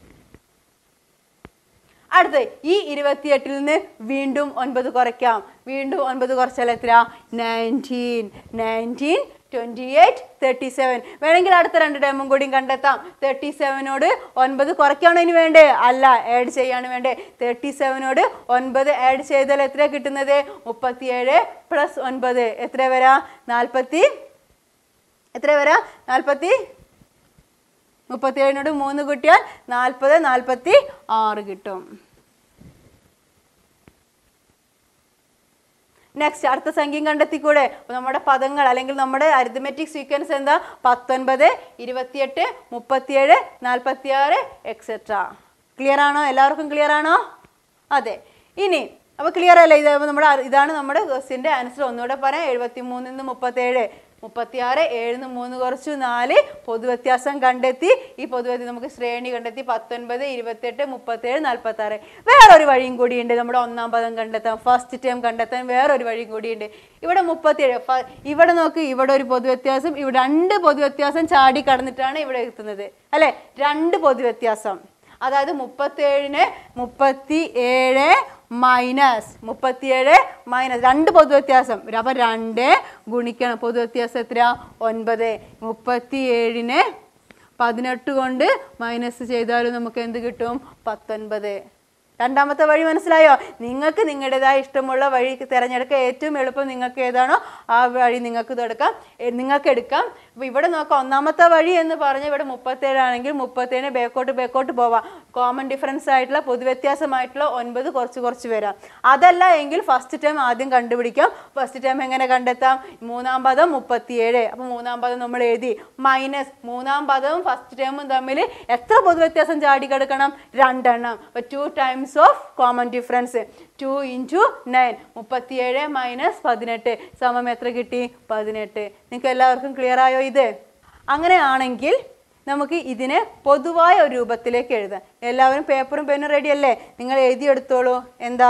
അടുത്ത് ഈ ഇരുപത്തിയെട്ടിൽ നിന്ന് വീണ്ടും ഒൻപത് കുറയ്ക്കാം വീണ്ടും ഒൻപത് കുറച്ചാൽ എത്ര nineteen nineteen twenty eight thirty seven വേണമെങ്കിൽ അടുത്ത രണ്ട് ടൈമും കൂടിയും കണ്ടെത്താം തേർട്ടി സെവനോട് ഒൻപത് കുറയ്ക്കാണോ ഇനി വേണ്ടേ അല്ല ആഡ് ചെയ്യാണ് വേണ്ടേ തേർട്ടി സെവനോട് ഒൻപത് ആഡ് ചെയ്താൽ എത്ര കിട്ടുന്നത് മുപ്പത്തിയേഴ് പ്ലസ് ഒൻപത് എത്ര വരാ നാൽപ്പത്തി എത്ര വരാ നാൽപ്പത്തി മുപ്പത്തിയേഴിനോട് മൂന്ന് കൂട്ടിയാൽ നാൽപ്പത് നാൽപ്പത്തി ആറ് കിട്ടും നെക്സ്റ്റ് അടുത്ത സംഖ്യയും കണ്ടെത്തിക്കൂടെ അപ്പൊ നമ്മുടെ പദങ്ങൾ അല്ലെങ്കിൽ നമ്മുടെ അരിഥമെറ്റിക് സീക്വൻസ് എന്താ പത്തൊൻപത് ഇരുപത്തിയെട്ട് മുപ്പത്തിയേഴ് നാൽപ്പത്തി ആറ് എക്സെട്ര ക്ലിയർ ആണോ എല്ലാവർക്കും ക്ലിയർ ആണോ അതെ ഇനി അപ്പോൾ ക്ലിയർ അല്ലേ ഇത് നമ്മുടെ അറി- ഇതാണ് നമ്മുടെ ക്വസ്റ്റ്യൻ്റെ ആൻസർ ഒന്നുകൂടെ പറയാം എഴുപത്തി മൂന്നിൽ നിന്ന് മുപ്പത്തേഴ് മുപ്പത്തിയാറ് ഏഴിന്ന് മൂന്ന് കുറച്ചു നാല് പൊതുവ്യത്യാസം കണ്ടെത്തി ഈ പൊതുവ്യത്യാസം നമുക്ക് ശ്രേണി കണ്ടെത്തി പത്തൊൻപത് ഇരുപത്തെട്ട് മുപ്പത്തേഴ് നാൽപ്പത്തി ആറ് വേറൊരു വഴിയും കൂടിയുണ്ട് നമ്മുടെ ഒന്നാം പദം കണ്ടെത്താൻ ഫസ്റ്റ് ടൈം കണ്ടെത്താൻ വേറൊരു വഴിയും കൂടിയുണ്ട് ഇവിടെ മുപ്പത്തിയേഴ് ഫ- ഇവിടെ നോക്ക് ഇവിടെ ഒരു പൊതുവ്യത്യാസം ഇവിടെ രണ്ട് പൊതുവ്യത്യാസം ചാടി കടന്നിട്ടാണ് ഇവിടെ എത്തുന്നത് അല്ലെ രണ്ട് പൊതുവ്യത്യാസം അതായത് മുപ്പത്തേഴിന് മുപ്പത്തി ഏഴ് മൈനസ് മുപ്പത്തിയേഴ് മൈനസ് രണ്ട് പൊതുവ്യത്യാസം അപ്പൊ രണ്ട് ഗുണിക്കണം പൊതുവ്യത്യാസം എത്ര ഒൻപത് മുപ്പത്തി ഏഴിന് പതിനെട്ട് കൊണ്ട് മൈനസ് ചെയ്താലും നമുക്ക് എന്ത് കിട്ടും പത്തൊൻപത് രണ്ടാമത്തെ വഴി മനസ്സിലായോ നിങ്ങൾക്ക് നിങ്ങളുടേതായ ഇഷ്ടമുള്ള വഴി തിരഞ്ഞെടുക്കുക ഏറ്റവും എളുപ്പം നിങ്ങൾക്ക് ഏതാണോ ആ വഴി നിങ്ങൾക്ക് ഇതെടുക്കാം എ, നിങ്ങൾക്ക് എടുക്കാം അപ്പോൾ ഇവിടെ നോക്കാം ഒന്നാമത്തെ വഴി എന്ന് പറഞ്ഞാൽ ഇവിടെ മുപ്പത്തേഴാണെങ്കിൽ മുപ്പത്തേഴിന് ബേക്കോട്ട് ബേക്കോട്ട് പോവാം കോമൺ ഡിഫറൻസ് ആയിട്ടുള്ള പൊതുവ്യത്യാസമായിട്ടുള്ള ഒൻപത് കുറച്ച് കുറച്ച് വരാം അതല്ല എങ്കിൽ ഫസ്റ്റ് ടൈം ആദ്യം കണ്ടുപിടിക്കാം ഫസ്റ്റ് ടൈം എങ്ങനെ കണ്ടെത്താം മൂന്നാം പദം മുപ്പത്തിയേഴ് അപ്പോൾ മൂന്നാം പദം നമ്മൾ എഴുതി മൈനസ് മൂന്നാം പദവും ഫസ്റ്റ് ടൈമും തമ്മിൽ എത്ര പൊതുവ്യത്യാസം ചാടി കിടക്കണം രണ്ടെണ്ണം അപ്പോൾ two times terms of common difference two into nine മുപ്പത്തിയേഴ് മൈനസ് പതിനെട്ട് സമം എത്ര കിട്ടി പതിനെട്ട് നിങ്ങൾക്ക് എല്ലാവർക്കും ക്ലിയർ ആയോ ഇത് അങ്ങനെയാണെങ്കിൽ നമുക്ക് ഇതിനെ പൊതുവായ ഒരു രൂപത്തിലേക്ക് എഴുതാം എല്ലാവരും പേപ്പറും പെന്നും റെഡി അല്ലേ നിങ്ങൾ എഴുതിയെടുത്തോളൂ എന്താ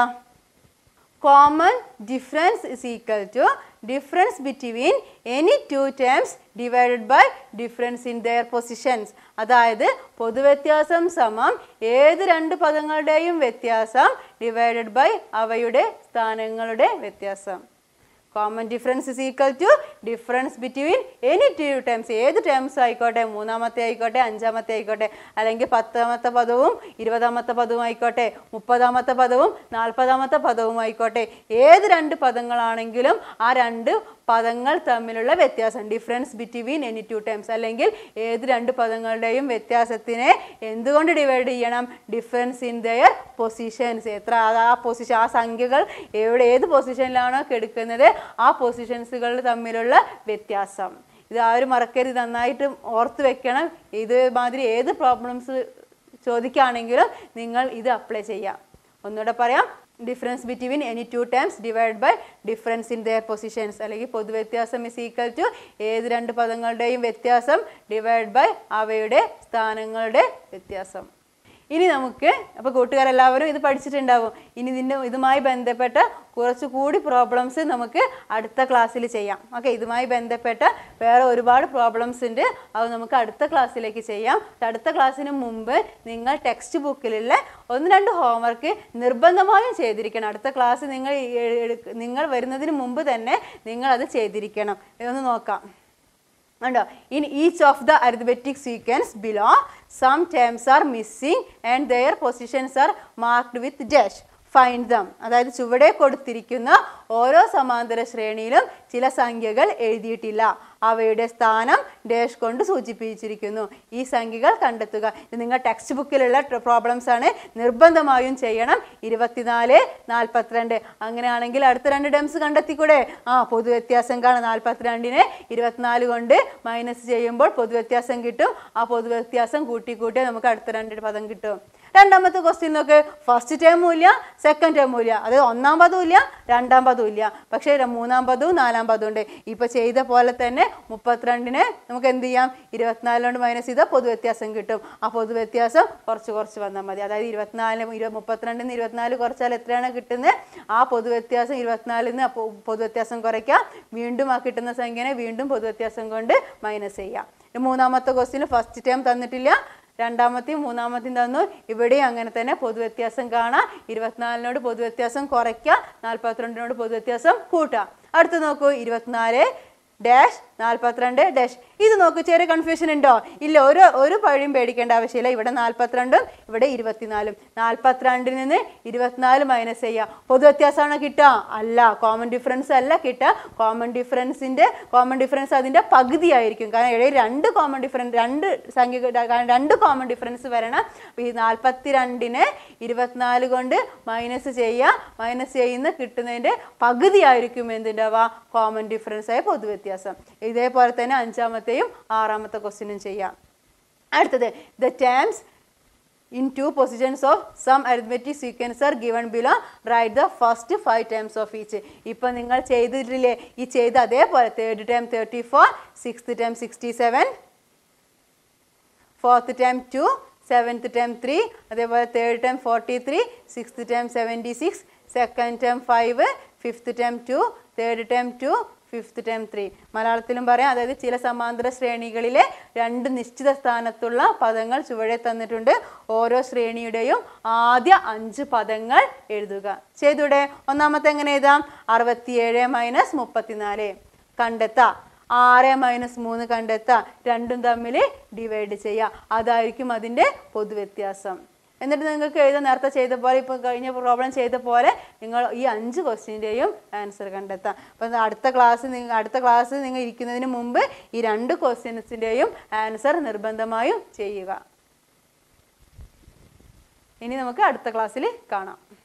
common difference is equal to difference between any two terms divided by difference in their positions അതായത് പൊതുവ്യത്യാസം സമം ഏത് രണ്ട് പദങ്ങളുടെയും വ്യത്യാസം ഡിവൈഡഡ് ബൈ അവയുടെ സ്ഥാനങ്ങളുടെ വ്യത്യാസം common difference is equal to difference between any two terms ഏത് ടേംസ് ആയിക്കോട്ടെ മൂന്നാമത്തെ ആയിക്കോട്ടെ അഞ്ചാമത്തെ ആയിക്കോട്ടെ അല്ലെങ്കിൽ പത്താമത്തെ പദവും ഇരുപതാമത്തെ പദവും ആയിക്കോട്ടെ മുപ്പതാമത്തെ പദവും നാൽപ്പതാമത്തെ പദവും ആയിക്കോട്ടെ ഏത് രണ്ട് പദങ്ങളാണെങ്കിലും ആ രണ്ട് പദങ്ങൾ തമ്മിലുള്ള വ്യത്യാസം difference between any two terms അല്ലെങ്കിൽ ഏത് രണ്ട് പദങ്ങളുടെയും വ്യത്യാസത്തിനെ എന്തുകൊണ്ട് ഡിവൈഡ് ചെയ്യണം ഡിഫറൻസ് ഇൻ ദയർ പൊസിഷൻസ് എത്ര ആ- ആ പൊസിഷൻ ആ സംഖ്യകൾ എവിടെ ഏത് പൊസിഷനിലാണോ കെടുക്കുന്നത് ആ പൊസിഷൻസുകൾ തമ്മിലുള്ള വ്യത്യാസം ഇത് ആരും മറക്കരുത് നന്നായിട്ട് ഓർത്ത് വെക്കണം ഇതുമാതിരി ഏത് പ്രോബ്ലംസ് ചോദിക്കുകയാണെങ്കിലും നിങ്ങൾ ഇത് അപ്ലൈ ചെയ്യാം ഒന്നുകൂടെ പറയാം difference between any two times divide by difference in their positions അല്ലെങ്കിൽ പൊതുവ്യത്യാസം ഇസ് ഈക്വൽ ടു ഏത് രണ്ട് പദങ്ങളുടെയും വ്യത്യാസം ഡിവൈഡ് ബൈ അവയുടെ സ്ഥാനങ്ങളുടെ വ്യത്യാസം ഇനി നമുക്ക് അപ്പോൾ കൂട്ടുകാരെല്ലാവരും ഇത് പഠിച്ചിട്ടുണ്ടാവും ഇനി ഇതിൻ്റെ ഇതുമായി ബന്ധപ്പെട്ട കുറച്ചുകൂടി പ്രോബ്ലംസ് നമുക്ക് അടുത്ത ക്ലാസ്സിൽ ചെയ്യാം ഓക്കെ ഇതുമായി ബന്ധപ്പെട്ട വേറെ ഒരുപാട് പ്രോബ്ലംസ് ഉണ്ട് അത് നമുക്ക് അടുത്ത ക്ലാസ്സിലേക്ക് ചെയ്യാം അടുത്ത ക്ലാസ്സിന് മുമ്പ് നിങ്ങൾ ടെക്സ്റ്റ് ബുക്കിലുള്ള ഒന്ന് രണ്ട് ഹോംവർക്ക് നിർബന്ധമായും ചെയ്തിരിക്കണം അടുത്ത ക്ലാസ് നിങ്ങൾ എ- എടുക്ക- നിങ്ങൾ വരുന്നതിന് മുമ്പ് തന്നെ നിങ്ങൾ അത് ചെയ്തിരിക്കണം ഇതൊന്ന് നോക്കാം ഉണ്ടോ in each of the arithmetic sequence below some terms are missing and their positions are marked with dash find them അതായത് ചുവടെ കൊടുത്തിരിക്കുന്ന ഓരോ സമാന്തര ശ്രേണിയിലും ചില സംഖ്യകൾ എഴുതിയിട്ടില്ല അവയുടെ സ്ഥാനം ഡാഷ് കൊണ്ട് സൂചിപ്പിച്ചിരിക്കുന്നു ഈ സംഖ്യകൾ കണ്ടെത്തുക ഇത് നിങ്ങൾ ടെക്സ്റ്റ് ബുക്കിലുള്ള പ്രോബ്ലംസ് ആണ് നിർബന്ധമായും ചെയ്യണം ഇരുപത്തിനാല് നാൽപ്പത്തിരണ്ട് അങ്ങനെയാണെങ്കിൽ അടുത്ത രണ്ട് ടേംസ് കണ്ടെത്തിക്കൂടെ ആ പൊതുവ്യത്യാസം കാണാം നാൽപ്പത്തിരണ്ടിനെ ഇരുപത്തിനാല് കൊണ്ട് മൈനസ് ചെയ്യുമ്പോൾ പൊതുവ്യത്യാസം കിട്ടും ആ പൊതുവ്യത്യാസം കൂട്ടി കൂട്ടി നമുക്ക് അടുത്ത രണ്ട് പദം കിട്ടും രണ്ടാമത്തെ ക്വസ്റ്റ്യൻ നോക്ക് ഫസ്റ്റ് ടേമും ഇല്ല സെക്കൻഡ് ടേമും ഇല്ല അത് ഒന്നാം പദവും ഇല്ല രണ്ടാം പദവും ഇല്ല പക്ഷേ ര- മൂന്നാം പദവും നാലാം പദവും ഉണ്ട് ഇപ്പൊ ചെയ്ത പോലെ തന്നെ മുപ്പത്തിരണ്ടിന് നമുക്ക് എന്ത് ചെയ്യാം ഇരുപത്തിനാലിനോട് മൈനസ് ചെയ്താൽ പൊതുവ്യത്യാസം കിട്ടും ആ പൊതുവ്യത്യാസം കുറച്ച് കുറച്ച് വന്നാൽ മതി അതായത് ഇരുപത്തിനാലിന് ഇരു മുപ്പത്തിരണ്ടിൽ നിന്ന് ഇരുപത്തിനാല് കുറച്ചാൽ എത്രയാണ് കിട്ടുന്നത് ആ പൊതുവ്യത്യാസം ഇരുപത്തിനാലിൽ നിന്ന് പൊ- പൊതുവ്യത്യാസം കുറയ്ക്കാം വീണ്ടും ആ കിട്ടുന്ന സംഖ്യനെ വീണ്ടും പൊതുവ്യത്യാസം കൊണ്ട് മൈനസ് ചെയ്യാം ഇനി മൂന്നാമത്തെ ക്വസ്റ്റിന് ഫസ്റ്റ് ടൈം തന്നിട്ടില്ല രണ്ടാമത്തെയും മൂന്നാമത്തെയും തന്നു ഇവിടെയും അങ്ങനെ തന്നെ പൊതുവ്യത്യാസം കാണാം ഇരുപത്തിനാലിനോട് പൊതുവ്യത്യാസം കുറയ്ക്കുക നാൽപ്പത്തിരണ്ടിനോട് പൊതുവ്യത്യാസം കൂട്ടുക അടുത്ത് നോക്കൂ ഇരുപത്തിനാല് ഡാഷ് നാൽപ്പത്തിരണ്ട് ഡാഷ് ഇത് നോക്കൂ ചെറിയ കൺഫ്യൂഷൻ ഉണ്ടോ ഇല്ല ഒരു ഒരു പഴിയും പേടിക്കേണ്ട ആവശ്യമില്ല ഇവിടെ നാൽപ്പത്തിരണ്ടും ഇവിടെ ഇരുപത്തിനാലും നാൽപ്പത്തിരണ്ടിൽ നിന്ന് ഇരുപത്തിനാല് മൈനസ് ചെയ്യുക പൊതുവ്യത്യാസമാണോ കിട്ടുക അല്ല കോമൺ ഡിഫറൻസ് അല്ല കിട്ടുക കോമൺ ഡിഫറൻസിൻ്റെ കോമൺ ഡിഫറൻസ് അതിൻ്റെ പകുതിയായിരിക്കും കാരണം ഇടയിൽ രണ്ട് കോമൺ ഡിഫറൻസ് രണ്ട് സംഖ്യ രണ്ട് കോമൺ ഡിഫറൻസ് വരണം അപ്പോൾ ഈ നാൽപ്പത്തി രണ്ടിനെ ഇരുപത്തിനാല് കൊണ്ട് മൈനസ് ചെയ്യുക മൈനസ് ചെയ്യുന്ന കിട്ടുന്നതിൻ്റെ പകുതിയായിരിക്കും എന്തുണ്ടാവുക കോമൺ ഡിഫറൻസ് ആയ പൊതുവ്യത്യാസം ഇതേപോലെ തന്നെ അഞ്ചാമത്തെയും ആറാമത്തെ ക്വസ്റ്റ്യനും ചെയ്യാം അടുത്തത് the terms in two positions of some arithmetic sequence are given below write the first five times of each ഇപ്പം നിങ്ങൾ ചെയ്തിട്ടില്ലേ ഈ ചെയ്ത അതേപോലെ third time thirty four sixth time sixty seven fourth time two seventh time three അതേപോലെ third time forty three sixth time seventy six second time five fifth time two third time two fifth time three മലയാളത്തിലും പറയാം അതായത് ചില സമാന്തര ശ്രേണികളിലെ രണ്ട് നിശ്ചിത സ്ഥാനത്തുള്ള പദങ്ങൾ ചുവടെ തന്നിട്ടുണ്ട് ഓരോ ശ്രേണിയുടെയും ആദ്യ അഞ്ച് പദങ്ങൾ എഴുതുക ചെയ്തൂടെ ഒന്നാമത്തെ എങ്ങനെ എഴുതാം അറുപത്തിയേഴ് മൈനസ് മുപ്പത്തിനാല് കണ്ടെത്താം ആറ് മൈനസ് മൂന്ന് കണ്ടെത്താം രണ്ടും തമ്മിൽ ഡിവൈഡ് ചെയ്യുക അതായിരിക്കും അതിൻ്റെ പൊതുവ്യത്യാസം എന്നിട്ട് നിങ്ങൾക്ക് എഴുതാൻ നേരത്തെ ചെയ്ത പോലെ ഇപ്പോൾ കഴിഞ്ഞ പ്രോബ്ലം ചെയ്ത പോലെ നിങ്ങൾ ഈ അഞ്ച് ക്വസ്റ്റ്യൻ്റെയും ആൻസർ കണ്ടെത്താം അപ്പം അടുത്ത ക്ലാസ് നിങ്ങൾ അടുത്ത ക്ലാസ് നിങ്ങൾ ഇരിക്കുന്നതിന് മുമ്പ് ഈ രണ്ട് ക്വസ്റ്റ്യൻസിൻ്റെയും ആൻസർ നിർബന്ധമായും ചെയ്യുക ഇനി നമുക്ക് അടുത്ത ക്ലാസ്സിൽ കാണാം